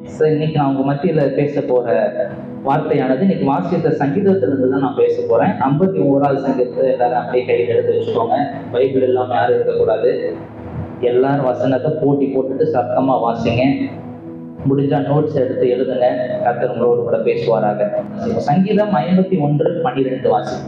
So இன்னைக்கு நான் உங்க மத்தியில பேச போற வார்த்தையானது இன்னைக்கு வாசித்த சங்கீதத்திலிருந்து தான் நான் பேச போறேன் ஐம்பத்தி ஓராவது சங்கீதத்தை எல்லாரும் அப்படியே கையில் எடுத்து வச்சுக்கோங்க பைபிள் இல்லாம யாரும் இருக்கக்கூடாது எல்லாரும் வசனத்தை போட்டி போட்டுட்டு சத்தமா வாசிங்க முடிஞ்சா நோட்ஸ் எடுத்து எழுதுங்க கர்த்தர் உங்களோடு கூட பேசுவாராக சங்கீதம் ஐம்பத்தி ஒன்று பன்னிரெண்டு வாசி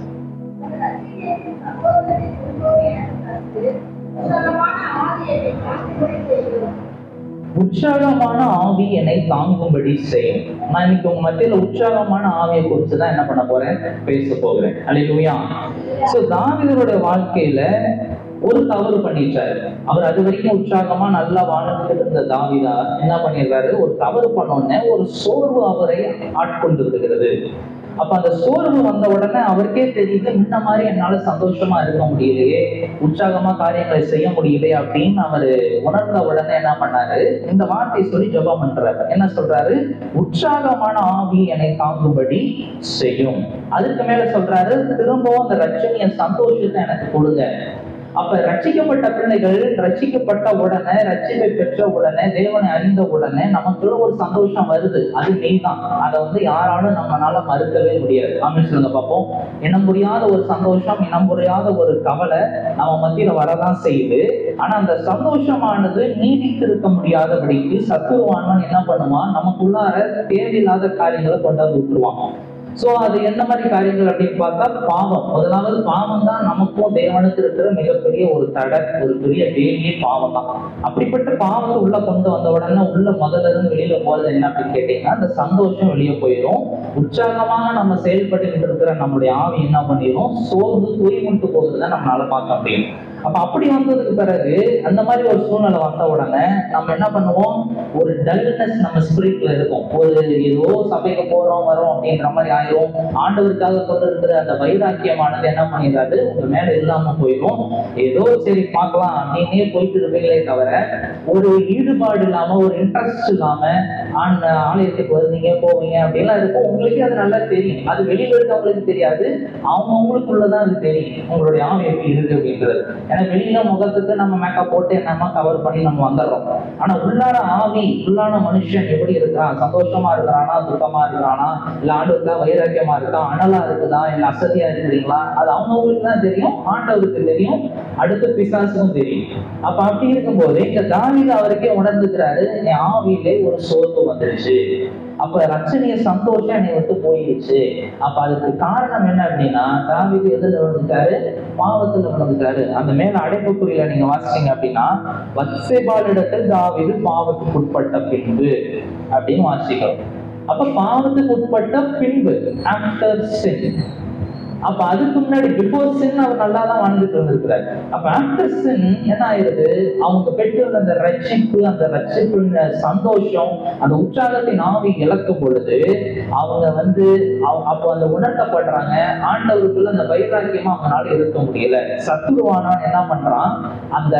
உற்சாகமான ஆவி என்னை தாங்கும்படி செய்யும் நான் இன்னைக்கு உங்க மத்தியில உற்சாகமான ஆவியை குறித்து தான் என்ன பண்ண போறேன் பேச போகிறேன் அல்லையா சோ தாவிதருடைய வாழ்க்கையில ஒரு தவறு பண்ணிட்டாரு அவர் அது வரைக்கும் உற்சாகமா நல்லா வாழ்ந்துட்டு இருந்த தாவிதா என்ன பண்ணிருக்காரு ஒரு தவறு பண்ணோடனே ஒரு சோர்வு அவரை ஆட்கொண்டு விடுகிறது அப்ப அந்த சோர்வு வந்த உடனே அவருக்கே தெரியுது முன்ன மாதிரி என்னால சந்தோஷமா இருக்க முடியலையே உற்சாகமா காரியங்களை செய்ய முடியலையே அப்படின்னு அவரு உணர்ந்த உடனே என்ன பண்ணாரு இந்த வார்த்தையை சொல்லி ஜெபம் பண்றாரு என்ன சொல்றாரு உற்சாகமான ஆவி என்னை தாங்கும்படி செய்யும் அதுக்கு மேல சொல்றாரு திரும்பவும் அந்த ரட்சணிய சந்தோஷத்தை எனக்கு கொடுங்க அப்ப ரட்சிக்கப்பட்ட பிள்ளைகள் ரட்சிக்கப்பட்ட உடனே ரட்சிப்பை பெற்ற உடனே தேவனை அறிந்த உடனே நமக்குள்ள ஒரு சந்தோஷம் வருது அது மெய்தான் அதை வந்து யாராலும் நம்மளால மறுக்கவே முடியாது ஆமே சொல்லுங்க பார்ப்போம் இனம் புரியாத ஒரு சந்தோஷம் இனம் புரியாத ஒரு கவலை நம்ம மத்தியில வரதான் செய்யுது ஆனா அந்த சந்தோஷமானது நீடித்து இருக்க முடியாதபடிக்கு சத்துருவானவன் என்ன பண்ணுவான் நமக்குள்ளார தேவையில்லாத காரியங்களை கொண்டாந்து விட்டுருவான் சோ அது என்ன மாதிரி காரியங்கள் அப்படின்னு பார்த்தா பாவம் முதலாவது பாவம் தான் நமக்கும் தேவனுக்கு இருக்கிற மிகப்பெரிய ஒரு தடை ஒரு பெரிய வேலியே பாவம் தான் அப்படிப்பட்ட பாவத்தை உள்ள கொண்டு வந்த உடனே உள்ள முதல்ல இருந்து வெளியில போறது என்ன அப்படின்னு கேட்டீங்கன்னா அந்த சந்தோஷம் வெளியே போயிடும் உற்சாகமாக நம்ம செயல்பட்டு இருக்கிற நம்மளுடைய ஆவி என்ன பண்ணிடும் சோர்ந்து தூய்முட்டு போகுதுதான் நம்மளால பார்க்க முடியும் அப்ப அப்படி வந்ததுக்கு பிறகு அந்த மாதிரி ஒரு சூழ்நிலை வந்த உடனே நம்ம என்ன பண்ணுவோம் ஒரு டல்னஸ் நம்ம ஸ்பிரிட்ல இருக்கும் ஒரு ஏதோ சபைக்கு போறோம் வரோம் அப்படின்ற மாதிரி ஆயிரும் ஆண்டவருக்காக கொண்டு இருக்கிற அந்த வைராக்கியமானது என்ன பண்ணிடாது உங்க மேல இல்லாம போயிடும் ஏதோ சரி பார்க்கலாம் அப்படின்னே போயிட்டு இருப்பீங்களே தவிர ஒரு ஈடுபாடு இல்லாம ஒரு இன்ட்ரெஸ்ட் இல்லாம ஆண் ஆலயத்துக்கு வருவீங்க போவீங்க அப்படின்லாம் இருக்கும் உங்களுக்கே அது நல்லா தெரியும் அது வெளியில இருக்கவங்களுக்கு தெரியாது அவங்கவுங்களுக்குள்ளதான் அது தெரியும் உங்களுடைய ஆவி எப்படி இருக்கு அப்படின்றது ஏன்னா வெளியில முகத்துக்கு நம்ம மேக்கப் போட்டு என்னமா கவர் பண்ணி நம்ம வந்துடுறோம் ஆனா உள்ளார ஆவி உள்ளான மனுஷன் எப்படி இருக்கிறான் சந்தோஷமா இருக்கிறானா துக்கமா இருக்கிறானா இல்ல ஆண்டுக்கா வைராக்கியமா இருக்கா அனலா இருக்குதா இல்ல அசதியா இருக்கிறீங்களா அது அவங்கவுங்களுக்கு தான் தெரியும் ஆண்டவருக்கு தெரியும் அடுத்த பிசாசுக்கும் தெரியும் அப்ப அப்படி இருக்கும்போது இந்த தாவித அவருக்கே உணர்ந்துக்கிறாரு என் ஆவியிலே ஒரு சோர்வு வந்துருச்சு அப்ப ரச்சனைய சந்தோஷம் என்னை விட்டு போயிடுச்சு அப்ப அதுக்கு காரணம் என்ன அப்படின்னா தாவிது எதுல விழுந்துட்டாரு பாவத்துல விழுந்துட்டாரு அந்த மேல அடைப்புக்குறியில நீங்க வாசிச்சீங்க அப்படின்னா வத்சேபாலிடத்தில் தாவிது பாவத்துக்கு உட்பட்ட பின்பு அப்படின்னு வாசிக்கிறோம் அப்ப பாவத்துக்கு உட்பட்ட பின்பு ஆஃப்டர் சின் அப்ப அதுக்கு முன்னாடி பிஃபோர் சின் அவர் நல்லா தான் வாழ்ந்துட்டு இருந்திருக்கிறார் அப்ப ஆஃப்டர் சின் என்ன ஆயிருது அவங்க பெற்றிருந்த அந்த ரட்சிப்பு அந்த ரட்சிப்பு சந்தோஷம் அந்த உற்சாகத்தின் ஆவி இழக்கும் பொழுது அவங்க வந்து அவ- அப்போ அந்த உணர்த்தப்படுறாங்க ஆண்டவருக்குள்ள அந்த வைராக்கியமா அவங்களால இருக்க முடியல சத்துருவானான் என்ன பண்றான் அந்த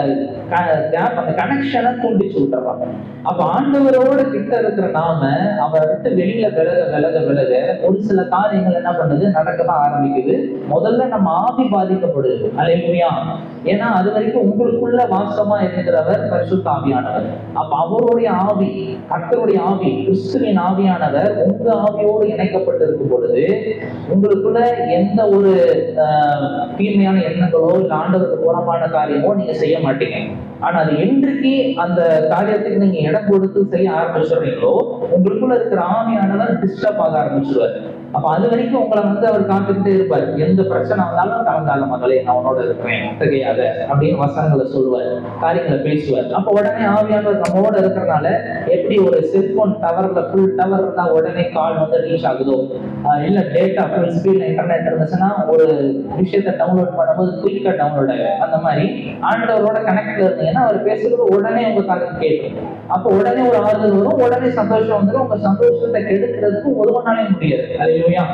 கேப் அந்த கனெக்ஷனை துண்டிச்சு விட்டுறான் அப்ப ஆண்டவரோட கிட்ட இருக்கிற நாம அவரை விட்டு வெளியில விலக விலக விலக ஒரு சில காரியங்கள் என்ன பண்ணுது நடக்கதான் ஆரம்பிக்குது முதல்ல நம்ம ஆவி பாதிக்கப்படுது அலைமுறையா ஏன்னா அது வரைக்கும் உங்களுக்குள்ள வாசமா இருக்கிறவர் பரிசுத்த ஆவியானவர் அப்ப அவருடைய ஆவி கர்த்தருடைய ஆவி கிறிஸ்துவின் ஆவியானவர் உங்க ஆவியோடு இணைக்கப்பட்டிருக்கும் பொழுது உங்களுக்குள்ள எந்த ஒரு ஆஹ், தீமையான எண்ணங்களோ இல்ல ஆண்டவருக்கு புறமான காரியமோ நீங்க செய்ய மாட்டீங்க ஆனா அது என்றைக்கு அந்த காரியத்துக்கு நீங்க இடம் கொடுத்து செய்ய ஆரம்பிச்சிடுறீங்களோ உங்களுக்குள்ள இருக்கிற ஆவியானவர் டிஸ்டர்ப் ஆக ஆரம்பிச்சிருவாரு அப்ப அது வரைக்கும் உங்களை வந்து அவர் காத்துக்கிட்டே இருப்பார் எந்த பிரச்சனை வந்தாலும் கலந்தால மகளே நான் உன்னோட இருக்கிறேன் தெரியாத அப்படின்னு வசனங்களை சொல்லுவார் காரியங்களை பேசுவார் அப்ப உடனே ஆவியானவர் நம்மோட இருக்கிறனால எப்படி ஒரு செல்போன் டவர்ல ஃபுல் டவர் இருந்தா உடனே கால் வந்து ரீச் ஆகுதோ ஆஹ் இல்ல டேட்டா ஃபுல் ஸ்பீட்ல இன்டர்நெட் இருந்துச்சுன்னா ஒரு விஷயத்தை டவுன்லோட் பண்ணும்போது குயிக்கா டவுன்லோட் ஆகும் அந்த மாதிரி ஆண்டவரோட கனெக்ட்ல இருந்தீங்கன்னா அவர் பேசுறது உடனே உங்க காதுக்கு கேட்கும் அப்போ உடனே ஒரு ஆறுதல் வரும் உடனே சந்தோஷம் வந்துடும் உங்க சந்தோஷத்தை கெடுக்கிறதுக்கு ஒரு நாளே முடியாது அல்லேலூயா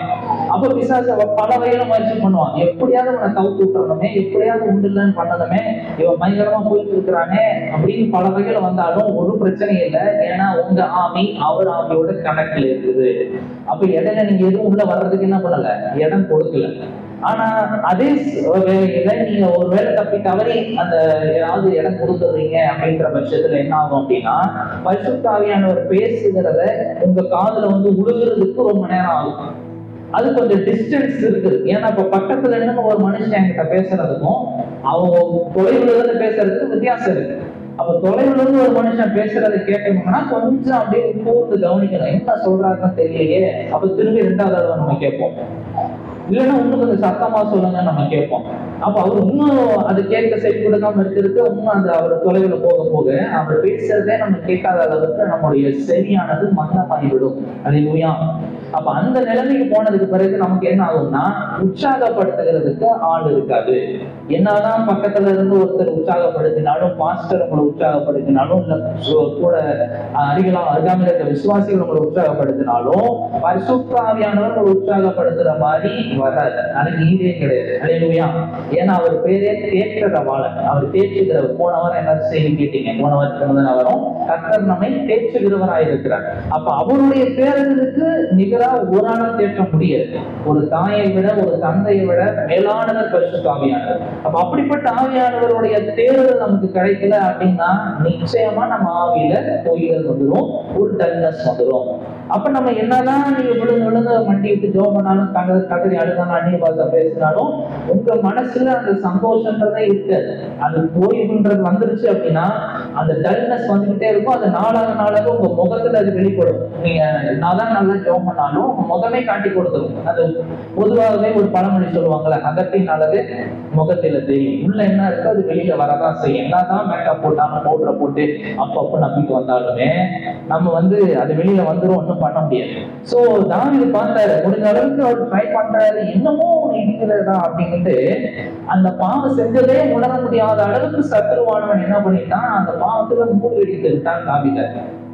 அப்ப பிசாசு அவ பல வகையில முயற்சி பண்ணுவான் எப்படியாவது அவனை கவுத்து விட்டுறணுமே எப்படியாவது உண்டு இல்லைன்னு பண்ணணுமே இவன் பயங்கரமா போயிட்டு இருக்கிறானே அப்படின்னு பல வகையில வந்தாலும் ஒரு பிரச்சனையும் இல்லை ஏன்னா உங்க ஆமி அவர் ஆமியோட கணக்குல இருக்குது அப்ப இடையில நீங்க எதுவும் உள்ள வர்றதுக்கு என்ன பண்ணல இடம் கொடுக்கல ஆனா அதே ஸ்- வேளையில நீங்க ஒரு வேலை தப்பி தவறி அந்த ஏதாவது இடம் கொடுத்துறீங்க அப்படின்ற பட்சத்துல என்ன ஆகும் அப்படின்னா பரிசுத்தாவியானவர் பேசுகிறத உங்க காதுல வந்து உழுகுறதுக்கு ரொம்ப நேரம் ஆகும் அது கொஞ்சம் டிஸ்டன்ஸ் இருக்குது ஏன்னா இப்ப பக்கத்துல இருந்து ஒரு மனுஷன் என்கிட்ட பேசுறதுக்கும் அவங்க தொலைவுல இருந்து பேசுறதுக்கு வித்தியாசம் இருக்கு அப்ப தொலைவுல இருந்து ஒரு மனுஷன் பேசுறதை கேட்கணும்னா கொஞ்சம் அப்படியே கூர்ந்து கவனிக்கணும் என்ன சொல்றாங்கன்னு தெரியலையே அப்ப திரும்பி ரெண்டாவது தடவை நம்ம கேட்போம் இல்லைன்னா இன்னும் கொஞ்சம் சத்தமா சொல்லுங்க நம்ம கேட்போம் அப்ப அவர் இன்னும் அது கேட்க செவி கொடுக்காம இருக்கிறதுக்கு இன்னும் அந்த அவர் தொலைவில் போக போக அவர் பேசுறதே நம்ம கேட்காத அளவுக்கு நம்முடைய செவியானது மந்தமாகிவிடும் அது அப்ப அந்த நிலைமைக்கு போனதுக்கு பிறகு நமக்கு என்ன ஆகும்னா உற்சாகப்படுத்துகிறதுக்கு ஆள் இருக்காது என்னதான் பக்கத்துல இருந்து ஒருத்தர் உற்சாகப்படுத்தினாலும் பாஸ்டர் உங்களை உற்சாகப்படுத்தினாலும் இல்ல சு- கூட அருகில அருகாமையில் இருக்க விசுவாசிகள் உங்களை உற்சாகப்படுத்தினாலும் பரிசுத்தாவியானவர் உங்களை உற்சாகப்படுத்துற மாதிரி வராது அதுக்கு ஈடே கிடையாது அல்லேலூயா ஏன்னா அவர் பேரே தேற்றரவாளன் அவர் தேற்றுகிறவர் போன வாரம் என்ன செய்தி கேட்டீங்க போன வாரத்துக்கு முதல்ல வரும் கர்த்தர் நம்மை தேற்றுகிறவராய் இருக்கிறார் அப்ப அவருடைய பேரர்களுக்கு நிகரா ஒரு ஆளா தேற்ற முடியாது ஒரு தாயை விட ஒரு தந்தையை விட மேலானவர் பரிசுத்த ஆவியானவர் அப்ப அப்படிப்பட்ட ஆவியானவருடைய தேர்தல் நமக்கு கிடைக்கல அப்படின்னா நிச்சயமா நம்ம ஆவியில பொய்கள் வந்துடும் ஒரு டல்னஸ் வந்துடும் அப்ப நம்ம என்னதான் நீங்க விழுந்து விழுந்து மண்டி விட்டு ஜோம் பண்ணாலும் கத கதறி அழுதாலும் அந்நிய பாஷை பேசினாலும் உங்க மனசுல அந்த சந்தோஷன்றதே இருக்காது அது ஓய்வுன்றது வந்துருச்சு அப்படின்னா அந்த டல்னஸ் வந்துகிட்டே இருக்கும் அது நாளாக நாளாக உங்க முகத்துல அது வெளிப்படும் நீங்க என்னதான் நல்லா ஜோம் பண்ணாலும் உங்க முகமே காட்டி கொடுத்துரும் அது பொதுவாகவே ஒரு பழமொழி சொல்லுவாங்கல்ல அகத்தின் அழகு முகத்தில தெரியும் உள்ள என்ன இருக்கோ அது வெளியில வரதான் செய்யும் என்னதான் மேக்கப் போட்டாலும் பவுடரை போட்டு அப்பப்போ நம்பிக்கை வந்தாலுமே நம்ம வந்து அது வெளியில வந்துரும் ஒன்றும் பண்ண முடியாது சோ தாவிது பார்த்தாரு முடிஞ்ச அளவுக்கு அவர் ட்ரை பண்றாரு என்னமோ ஒண்ணு இருக்கிறதா அப்படின்ட்டு அந்த பாவம் செஞ்சதே உணர முடியாத அளவுக்கு சத்துருவானவன் என்ன பண்ணிட்டான் அந்த பாவத்துல மூடி அடித்து விட்டான் தாவித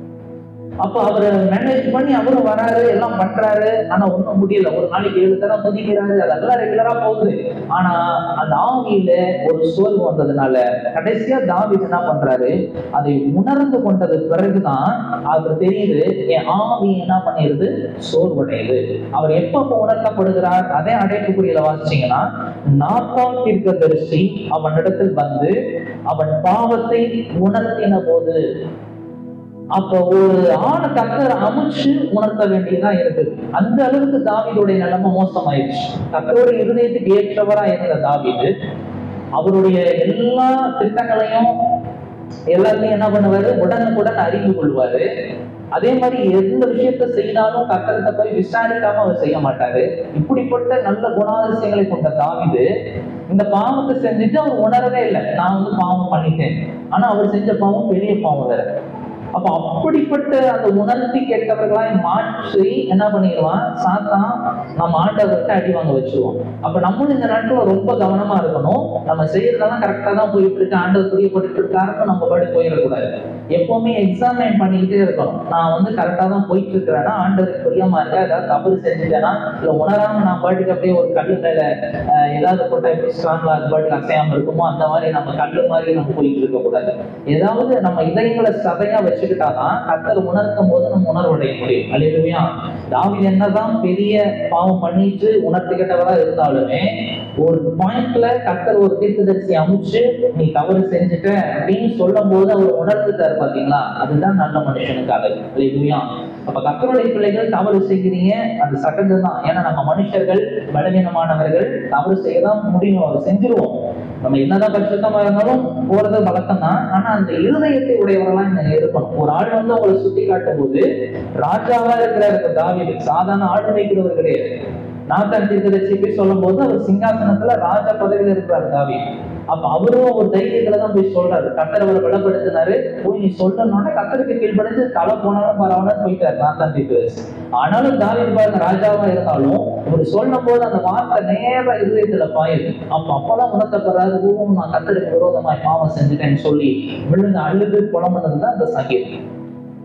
அப்ப அவரு மேனேஜ் பண்ணி அவரும் வராரு எல்லாம் பண்றாரு ஆனா ஒண்ணும் முடியல ஒரு நாளைக்கு ஏழு தரம் துதிக்கிறாரு அதெல்லாம் ரெகுலரா போகுது ஆனா அந்த ஆவியில ஒரு சோர்வு வந்ததுனால கடைசியா தாவீது என்ன பண்றாரு அதை உணர்ந்து கொண்டது பிறகுதான் அவர் தெரியுது என் ஆவி என்ன பண்ணிருது சோர்வடையுது அவர் எப்ப உணர்த்தப்படுகிறார் அதே அடைப்புக்குறியில வாசிச்சீங்கன்னா நாத்தாம் தீர்க்கதரிசி அவனிடத்தில் வந்து அவன் பாவத்தை உணர்த்தின போது அப்ப ஒரு ஆணை கத்தர் அமைச்சு உணர்த்த வேண்டியதுதான் இருக்குது அந்த அளவுக்கு தாவீதுடைய நிலைமை மோசமாயிடுச்சு கத்தருடைய இருதயத்துக்கு ஏற்றவரா இருந்த தாவீது அவருடைய எல்லா திட்டங்களையும் எல்லாத்தையும் என்ன பண்ணுவாரு உடனுக்குடன் அறிந்து கொள்வாரு அதே மாதிரி எந்த விஷயத்த செய்தாலும் கத்தர்கிட்ட போய் விசாரிக்காம அவர் செய்ய மாட்டாரு இப்படிப்பட்ட நல்ல குணாதிசயங்களை கொண்ட தாவிது இந்த பாவத்தை செஞ்சுட்டு அவர் உணரவே இல்லை நான் வந்து பாவம் பண்ணிட்டேன் ஆனா அவர் செஞ்ச பாவம் பெரிய பாவம் வேற அப்ப அப்படிப்பட்ட அந்த உணர்த்தி கேட்டவர்களாய் மாற்றி என்ன பண்ணிடுவான் சாத்தான் நம்ம ஆண்டவர்கிட்ட அடி வாங்க வச்சிருவோம் அப்ப நம்மளும் இந்த நாட்கள் ரொம்ப கவனமா இருக்கணும் நம்ம செய்யறதெல்லாம் கரெக்டா தான் போயிட்டு இருக்கு ஆண்டவர் புரியப்பட்டு இருக்காருன்னு நம்ம பாடி போயிடக்கூடாது எப்பவுமே எக்ஸாமின் பண்ணிக்கிட்டே இருக்கணும் நான் வந்து கரெக்டா தான் போயிட்டு இருக்கிறேன்னா ஆண்டவருக்கு பிரியமா இருக்கா ஏதாவது தவறு செஞ்சுட்டேன்னா இல்ல உணராம நான் பாட்டுக்கு அப்படியே ஒரு கல்லு மேல அஹ், ஏதாவது போட்டா எப்படி ஸ்ட்ராங்கா அது பாட்டுக்கு அசையாம இருக்குமோ அந்த மாதிரி நம்ம கல்லு மாதிரி நம்ம போயிட்டு இருக்க கூடாது ஏதாவது நம்ம இதயங்களை சதையா வச்சுக்கிட்டாதான் கத்தர் உணர்த்தும் போது நம்ம உணர்வடைய முடியும் அல்லையா தாவீது என்னதான் பெரிய பாவம் பண்ணிட்டு உணர்த்திக்கிட்டவரா இருந்தாலுமே ஒரு பாயிண்ட்ல கத்தர் ஒரு தீர்க்கதரிசி அமைச்சு நீ தவறு செஞ்சுட்ட அப்படின்னு சொல்லும் போது அவர் உணர்ந்துட்டாரு பாத்தீங்களா அதுதான் நல்ல மனுஷனுக்கு அழகு இல்லையா அப்ப கத்தருடைய பிள்ளைகள் தவறு செய்கிறீங்க அது சகஜம்தான் ஏன்னா நம்ம மனுஷர்கள் பலவீனமானவர்கள் தவறு செய்யதான் முடியும் அதை செஞ்சிருவோம் நம்ம என்னதான் பரிசுத்தமா இருந்தாலும் போறது வழக்கம் தான் ஆனா அந்த இருதயத்தை உடையவர்களா இங்க இருக்கணும் ஒரு ஆள் வந்து உங்களை சுட்டி காட்டும் போது ராஜாவா இருக்கிறார் இந்த தாவீது சாதாரண ஆடு வைக்கிறவர் கிடையாது நாத்தான் தீர்க்கதரிசி போய் சொல்லும் போது அவர் சிங்காசனத்துல ராஜா பதவியில இருக்கிறார் தாவீது அப்ப அவரும் ஒரு தைரியத்துல தான் போய் சொல்றாரு கத்தர் அவரை பலப்படுத்தினாரு போய் நீ சொல்லணும்னா கத்தருக்கு கீழ்படிஞ்சு தலை போனாலும் பரவாயில்ல போயிட்டாரு நாத்தான் தீர்க்கதரிசி ஆனாலும் தாவீது பாருங்க ராஜாவா இருந்தாலும் இவர் சொல்லும் போது அந்த வார்த்தை நேரா இருதயத்துல பாயுது அப்ப அப்பதான் உணர்த்தப்படுறாரு ஓ நான் கத்தருக்கு விரோதமாய் பாவம் செஞ்சுட்டேன்னு சொல்லி விழுந்து அழுது புலம்புனது தான் இந்த சங்கீதம்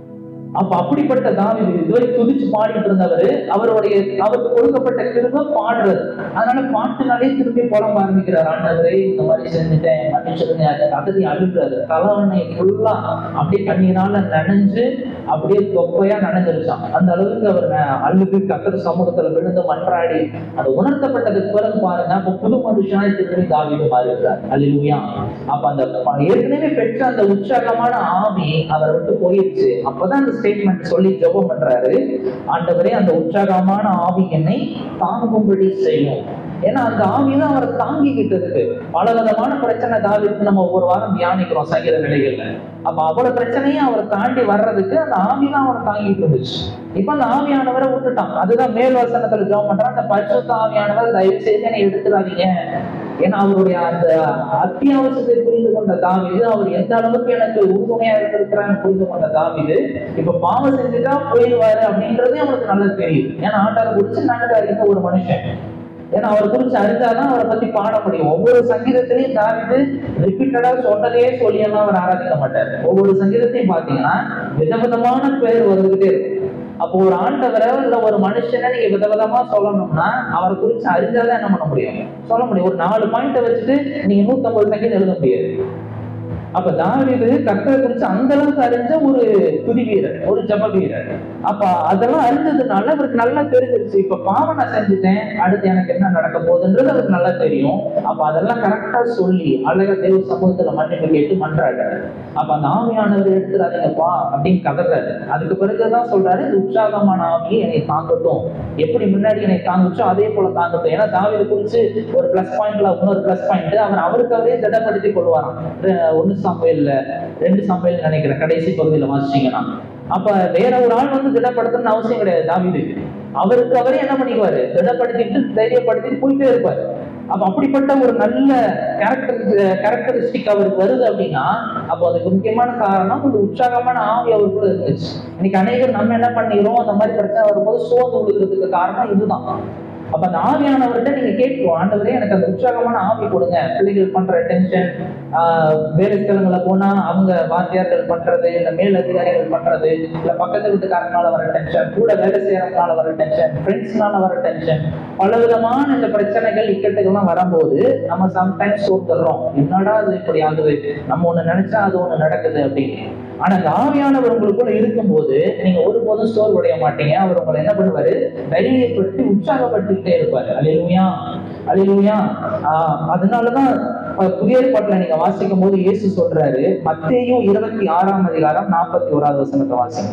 அப்ப அப்படிப்பட்ட தாவீது இதுவரை துதிச்சு பாடிட்டு இருந்தவர் அவருடைய அவருக்கு கொடுக்கப்பட்ட கிருப பாடுறது அதனால பாட்டுனாலே திரும்பி புலம்ப ஆரம்பிக்கிறார் ஆண்டவரே இந்த மாதிரி செஞ்சுட்டேன் மன்னிச்சிருங்க அதை கதறி அழுகிறாரு தலைவனை ஃபுல்லா அப்படியே கண்ணீரால நனைஞ்சு அப்படியே தொப்பையா நனைஞ்சிருச்சான் அந்த அளவுக்கு அவர் ந- அழுது கத்தர் சமூகத்துல விழுந்து மன்றாடி அது உணர்த்தப்பட்டதுக்கு பிறகு பாருங்க அப்ப புது மனுஷனாய் திரும்பி தாவீது மாறிடுறார் அல்லேலூயா அப்ப அந்த ப- ஏற்கனவே பெற்ற அந்த உற்சாகமான ஆவி அவரை விட்டு போயிடுச்சு அப்பதான் அந்த ஸ்டேட்மெண்ட் சொல்லி ஜெபம் பண்றாரு ஆண்டவரே அந்த உற்சாகமான ஆவி என்னை தாங்கும்படி செய்யும் ஏன்னா அந்த ஆவி தான் அவரை தாங்கிக்கிட்டு இருக்கு பல விதமான பிரச்சனை தாவிக்கு நம்ம ஒவ்வொரு வாரம் தியானிக்கிறோம் சங்கீத நிலைகள்ல அப்ப அவ்வளவு பிரச்சனையும் அவரை தாண்டி வர்றதுக்கு அந்த ஆவி தான் அவரை தாங்கிட்டு இருந்துச்சு இப்ப அந்த ஆவியானவரை விட்டுட்டான் அதுதான் மேல் வசனத்துல ஜெபம் பண்றான் அந்த பரிசுத்த ஆவியானவர் தயவு செய்து என்னை எடுத்துடாதீங்க ஏன்னா அவருடைய அந்த அத்தியாவசியத்தை புரிந்து கொண்ட தாவிது அவர் எந்த அளவுக்கு எனக்கு உறுதுணையா இருந்திருக்கிறான்னு புரிந்து கொண்ட தாவிது இப்ப பாவம் செஞ்சுட்டா போயிடுவாரு அப்படின்றதே அவனுக்கு நல்லா தெரியுது ஏன்னா ஆண்டாரை குறிச்சு நாங்க அறிந்த ஒரு மனுஷன் ஏன்னா அவர் குறிச்சு அறிந்தாதான் அவரை பத்தி பாட முடியும் ஒவ்வொரு சங்கீதத்திலையும் தாவிது ரிப்பீட்டடா சொன்னதையே சொல்லியெல்லாம் அவர் ஆராதிக்க மாட்டார் ஒவ்வொரு சங்கீதத்தையும் பாத்தீங்கன்னா விதவிதமான பேர் வந்துகிட்டே இருக்கும் அப்போ ஒரு ஆண்டவரை இல்ல ஒரு மனுஷனை நீங்க விதவிதமா சொல்லணும்னா அவரை குறிச்சு அறிஞ்சாதான் என்ன பண்ண முடியும் சொல்ல முடியும் ஒரு நாலு பாயிண்ட வச்சுட்டு நீங்க நூத்தம்பது சங்கீதம் எழுத முடியாது அப்ப தாவீது கர்த்தரை குறிச்சு அந்த அளவுக்கு அறிஞ்ச ஒரு துதி வீரர் ஒரு ஜப வீரர் அப்ப அதெல்லாம் அறிஞ்சதுனால அவருக்கு நல்லா தெரிஞ்சிருச்சு இப்ப பாவம் நான் செஞ்சுட்டேன் அடுத்து எனக்கு என்ன நடக்க போகுதுன்றது அவருக்கு நல்லா தெரியும் அப்ப அதெல்லாம் கரெக்டா சொல்லி அழகா தேவ சமூகத்துல மன்னிப்பு கேட்டு மன்றாடுறாரு அப்ப அந்த ஆவியானவர் எடுத்துறாதீங்கப்பா அப்படின்னு கதறாரு அதுக்கு பிறகுதான் சொல்றாரு இந்த உற்சாகமான ஆவியை என்னை தாங்கட்டும் எப்படி முன்னாடி என்னை தாங்குச்சோ அதே போல தாங்கட்டும் ஏன்னா தாவீது குறிச்சு ஒரு பிளஸ் பாயிண்ட்ல இன்னொரு பிளஸ் பாயிண்ட் அவர் அவருக்கு அவரே திடப்படுத்தி கொள்வாராம் ரெ- ஒண்ணு சமையல்ல ரெண்டு சமையல் நினைக்கிறேன் கடைசி பகுதியில வாசிச்சீங்கன்னா அப்ப வேற ஒரு ஆள் வந்து திடப்படுத்தணும்னு அவசியம் கிடையாது தாவீது அவருக்கு அவரே என்ன பண்ணிக்குவாரு திடப்படுத்திட்டு தைரியப்படுத்திட்டு போயிட்டே இருப்பாரு அப்ப அப்படிப்பட்ட ஒரு நல்ல கேரக்டர் கேரக்டரிஸ்டிக் அவருக்கு வருது அப்படின்னா அப்போ அதுக்கு முக்கியமான காரணம் இந்த உற்சாகமான ஆவி அவருக்குள்ள இருந்துச்சு இன்னைக்கு அநேகர் நம்ம என்ன பண்ணிக்கிறோம் அந்த மாதிரி பிரச்சனை வரும்போது சோர்ந்து விழுகிறதுக்கு காரணம் இதுதான் அப்ப அந்த ஆவியானவர்கிட்ட நீங்க கேட்கும் ஆண்டவரே எனக்கு அந்த உற்சாகமான ஆவி கொடுங்க பிள்ளைகள் பண்ற டென்ஷன் வேலை ஸ்தலங்களை போனா அவங்க வாத்தியார்கள் பண்றது இல்ல மேல் அதிகாரிகள் பண்றது இல்ல பக்கத்து வீட்டுக்காரனால வர டென்ஷன் கூட வேலை செய்யறதுனால வர டென்ஷன் ஃப்ரெண்ட்ஸ்னால வர டென்ஷன் பல விதமான இந்த பிரச்சனைகள் இக்கட்டுகள்லாம் வரும்போது நம்ம சம்டைம்ஸ் சோர்ந்துடுறோம் என்னடா அது இப்படி ஆகுது நம்ம ஒண்ணு நினைச்சா அது ஒண்ணு நடக்குது அப்படின்னு ஆனா இந்த ஆவியானவர் உங்களுக்குள்ள இருக்கும்போது நீங்க ஒருபோதும் சோர்வடைய மாட்டீங்க அவர் உங்களை என்ன பண்ணுவாரு தைரியப்படுத்தி உற்சாகப்படுத்திக்கிட்டே இருப்பாரு அலையிலுயா அலையிலுயா ஆஹ் அதனாலதான் அஹ், புதிய ஏற்பாட்டுல நீங்க வாசிக்கும் போது இயேசு சொல்றாரு மத்தேயும் இருபத்தி ஆறாம் அதிகாரம் நாற்பத்தி ஓராவது வசனத்தை வாசிங்க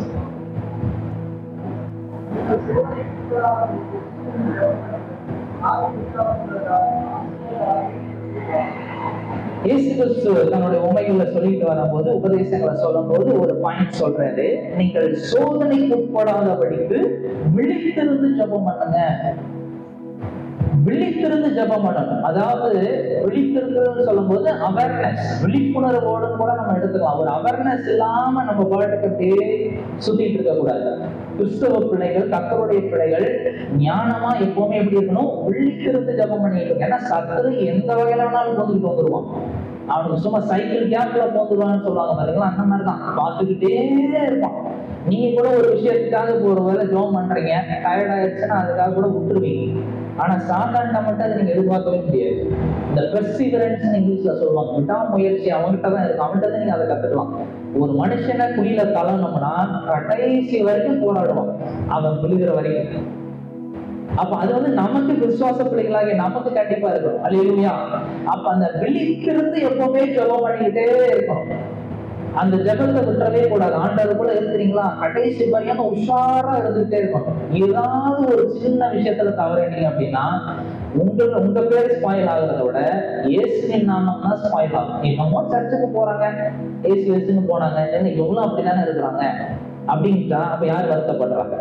இயேசு கிறிஸ்து தன்னுடைய உண்மைகளை சொல்லிட்டு வரும்போது உபதேசங்களை சொல்லும்போது ஒரு பாயிண்ட் சொல்றாரு நீங்கள் சோதனைக்கு உட்படாதபடிக்கு விழித்திருந்து ஜெபம் பண்ணுங்க விழித்திருந்து ஜெபம் பண்ணணும் அதாவது விழித்திருக்கிறதுன்னு சொல்லும்போது அவேர்னஸ் விழிப்புணர்வோடு கூட நம்ம எடுத்துக்கலாம் ஒரு அவேர்னஸ் இல்லாம நம்ம பாட்டுக்கு அப்படியே சுத்திட்டு இருக்க கூடாது கிறிஸ்தவ பிள்ளைகள் கத்தருடைய பிள்ளைகள் ஞானமா எப்பவுமே எப்படி இருக்கணும் விழித்திருந்து ஜெபம் பண்ணிட்டு இருக்கணும் ஏன்னா சத்துரு எந்த வகையில வேணாலும் போந்துட்டு வந்துருவான் அவனுக்கு சும்மா சைக்கிள் கேப்ல போந்துருவான்னு சொல்லுவாங்க பாருங்களா அந்த மாதிரி தான் பார்த்துக்கிட்டே இருப்பான் நீங்க கூட ஒரு விஷயத்துக்காக இப்போ ஒரு வேலை ஜோம் பண்றீங்க டயர்ட் ஆயிடுச்சுன்னா அதுக்காக கூட விட்டுருவீங்க ஆனா சாதாரண மட்டும் அதை நீங்க எதிர்பார்க்கவே முடியாது இந்த பெர்சிவரன்ஸ் இங்கிலீஷ்ல சொல்லுவாங்க விடாமுயற்சி அவன்கிட்ட தான் இருக்கு அவன்கிட்ட தான் நீங்க அதை கத்துக்கலாம் ஒரு மனுஷனை குழியில தள்ளணும்னா கடைசி வரைக்கும் போராடுவான் அவன் விழுகிற வரைக்கும் அப்ப அது வந்து நமக்கு விசுவாச பிள்ளைகளாகிய நமக்கு கண்டிப்பா இருக்கும் அல்லையா அப்ப அந்த விழித்திருந்து எப்பவுமே ஜெபம் பண்ணிக்கிட்டே இருக்கணும் அந்த ஜெபத்தை விட்டுறவே கூடாது ஆண்டவர் கூட இருக்கிறீங்களா கடைசி வரையும் உஷாரா இருந்துகிட்டே இருக்கணும் ஏதாவது ஒரு சின்ன விஷயத்துல தவறினீங்க அப்படின்னா உங்க உங்க பேர் ஸ்பாயில் ஆகுறத விட இயேசுவின் நாமம் தான் ஸ்பாயில் ஆகும் என்னமோ சர்ச்சுக்கு போறாங்க இயேசு இயேசுன்னு போனாங்க என்ன இவங்களும் அப்படிதானே இருக்கிறாங்க அப்படின்ட்டா அப்ப யார் வருத்தப்படுறாங்க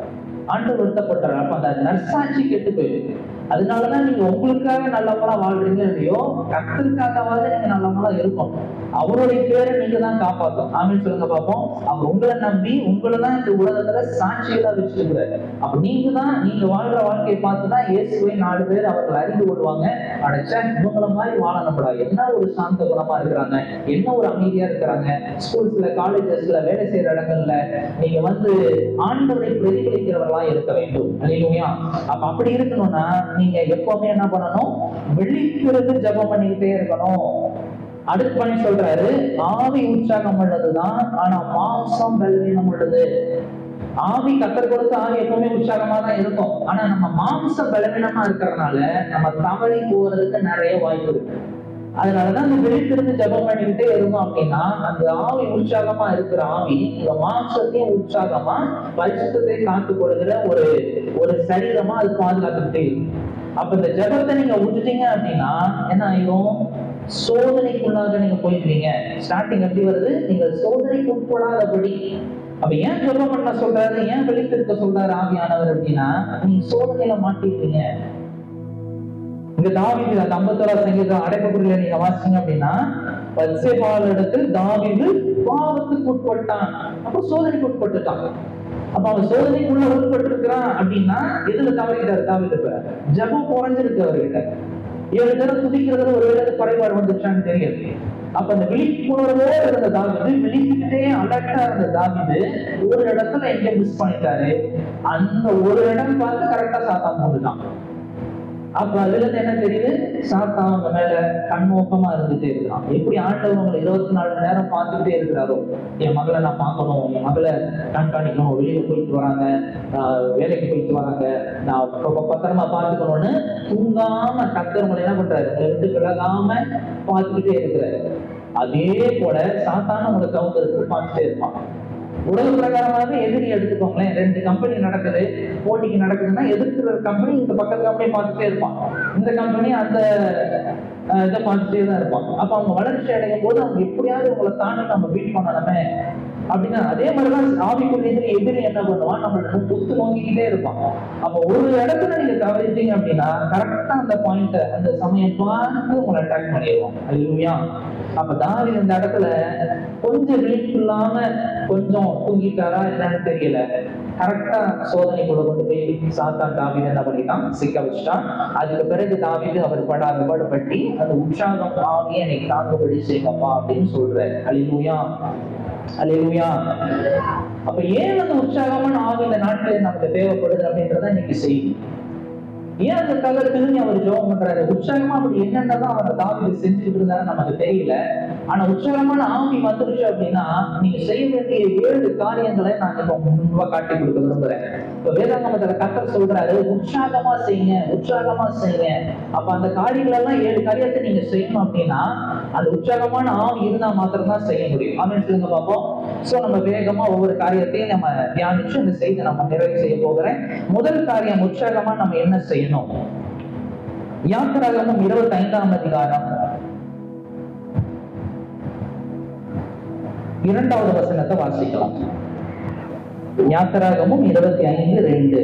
ஆண்டு வருத்தப்படுறாரு அப்ப அந்த நற்சாட்சி கெட்டு போயிடுது அதனாலதான் நீங்க உங்களுக்காக நல்லவங்களா வாழ்றீங்களோ இல்லையோ கத்திற்காகவாவது நீங்க நல்லவங்களா இருக்கும் அவருடைய பேரை நீங்க தான் காப்பாற்றும் ஆமீன் சொல்லுங்க பார்ப்போம் அவர் உங்களை நம்பி உங்களை தான் இந்த உலகத்துல சாட்சிகளா வச்சிருக்கிறாரு அப்ப நீங்க தான் நீங்க வாழ்ற வாழ்க்கையை பார்த்து தான் இயேசுவை நாலு பேர் அவர்கள் அறிந்து கொள்வாங்க அடைச்சா இவங்கள மாதிரி வாழணும்டா என்ன ஒரு சாந்த குணமா இருக்கிறாங்க என்ன ஒரு அமைதியா இருக்கிறாங்க ஸ்கூல்ஸ்ல காலேஜஸ்ல வேலை செய்யற இடங்கள்ல நீங்க வந்து ஆண்டவரை பிரதிபலிக்கிறவர்களா இருக்க வேண்டும் இல்லையா அப்ப அப்படி இருக்கணும்னா நீங்க எப்பவுமே என்ன பண்ணணும் விழிக்கிறது ஜெபம் பண்ணிக்கிட்டே இருக்கணும் அடுத்து பண்ணி சொல்றாரு ஆவி உற்சாகம் உள்ளதுதான் ஆனா மாம்சம் பலவீனம் உள்ளது ஆவி கத்தர் கொடுத்த ஆவி எப்பவுமே உற்சாகமா தான் இருக்கும் ஆனா நம்ம மாம்ச பலவீனமா இருக்கிறதுனால நம்ம தவறி போறதுக்கு நிறைய வாய்ப்பு இருக்கு அதனாலதான் அந்த விழித்திருந்து ஜெபம் பண்ணிக்கிட்டே இருந்தோம் அப்படின்னா அந்த ஆவி உற்சாகமா இருக்கிற ஆவி இந்த மாம்சத்தையும் உற்சாகமா பரிசுத்தத்தை காத்து கொடுக்கிற ஒரு ஒரு சரீரமா அது பாதுகாத்துக்கிட்டே இருக்கும் அப்ப இந்த ஜெபத்தை நீங்க விட்டுட்டீங்க அப்படின்னா என்ன ஆயிரும் சோதனைக்குள்ளாக நீங்க போயிருவீங்க ஸ்டார்டிங் எப்படி வருது நீங்க சோதனைக்கு உட்படாதபடி அப்ப ஏன் ஜெபம் பண்ண சொல்றாரு ஏன் விழித்திருக்க சொல்றாரு ஆவியானவர் அப்படின்னா நீ சோதனையில மாட்டிருக்கீங்க இங்க தாவீது அந்த ஐம்பத்தோரா சங்கீதம் அடைப்புக்குறியில நீங்க வாசிங்க அப்படின்னா பத்சேபால் இடத்தில் தாவீது பாவத்துக்கு உட்பட்டான் அப்ப சோதனைக்கு உட்பட்டுட்டான் அப்ப அவன் சோதனைக்குள்ள உட்பட்டு இருக்கிறான் அப்படின்னா எதுல தவறிட்டாரு தாவீது இப்ப ஜபம் குறைஞ்சிருக்கு அவர்கிட்ட ஏழு தடவை துதிக்கிறதுல ஒரு வேலை குறைபாடு வந்துச்சான்னு தெரியல அப்ப அந்த விழிப்புணர்வோடு இருந்த தாவிது விழிப்புக்கிட்டே அலர்ட்டா இருந்த தாவிது ஒரு இடத்துல எங்க மிஸ் பண்ணிட்டாரு அந்த ஒரு இடம் பார்த்து கரெக்டா சாத்தா போட்டுட்டான் அப்ப அதுல இருந்து என்ன தெரியுது சாத்தா அவங்க மேல கண்ணோக்கமா இருந்துட்டே இருக்கான் எப்படி ஆண்டவர் உங்களை இருபத்தி நாலு மணி நேரம் பார்த்துக்கிட்டே இருக்கிறாரோ என் மகளை நான் பார்க்கணும் என் மகளை கண்காணிக்கணும் வெளியில போயிட்டு வராங்க ஆஹ் வேலைக்கு போயிட்டு வராங்க நான் ரொம்ப பத்திரமா பார்த்துக்கணும்னு தூங்காம கத்தர் உங்களை என்ன பண்றாரு உங்களை விட்டு விலகாம பார்த்துக்கிட்டே இருக்கிறாரு அதே போல சாத்தான உங்களை கவுந்தருக்கு பார்த்துட்டே இருப்பான் உலக பிரகாரமாக எதிரி எடுத்துக்கோங்களேன் ரெண்டு கம்பெனி நடக்குது போட்டிக்கு நடக்குதுன்னா எதிர்க்கிற கம்பெனி இந்த பக்கத்து கம்பெனி பார்த்துட்டே இருப்பான் இந்த கம்பெனி அந்த அஹ், இதை பார்த்துட்டே தான் இருப்பான் அப்ப அவங்க வளர்ச்சி அடையும் போது அவங்க எப்படியாவது உங்களை தாண்டி நம்ம பீட் பண்ணணுமே அப்படின்னா அதே மாதிரிதான் ஆவிக்குள்ள எதிரி எதிரி என்ன பண்ணுவான் நம்மள குத்து நோங்கிக்கிட்டே இருப்பான் அப்ப ஒரு இடத்துல நீங்க தவறிட்டீங்க அப்படின்னா கரெக்டா அந்த பாயிண்ட அந்த சமயம் பார்த்து உங்களை அட்டாக் பண்ணிடுவோம் அல்லையா அப்ப தாவி இந்த இடத்துல கொஞ்சம் விழிப்பு இல்லாம கொஞ்சம் தூங்கிட்டாரா என்னன்னு தெரியல கரெக்டா சோதனைக்குள்ள கொண்டு போய் சாத்தான் தாவீது என்ன பண்ணிட்டான் சிக்க வச்சுட்டான் அதுக்கு பிறகு தாவீது அவர் படாத பாடுபட்டி அந்த உற்சாகம் ஆகிய எனக்கு தாங்குபடி செய்யப்பா அப்படின்னு சொல்றாரு அலிலூயா அலிலூயா அப்ப ஏன் அந்த உற்சாகமான ஆவி இந்த நாட்களில் நமக்கு தேவைப்படுது அப்படின்றத இன்னைக்கு செய்தி ஏன் அதுக்காக திரும்பி அவர் ஜோகம் பண்றாரு உற்சாகமா அப்படி என்னென்னதான் அவர் தாவிது செஞ்சுட்டு இருந்தாரு நமக்கு தெரியல ஆனா உற்சாகமான ஆவி வந்துருச்சு அப்படின்னா நீங்க செய்ய வேண்டிய ஏழு காரியங்களை நான் இப்ப முன்பா காட்டி கொடுக்க விரும்புறேன் இப்ப வேதாங்கமத்துல கத்தர் சொல்றாரு உற்சாகமா செய்யுங்க உற்சாகமா செய்யுங்க அப்ப அந்த காரியங்கள் எல்லாம் ஏழு காரியத்தை நீங்க செய்யணும் அப்படின்னா அந்த உற்சாகமான ஆவி இருந்தா மாத்திரம் தான் செய்ய முடியும் அப்படின்னு சொல்லுங்க பார்ப்போம் சோ நம்ம வேகமா ஒவ்வொரு காரியத்தையும் நம்ம தியானிச்சு இந்த செய்தி நம்ம நிறைவு செய்ய போகிறேன் முதல் காரியம் உற்சாகமா நம்ம என்ன செய்யணும் யாத்திராகமும் இருபத்தி ஐந்தாம் அதிகாரம் இரண்டாவது வசனத்தை வாசிக்கலாம் யாத்திராகமும் இருபத்தி ஐந்து ரெண்டு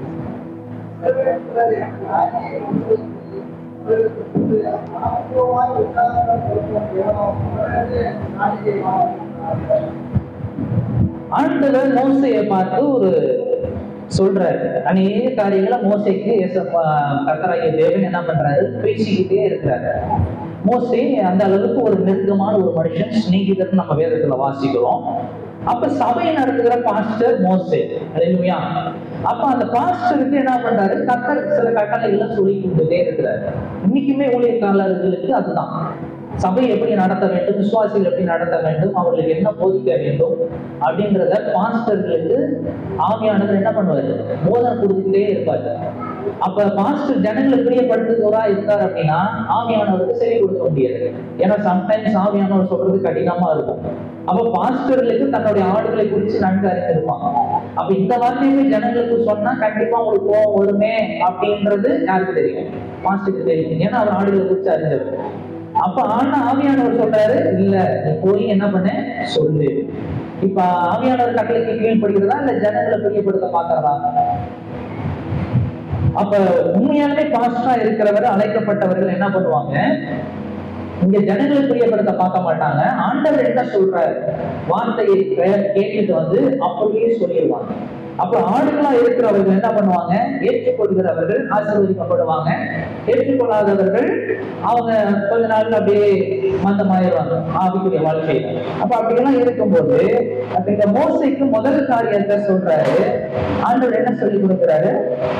ஆண்டவர் மோசையை பார்த்து ஒரு சொல்றாரு அநேக காரியங்களை மோசைக்கு கத்தராகிய தேவன் என்ன பண்றாரு பேசிக்கிட்டே இருக்கிறாரு மோசே அந்த அளவுக்கு ஒரு நெருக்கமான ஒரு மனுஷன் ஸ்நேகிதர் நம்ம வேதத்துல வாசிக்கிறோம் அப்ப சபையை நடத்துகிற பாஸ்டர் மோசே அல்லேலூயா அப்ப அந்த பாஸ்டருக்கு என்ன பண்றாரு கத்தர் சில கட்டளைகளை சொல்லி கொடுத்துட்டே இருக்கிறாரு இன்னைக்குமே ஊழியர்காரர்களுக்கு அதுதான் சபை எப்படி நடத்த வேண்டும் விசுவாசிகள் எப்படி நடத்த வேண்டும் அவர்களுக்கு என்ன போதிக்க வேண்டும் அப்படின்றத பாஸ்டர்களுக்கு ஆவியானவர் என்ன பண்ணுவாரு போதனை கொடுத்துக்கிட்டே இருப்பாரு அப்ப பாஸ்டர் ஜனங்களை பிரியப்படுத்துகிறவரா இருக்கார் அப்படின்னா ஆவியானவருக்கு சரி கொடுக்க முடியாது ஏன்னா சம்டைம்ஸ் ஆவியானவர் சொல்றது கடினமா இருக்கும் அப்ப பாஸ்டர்களுக்கு தன்னுடைய ஆடுகளை குறித்து நன்கு அறிந்திருப்பான் அப்ப இந்த வார்த்தையுமே ஜனங்களுக்கு சொன்னா கண்டிப்பா உங்களுக்கு கோவம் வருமே அப்படின்றது யாருக்கு தெரியும் பாஸ்டருக்கு தெரியும் ஏன்னா அவர் ஆடுகளை குறித்து அறிஞ்சவர் அப்ப ஆனா ஆவியானவர் சொல்றாரு இல்ல நீ போய் என்ன பண்ண சொல்லு இப்ப ஆவியானவர் கட்டளைக்கு கீழ்படுகிறதா இல்ல ஜனங்களை பிரியப்படுத்த பாக்குறதா அப்ப உண்மையாலுமே பாஸ்டா இருக்கிறவர் அழைக்கப்பட்டவர்கள் என்ன பண்ணுவாங்க இங்க ஜனங்கள் பிரியப்படுத்த பார்க்க மாட்டாங்க ஆண்டவர் என்ன சொல்றாரு வார்த்தையை கே- கேட்டுட்டு வந்து அப்படியே சொல்லிடுவாங்க அப்ப ஆடுகளா இருக்கிறவர்கள் என்ன பண்ணுவாங்க ஏற்றுக்கொள்கிறவர்கள் ஆசீர்வதிக்கப்படுவாங்க ஏற்றுக்கொள்ளாதவர்கள் அவங்க கொஞ்ச நாள்ல அப்படியே மந்தமாயிருவாங்க ஆவிக்குரிய வாழ்க்கையில அப்ப அப்படியெல்லாம் இருக்கும்போது அப்ப இந்த மோசைக்கு முதல் காரியத்தை சொல்றாரு ஆண்டவர் என்ன சொல்லி கொடுக்கிறாரு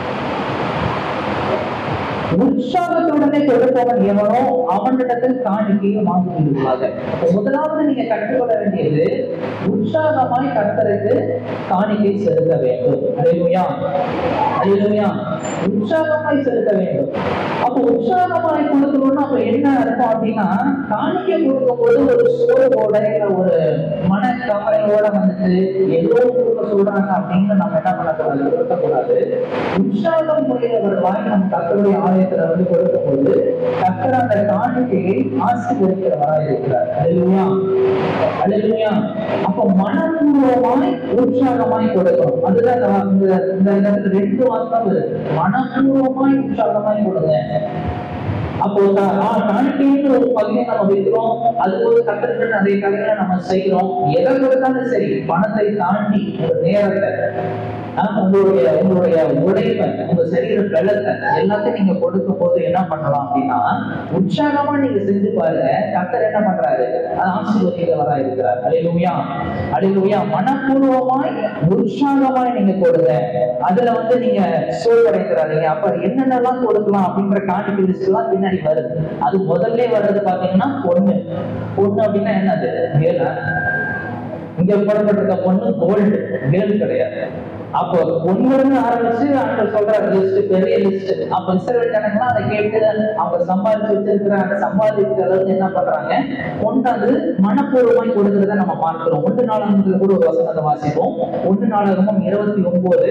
உற்சாகத்துடனே கொடுப்பவன் எவனோ அவனிடத்தில் காணிக்கையும் வாங்கி கொள்வாங்க அப்ப முதலாவது நீங்க கற்றுக்கொள்ள வேண்டியது உற்சாகமாய் கர்த்தருக்கு காணிக்கை செலுத்த வேண்டும் அலையுயா அலையுயா உற்சாகமாய் செலுத்த வேண்டும் அப்ப உற்சாகமாய் கொடுக்கணும்னா அப்ப என்ன அர்த்தம் அப்படின்னா காணிக்கை கொடுக்கும் போது ஒரு சோர்வோட இல்ல ஒரு மன கவலையோட வந்துட்டு ஏதோ கொடுக்க சொல்றாங்க அப்படின்னு நம்ம என்ன பண்ணக்கூடாது கொடுக்கக்கூடாது உற்சாகம் உடையவர்களாய் நம்ம கத்தருடைய ஆலயத்துல வந்து கொடுக்கும் போது கத்தர் அந்த காணிக்கையை ஆசீர்வதிக்கிறவராக இருக்கிறார் அலையா அலையா அப்ப மனப்பூர்வமாய் உற்சாகமாய் கொடுக்கணும் அதுதான் இந்த வா- இந்த இந்த இடத்துல ரெண்டு வார்த்தை இருக்கு மனப்பூர்வமாய் உற்சாகமாய் கொடுங்க அப்போ கா- ஆ, காணிக்கைன்ற ஒரு பகுதியை நம்ம வைக்கிறோம் அது ஒரு கட்டத்தில் நிறைய காரியங்களை நம்ம செய்கிறோம் எதை கொடுத்தாலும் சரி பணத்தை தாண்டி ஒரு நேரத்தை ஆ, உங்களுடைய உங்களுடைய உழைப்பை உங்க சரீர பலத்தை எல்லாத்தையும் நீங்க கொடுக்கும் போது என்ன பண்ணலாம் அப்படின்னா உற்சாகமா நீங்க செஞ்சு பாருங்க கத்தர் என்ன பண்றாரு அது ஆசீர்வதிக்கிறவரா இருக்கிறார் அலையிலுயா அலையிலுயா மனப்பூர்வமாய் உற்சாகமாய் நீங்க கொடுங்க அதுல வந்து நீங்க சோர்வடைக்கிறாதீங்க அப்ப என்னென்னலாம் கொடுக்கலாம் அப்படின்ற காணிக்கை லிஸ்ட் எல்லாம் பின்னாடி வருது அது முதல்ல வர்றது பாத்தீங்கன்னா பொண்ணு பொண்ணு அப்படின்னா என்னது கேளா இங்க போடப்பட்டிருக்க பொண்ணு கோல்டு கேள் கிடையாது அப்போ பொண்ணுன்னு ஆரம்பிச்சு அங்க சொல்ற லிஸ்ட் பெரிய லிஸ்ட் அப்ப இஸ்ரேல் ஜனங்களாம் அதை கேட்டு அவங்க சம்பாதிச்சு வச்சிருக்கிற அந்த சம்பாதிக்கிற அளவுக்கு என்ன பண்றாங்க கொண்டாந்து மனப்பூர்வமாய் கொடுக்கறத நம்ம பார்க்கிறோம் ஒன்று நாளாகத்துல கூட ஒரு வசனத்தை வாசிப்போம் ஒன்று நாளாகமும் இருபத்தி ஒன்பது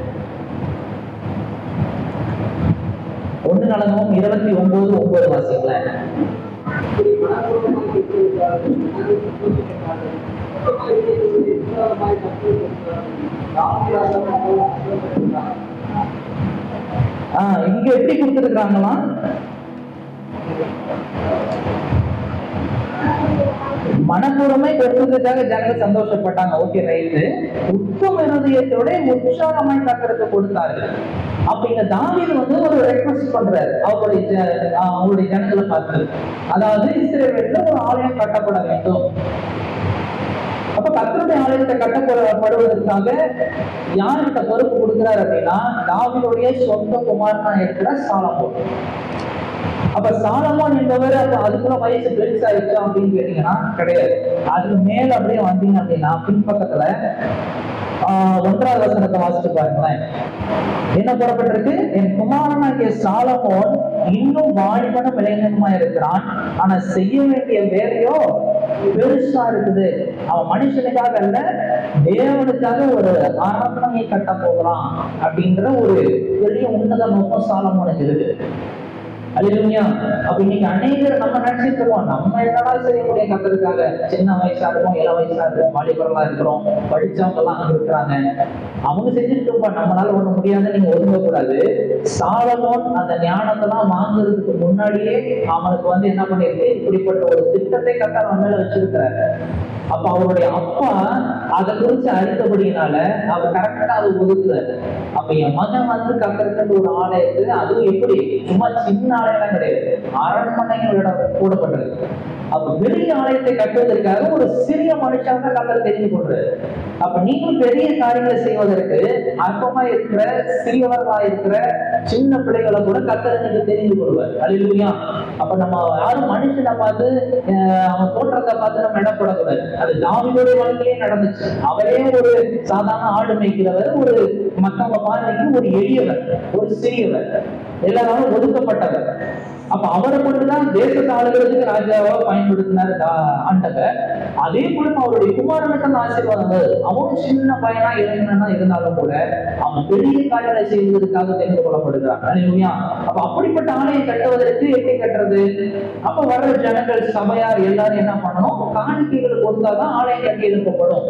ஒன்று நாளாகமும் இருபத்தி ஒன்பது ஒன்பது வாசிங்களேன் ஆஹ் இங்க எப்படி கொடுத்துருக்காங்களா மனப்பூர்வமாய் கொடுத்ததுக்காக ஜனங்கள் சந்தோஷப்பட்டாங்க ஓகே ரைட்டு உத்தம இருதயத்தோட உற்சாகமாய் கத்தருக்கு கொடுத்தார்கள் அப்ப இங்க தாவீது வந்து ஒரு ரெக்வஸ்ட் பண்றாரு அவருடைய ஜ- ஆஹ் அவருடைய ஜனங்களை பார்த்து அதாவது இஸ்ரேவேல்ல ஒரு ஆலயம் கட்டப்பட வேண்டும் அப்ப கத்தருடைய ஆலயத்தை கட்டப்படுவதற்காக யார்கிட்ட பொறுப்பு கொடுக்கிறார் அப்படின்னா தாவீதுடைய சொந்த குமாரனா இருக்கிற சாலமோன் அப்ப சாலமோன் என்பவர் அப்ப அதுக்குள்ள வயசு பெருசாயிடுச்சு அப்படின்னு கேட்டீங்கன்னா கிடையாது அதுக்கு மேல அப்படியே வந்தீங்க அப்படின்னா பின்பக்கத்துல ஆஹ் ஒன்றாவது வசனத்தை வாசிச்சு பாருங்களேன் என்ன கூறப்பட்டிருக்கு என் குமாரனாகிய சாலமோன் இன்னும் வாலிபனும் இளைஞனுமா இருக்கிறான் ஆனா செய்ய வேண்டிய வேலையோ பெருசா இருக்குது அவன் மனுஷனுக்காக அல்ல தேவனுக்காக ஒரு அரண்மனையை கட்ட போகிறான் அப்படின்ற ஒரு பெரிய உன்னத நோக்கம் சாலமோனுக்கு இருக்கு அல்லேலூயா அப்ப இன்னைக்கு அநேகர் நம்ம நினைச்சிட்டு இருக்கோம் நம்ம என்னடா செய்ய முடியும் கத்தருக்காக சின்ன வயசா இருக்கும் இள வயசா இருக்கும் வாலிபர்களா இருக்கிறோம் படிச்சவங்க எல்லாம் அங்க இருக்கிறாங்க அவங்க செஞ்சுட்டு இருப்போம் நம்மளால ஒண்ணு முடியாதுன்னு நீங்க ஒதுங்க கூடாது சாலமோன் அந்த ஞானத்தெல்லாம் வாங்குறதுக்கு முன்னாடியே அவனுக்கு வந்து என்ன பண்ணிருக்கு இப்படிப்பட்ட ஒரு திட்டத்தை கத்தர் அவன் மேல வச்சிருக்கிறாரு அப்ப அவருடைய அப்பா அதை குறிச்சு அறிந்தபடியினால அவர் கரெக்டா அதை ஒதுக்குறாரு அப்ப என் மகன் வந்து கத்தருக்கு ஒரு ஆலயத்து அதுவும் எப்படி சும்மா சின்ன ஆலயம் கிடையாது அரண்மனைகளோட கூடப்பட்டது அப்ப பெரிய ஆலயத்தை கட்டுவதற்காக ஒரு சிறிய மனுஷன் தான் கத்தர் தெரிந்து கொள்றாரு அப்ப நீங்களும் பெரிய காரியங்களை செய்வதற்கு அற்பமா இருக்கிற சிறியவர்களா இருக்கிற சின்ன பிள்ளைகளை கூட கத்தருக்கு தெரிந்து கொள்வார் அல்லா அப்ப நம்ம யாரும் மனுஷனை பார்த்து அஹ், அவன் தோற்றத்தை பார்த்து நம்ம இடப்படக்கூடாது அது தாவிதோடைய வாழ்க்கையே நடந்துச்சு அவரே ஒரு சாதாரண ஆடு மேய்க்கிறவர் ஒரு மத்தவங்க பார்வைக்கு ஒரு எளியவர் ஒரு சிறியவர் எல்லாரும் ஒதுக்கப்பட்டவர் அப்ப அவரை கொண்டுதான் தேசத்தை ஆளுகிறதுக்கு ராஜாவா பயன்படுத்தினார் தா- ஆண்டவர் அதே போல அவருடைய குமாரனுக்கு அந்த ஆசீர்வாதம் வருது. அவனும் சின்ன பையனா இளைஞனா இருந்தாலும் கூட அவன் பெரிய காரியங்களை செய்வதற்காக தெரிந்து கொள்ளப்படுகிறான் அல்லேலூயா. அப்ப அப்படிப்பட்ட ஆலயம் கட்டுவதற்கு எப்படி கட்டுறது அப்ப வர்ற ஜனங்கள் சபையார் எல்லாரும் என்ன பண்ணணும் காணிக்கைகள் கொடுத்தாதான் ஆலயம் கட்டி எழுப்பப்படும்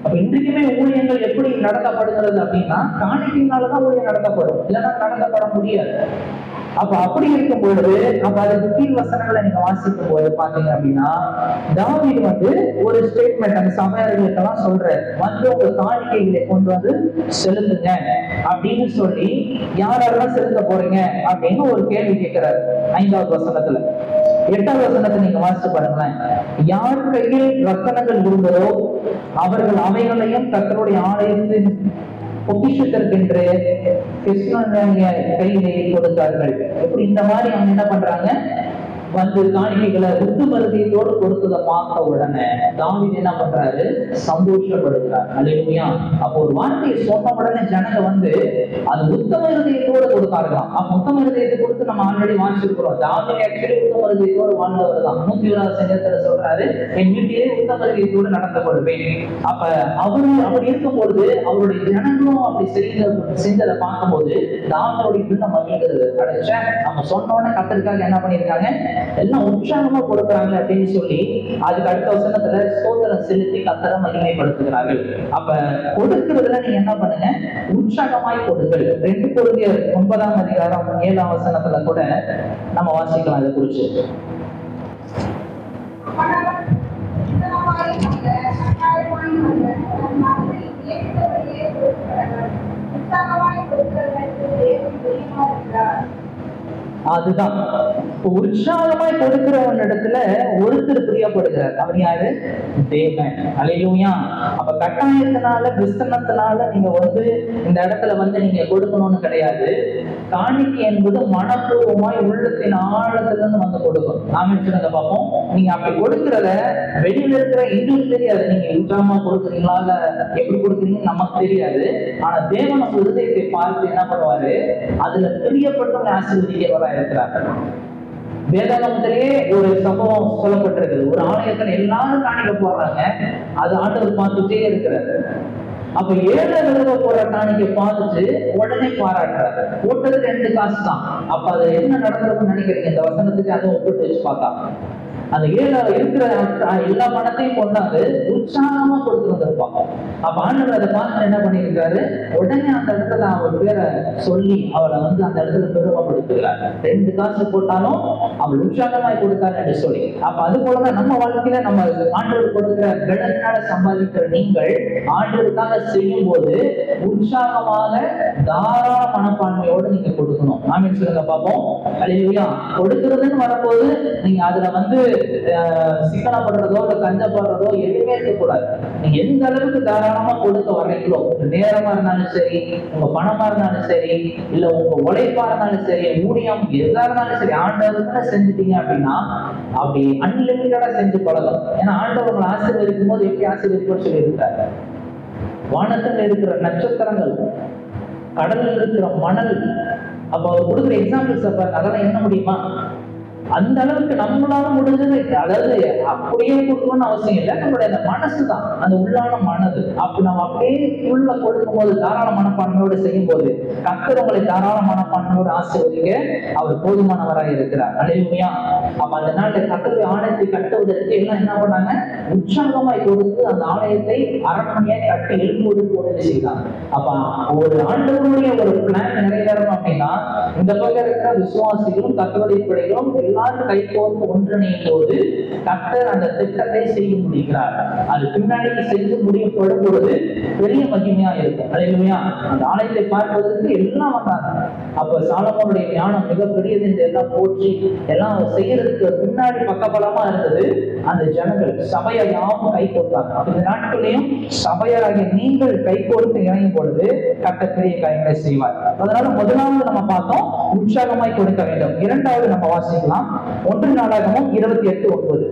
அப்ப இன்றைக்குமே ஊழியங்கள் எப்படி நடத்தப்படுகிறது அப்படின்னா காணிக்கையினாலதான் ஊழியம் நடத்தப்படும் இல்லைன்னா நடத்தப்பட முடியாது அப்ப அப்படி இருக்கும் பொழுது அப்ப அதுக்கு கீழ் வசனங்களை நீங்க வாசிக்கும் போது பாத்தீங்க அப்படின்னா தாவீது வந்து ஒரு ஸ்டேட்மெண்ட் அந்த சமையல்களுக்கெல்லாம் சொல்றாரு வந்து உங்க காணிக்கைகளை கொண்டு வந்து செலுத்துங்க அப்படின்னு சொல்லி யாரெல்லாம் செலுத்த போறீங்க அப்படின்னு ஒரு கேள்வி கேட்கிறாரு ஐந்தாவது வசனத்துல எட்டாவது வசனத்தை நீங்க வாசிச்சு பாருங்களேன் யார் கையில் ரத்தனங்கள் இருந்ததோ அவர்கள் அவைகளையும் கர்த்தருடைய ஆலயத்தின் பொக்கிஷத்திற்கென்று கிருஷ்ணனுடைய கையிலே கொடுத்தார்கள் இப்படி இந்த மாதிரி அவங்க என்ன பண்றாங்க வந்து காணிக்கைகளை உத்து மருதியத்தோடு கொடுத்ததை பார்த்த உடனே தாவீது என்ன பண்றாரு சந்தோஷப்படுகிறார் அல்லேலூயா அப்போ ஒரு வார்த்தையை சொன்ன உடனே ஜனங்க வந்து அது உத்தம இருதயத்தோடு கொடுத்தார்களாம் அப்ப உத்தம இருதயத்தை கொடுத்து நம்ம ஆல்ரெடி வாசிச்சிருக்கிறோம் தாவீது ஆக்சுவலி உத்தம இருதயத்தோடு வாழ்ந்தவர் தான் நூத்தி இருபதாவது சங்கத்துல சொல்றாரு என் வீட்டிலே உத்தம இருதயத்தோடு நடத்தப்படுவேன் அப்ப அவரு அப்படி இருக்கும் பொழுது அவருடைய ஜனங்களும் அப்படி செய்த செஞ்சதை பார்க்கும்போது தாவனுடைய பிள்ளை மகிழ்கிறது அடைச்ச நம்ம சொன்ன உடனே கத்தருக்காக என்ன பண்ணியிருக்காங்க எல்லாம் உற்சாகமா கொடுக்குறாங்க அப்படின்னு சொல்லி அதுக்கு அடுத்த வசனத்துல ஸ்தோத்திரம் செலுத்தி கத்தரை மகிமைப்படுத்துகிறார்கள் அப்ப கொடுக்கிறதுல நீங்க என்ன பண்ணுங்க உற்சாகமாய் கொடுங்கள் ரெண்டு பொருந்திய ஒன்பதாம் அதிகாரம் ஏழாம் வசனத்துல கூட நம்ம வாசிக்கலாம் இதை குறிச்சு அதுதான் இப்ப உற்சாகமாய் கொடுக்கிறவன் இடத்துல ஒருத்தர் பிரியப்படுகிறார் அவர் யாரு தேவன் அலையிலுயா அப்ப கட்டாயத்தினால கிறிஸ்தனத்தினால நீங்க வந்து இந்த இடத்துல வந்து நீங்க கொடுக்கணும்னு கிடையாது காணிக்கை என்பது மனப்பூர்வமாய் உள்ளத்தின் ஆழத்துல இருந்து வந்து கொடுக்கணும் நாம சொல்லுங்க பார்ப்போம் நீங்க அப்படி கொடுக்கறத வெளியில இருக்கிற எங்களுக்கு தெரியாது நீங்க உற்சாகமா கொடுக்குறீங்களா இல்ல எப்படி கொடுக்குறீங்கன்னு நமக்கு தெரியாது ஆனா தேவன் நம்ம இருதயத்தை பார்த்து என்ன பண்ணுவாரு அதுல பிரியப்பட்டவங்க ஆசீர்வதிக்கிறவரா இருக்கிறார் வேதாகமத்திலேயே ஒரு சம்பவம் சொல்லப்பட்டிருக்குது ஒரு ஆலயத்துல எல்லாரும் காணிக்க போடுறாங்க அது ஆண்டவர் பார்த்துட்டே இருக்கிறாரு அப்ப ஏழை விதவை போற காணிக்கை பார்த்துட்டு உடனே பாராட்டுறாரு போட்டது ரெண்டு காசு தான் அப்ப அது என்ன நடக்கிறதுன்னு நினைக்கிறீங்க இந்த வசனத்துக்கு அதை ஒப்பிட்டு வச்சு பார்த்தா அந்த ஏழை இருக்கிற அஹ், எல்லா பணத்தையும் கொண்டாந்து உற்சாகமா கொடுத்து வந்திருப்பாங்க அப்ப ஆண்டவர் அதை பார்த்து என்ன பண்ணியிருக்காரு உடனே அந்த இடத்துல அவர் பேரை சொல்லி அவளை வந்து அந்த இடத்துல பெருமைப்படுத்துகிறார் ரெண்டு காசு போட்டாலும் அவள் உற்சாகமாய் கொடுத்தார் என்று சொல்லி அப்ப அது போலதான் நம்ம வாழ்க்கையில நம்ம ஆண்டவர் கொடுக்கிற கடனால சம்பாதிக்கிற நீங்கள் ஆண்டவருக்காக செய்யும் போது உற்சாகமாக தாராள மனப்பான்மையோடு நீங்க கொடுக்கணும் ஆமீன் சொல்லுங்க பார்ப்போம் அல்லையா கொடுக்கிறதுன்னு வரும்போது நீங்க அதுல வந்து அஹ், சிக்கனப்படுறதோ இல்ல கஞ்சப்படுறதோ எதுவுமே இருக்கக்கூடாது நீங்க எந்த அளவுக்கு தாராளமா கொடுக்க வர்றீங்களோ உங்க நேரமா இருந்தாலும் சரி உங்க பணமா இருந்தாலும் சரி இல்ல உங்க உழைப்பா இருந்தாலும் சரி ஊழியம் எதா இருந்தாலும் சரி ஆண்டவருக்குன்னு செஞ்சுட்டீங்க அப்படின்னா அப்படி அன்லிமிட்டடா செஞ்சு பழகும் ஏன்னா ஆண்டவர் உங்களை ஆசீர்வதிக்கும் போது எப்படி ஆசீர்வதிக்கும் சொல்லி இருக்காரு வானத்துல இருக்கிற நட்சத்திரங்கள் கடலில் இருக்கிற மணல் அப்ப அவர் கொடுக்குற எக்ஸாம்பிள்ஸ் அப்ப அதெல்லாம் என்ன முடியுமா அந்த அளவுக்கு நம்மளால முடிஞ்சது அதாவது அப்படியே கொடுக்கணும்னு அவசியம் இல்லை நம்மளுடைய அந்த மனசு தான் அந்த உள்ளான மனது அப்ப நம்ம அப்படியே உள்ள கொடுக்கும் போது தாராள மனப்பான்மையோடு செய்யும் போது கத்தர் உங்களை தாராள மனப்பான்மையோடு ஆசீர்வதிக்க அவர் போதுமானவராக இருக்கிறார் அலையுமையா அப்ப அந்த நாட்டை கத்தருடைய ஆலயத்தை கட்டுவதற்கு எல்லாம் என்ன பண்ணாங்க உற்சாகமாய் கொடுத்து அந்த ஆலயத்தை அரண்மனையை கட்டி எழுப்புவதற்கு உதவி செய்தாங்க அப்ப ஒரு ஆண்டவருடைய ஒரு பிளான் நிறைவேறணும் அப்படின்னா இந்த பக்கம் இருக்கிற விசுவாசிகளும் கத்தருடைய பிள்ளைகளும் எல்லாரும் கை கோர்த்து ஒன்றிணையும் போது கத்தர் அந்த திட்டத்தை செய்ய முடிகிறார் அது பின்னாடி செஞ்சு முடியப்படும் பொழுது பெரிய மகிமையா இருக்கும் அலையிலுமையா அந்த ஆலயத்தை பார்ப்பதற்கு எல்லாம் வந்தாங்க அப்ப சாலமோனுடைய ஞானம் மிகப்பெரியது என்று எல்லாம் போற்றி எல்லாம் செய்யறதுக்கு பின்னாடி பக்கபலமா இருந்தது அந்த ஜனங்கள் சபையை யாவும் கை கோர்த்தாங்க அப்ப இந்த நாட்களையும் சபையாகிய நீங்கள் கை கோர்த்து இணையும் பொழுது கட்ட பெரிய காரியங்களை செய்வார் அதனால முதலாவது நம்ம பார்த்தோம் உற்சாகமாய் கொடுக்க வேண்டும் இரண்டாவது நம்ம வாசிக்கலாம் ஒன்று நாளாகமும் இருபத்தி எட்டு ஒன்பது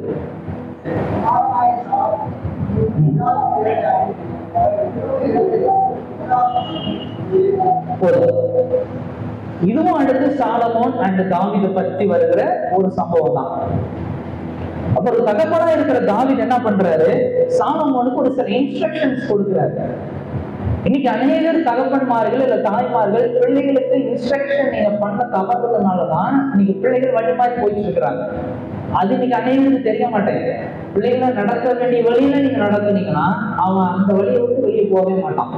போதும் இதுவும் அடுத்து சாலமோன் அண்ட் தாவீதை பத்தி வருகிற ஒரு சம்பவம் தான் அப்ப ஒரு தகப்பனா இருக்கிற தாவீது என்ன பண்றாரு சாலமோனுக்கு ஒரு சில இன்ஸ்ட்ரக்ஷன்ஸ் கொடுக்கிறாரு இன்னைக்கு அநேகர் தகப்பன்மார்கள் இல்ல தாய்மார்கள் பிள்ளைகளுக்கு இன்ஸ்ட்ரக்ஷன் நீங்க பண்ண தவறுறதுனாலதான் இன்னைக்கு பிள்ளைகள் வழி மாறி போயிட்டு இருக்கிறாங்க அது இன்னைக்கு அநேகருக்கு தெரிய மாட்டேங்குது பிள்ளைகளை நடக்க வேண்டிய வழியில நீங்க நடத்துனீங்கன்னா அவன் அந்த வழியை விட்டு வெளியே போகவே மாட்டான்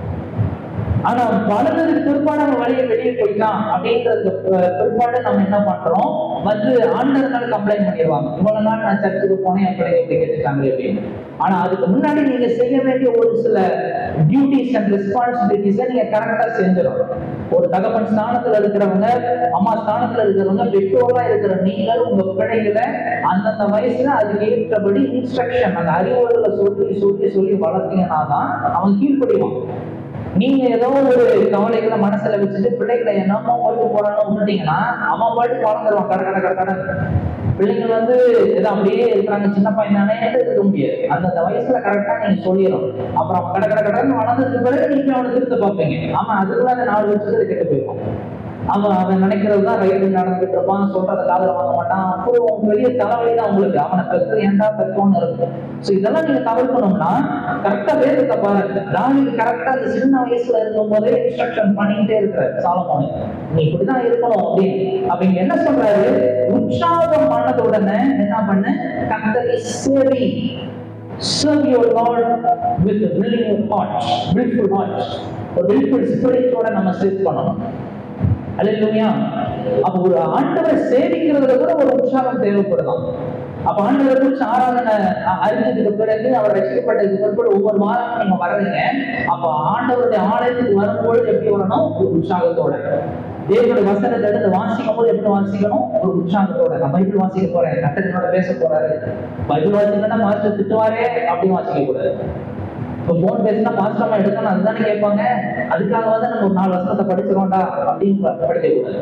ஆனா வளர்ந்ததுக்கு பிற்பாடு அவன் வழியை வெளியே போயிட்டான் அப்படின்றது அஹ், பிற்பாடு நம்ம என்ன பண்றோம் வந்து ஆண்டவர்கள் கம்ப்ளைண்ட் பண்ணிடுவாங்க இவ்வளவு நாள் நான் சர்ச்சுக்கு போனேன் என் பிள்ளைங்க இப்படி கேட்டுட்டாங்களே அப்படின்னு ஆனா அதுக்கு முன்னாடி நீங்க செய்ய வேண்டிய ஒரு சில டியூட்டிஸ் அண்ட் ரெஸ்பான்சிபிலிட்டிஸை நீங்க கரெக்டா செஞ்சிடும் ஒரு தகப்பன் ஸ்தானத்துல இருக்கிறவங்க அம்மா ஸ்தானத்துல இருக்கிறவங்க பெற்றோரா இருக்கிற நீங்கள் உங்க பிள்ளைகளை அந்தந்த வயசுல அதுக்கு ஏற்றபடி இன்ஸ்ட்ரக்ஷன் அந்த அறிவுரைகளை சொல்லி சொல்லி சொல்லி வளர்த்தீங்கன்னா தான் அவன் கீழ்ப்படிவான் நீங்க ஏதோ ஒரு கவலைகளை மனசுல வச்சுட்டு பிள்ளைகளை என்னமோ போயிட்டு போறான்னு விட்டுட்டீங்கன்னா அவன் பாட்டு வளர்ந்துருவான் கட கட கட கடன் பிள்ளைங்க வந்து ஏதோ அப்படியே இருக்கிறாங்க சின்ன பையனானே இருக்க முடியாது அந்தந்த வயசுல கரெக்டா நீங்க சொல்லிடும் அப்புறம் அவன் கட கட கடன்னு வளர்ந்ததுக்கு பிறகு நீங்க அவனை திருத்த பார்ப்பீங்க அவன் அதுக்குள்ள அந்த நாலு வருஷத்துல கெட்டு போயிருவான் அவன் அவன் நினைக்கிறது தான் ரைட்டு நடந்துட்டு இருப்பான் சொல்றத காதுல வாங்க மாட்டான் அப்புறம் உங்க பெரிய தலைவலி தான் உங்களுக்கு அவனை பெற்று ஏன்டா பெற்றோன்னு இருக்கும் ஸோ இதெல்லாம் நீங்க தவிர்க்கணும்னா கரெக்டா வேதத்தை பாருங்க தாவிது கரெக்டா அந்த சின்ன வயசுல இருக்கும் போதே இன்ஸ்ட்ரக்ஷன் பண்ணிக்கிட்டே இருக்கிறார் சாலமோனு நீ இப்படிதான் இருக்கணும் அப்படின்னு அப்படின்னு என்ன சொல்றாரு உற்சாகம் பண்ணதுடனே என்ன பண்ண கத்தரை சேவி serve your Lord with a willing heart, willful heart, ஒரு willful spirit ஓட நம்ம சேவ் பண்ணணும் அல்லேலூயா அப்ப ஒரு ஆண்டவரை சேவிக்கிறதுல கூட ஒரு உற்சாகம் தேவைப்படுதாம் அப்ப ஆண்டவரை குறிச்சு ஆராதனை அ- அறிஞ்சதுக்கு பிறகு அவர் ரசிக்கப்பட்டதுக்கு பிறகு ஒவ்வொரு வாரமும் நீங்க வர்றீங்க அப்ப ஆண்டவருடைய ஆலயத்துக்கு வரும்பொழுது எப்படி வரணும் ஒரு உற்சாகத்தோட தேவனுடைய வசனத்தை எடுத்து வாசிக்கும் போது எப்படி வாசிக்கணும் ஒரு உற்சாகத்தோட நான் பைபிள் வாசிக்க போறேன் கத்தனோட பேச போறாரு பைபிள் வாசிக்கணும்னா மாஸ்டர் திட்டுவாரே அப்படின்னு வாசிக்க கூடாது இப்போ ஃபோன் பேசினா பாஸ்டமா எடுக்கணும் அதுதானே கேட்பாங்க அதுக்காக வந்து நம்ம ஒரு நாலு வருஷத்தை படிச்சிரோம்டா அப்படின்னு ப- படிக்க கூடாது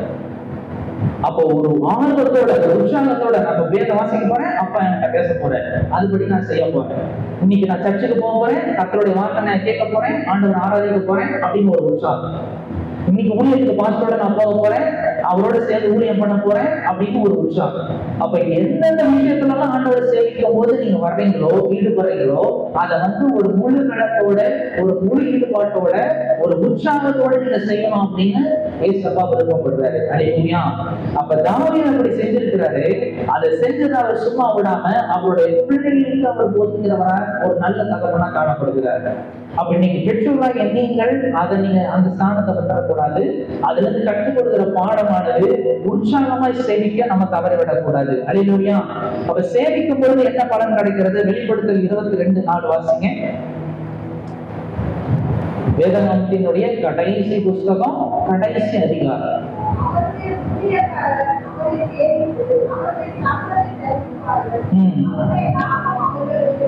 அப்போ ஒரு ஆர்வத்தோட ஒரு உற்சாகத்தோட நம்ம வேத வாசிக்க போறேன் அப்பா என்கிட்ட பேச போறேன் அதுபடி நான் செய்ய போறேன் இன்னைக்கு நான் சர்ச்சுக்கு போக போறேன் கத்தருடைய வார்த்தை நான் கேட்க போறேன் ஆண்டவர் ஆராதிக்க போறேன் அப்படின்னு ஒரு உற்சாகம் இன்னைக்கு ஊழியத்துக்கு பாஸ்டரோட நான் போக போறேன் அவரோட சேர்ந்து ஊழியம் பண்ண போறேன் அப்படின்னு ஒரு உற்சாகம் அப்ப எந்தெந்த விஷயத்துலலாம் ஆண்டவர் சேவிக்கும் போது நீங்க வர்றீங்களோ ஈடுபடுறீங்களோ அதை வந்து ஒரு முழு கணத்தோட ஒரு முழு ஈடுபாட்டோட ஒரு உற்சாகத்தோட நீங்க செய்யணும் அப்படின்னு ஏசப்பா விருப்பப்படுறாரு அடையா அப்ப தாவீது அப்படி செஞ்சிருக்கிறாரு அதை செஞ்சதை அவர் சும்மா விடாம அவருடைய பிள்ளைகளுக்கு அவர் போதுங்கிறவரா ஒரு நல்ல தகவலா காணப்படுகிறார் அப்ப நீங்க பெற்றோர்களாக நீங்கள் அதை நீங்க அந்த ஸ்தானத்தை விட்டுறக்கூடாது அதுல இருந்து கற்றுக் கொடுக்கிற பாடமானது உற்சாகமாய் சேவிக்க நம்ம தவறிவிடக்கூடாது அழிலுயா அப்ப சேவிக்கும் பொழுது என்ன பலன் கிடைக்கிறது வெளிப்படுத்தல் இருபத்தி ரெண்டு நாள் வாசிங்க வேதகாந்தத்தினுடைய கடைசி புஸ்தகம் கடைசி அதிகாரம் அவருடைய ஊழியக்காரர் அவரை தேடித்து அவரை நாமத்தை தரிசிப்பார்கள். ம். அவருடைய நாமம் அவர்களுக்கு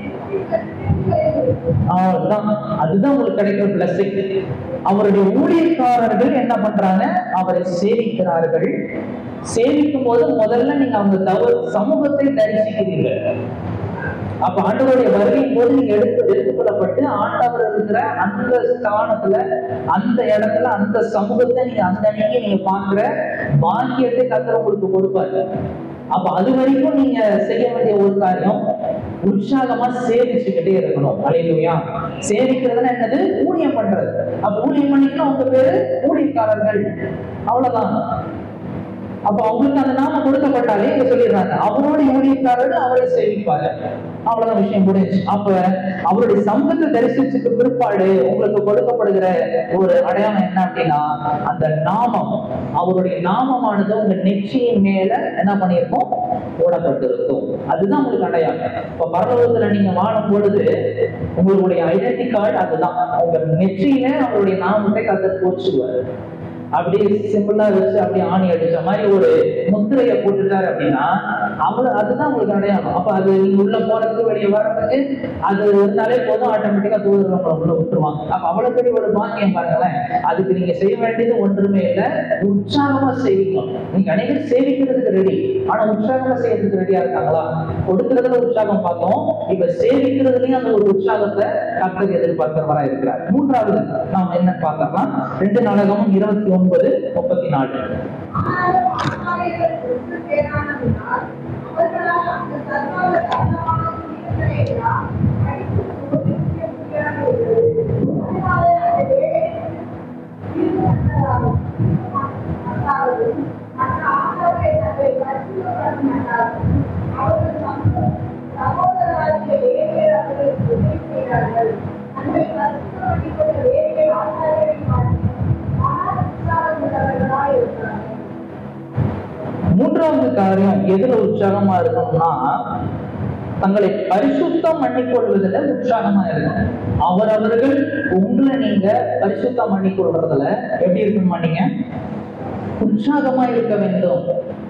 நெற்றியில் அவ்வளவுதான் அதுதான் உங்களுக்கு கிடைக்கிற பிளஸிங் அவருடைய ஊழியக்காரர்கள் என்ன பண்றாங்க அவரை சேவிக்கிறார்கள் சேவிக்கும் போது முதல்ல நீங்க அவங்க தவறு சமூகத்தை தரிசிக்கிறீர்கள் அப்ப ஆண்டவருடைய வருகையின் போது நீங்க எடுத்து எடுத்துக்கொள்ளப்பட்டு ஆண்டவர் இருக்கிற அந்த ஸ்தானத்துல அந்த இடத்துல அந்த சமூகத்தை நீங்க அந்த அன்னைக்கு நீங்க பாக்குற பாக்கியத்தை கத்தர் உங்களுக்கு கொடுப்பாரு அப்ப அது வரைக்கும் நீங்க செய்ய வேண்டிய ஒரு காரியம் உற்சாகமா சேவிச்சுக்கிட்டே இருக்கணும் அலையிலுயா சேவிக்கிறதுனா என்னது ஊழியம் பண்றது அப்ப ஊழியம் பண்ணிக்கலாம் உங்க பேரு ஊழியக்காரர்கள் அவ்வளவுதான் அப்ப அவங்களுக்கு அந்த நாம கொடுக்கப்பட்டாலே இங்க சொல்லிடுறாங்க அவருடைய ஊழியக்காரர்கள் அவரை சேவிப்பாரு அவ்வளவுதான் விஷயம் முடிஞ்சு அப்ப அவருடைய சமூகத்தை தரிசிச்சுக்கு பிற்பாடு உங்களுக்கு கொடுக்கப்படுகிற ஒரு அடையாளம் என்ன அப்படின்னா அந்த நாமம் அவருடைய நாமமானது உங்க நெற்றியின் மேல என்ன பண்ணியிருக்கோம் போடப்பட்டிருக்கும் அதுதான் உங்களுக்கு அடையாளம் இப்ப பரலோகத்துல நீங்க வாழும் பொழுது உங்களுடைய ஐடென்டி கார்டு அதுதான் உங்க நெற்றியில அவருடைய நாமத்தை கத்தர் போச்சுவார் அப்படியே சிம்பிளா வச்சு அப்படியே ஆணி அடிச்ச மாதிரி ஒரு முத்திரையை போட்டுட்டாரு அப்படின்னா அவ்வளவு அதுதான் உங்களுக்கு அடையாளம் அப்ப அது நீங்க உள்ள போறதுக்கு வெளியே வர்றதுக்கு அது இருந்தாலே போதும் ஆட்டோமேட்டிக்கா தூதர் நம்மளை உள்ள விட்டுருவாங்க அப்ப அவ்வளவு பெரிய ஒரு பாக்கியம் பாருங்களேன் அதுக்கு நீங்க செய்ய வேண்டியது ஒன்றுமே இல்லை உற்சாகமா சேவிக்கணும் நீங்க அனைவரும் சேவிக்கிறதுக்கு ரெடி ஆனா உற்சாகமா செய்யறதுக்கு ரெடியா இருக்காங்களா கொடுக்கறதுல உற்சாகம் பார்த்தோம் இப்ப சேவிக்கிறதுலயும் அந்த ஒரு உற்சாகத்தை கர்த்தர் எதிர்பார்க்கிறவரா இருக்கிறார் மூன்றாவது நாம் என்ன பார்க்கலாம் ரெண்டு நாடகமும் இருபத்தி ஒன்பது முப்பத்தி நாலு ஆனாலும் ஆசாரியர்கள் ஒன்று சேரானதினால் அவர்களால் அந்த சர்வாத காரணமான துணிகளை எல்லாம் அடித்து போதிக்க முடியாமல் இருந்தது. அதனால அந்த வேலைகளில் ஈடுபட்டதாலும் மற்ற ஆசாரியர்கள் அதை பரிசுத்தப்பட மாட்டார்கள் அவர்கள் தங்கள் சகோதரராகிய லேவியர் அவர்களுக்கு உதவி செய்தார்கள் அன்றை பரிசுத்தப்பட்டுக் கொண்ட லேவியர் ஆசாரியரை பார்த்து மகா உற்சாகம் உள்ளவர்களாய் இருக்கிறார்கள் மூன்றாவது காரியம் எதுல உற்சாகமா இருக்கணும்னா தங்களை பரிசுத்தம் பண்ணிக்கொள்வதில் உற்சாகமா இருக்கணும் அவரவர்கள் உங்களை நீங்க பரிசுத்தம் பண்ணிக்கொள்றதுல எப்படி இருக்கணுமா நீங்க உற்சாகமா இருக்க வேண்டும்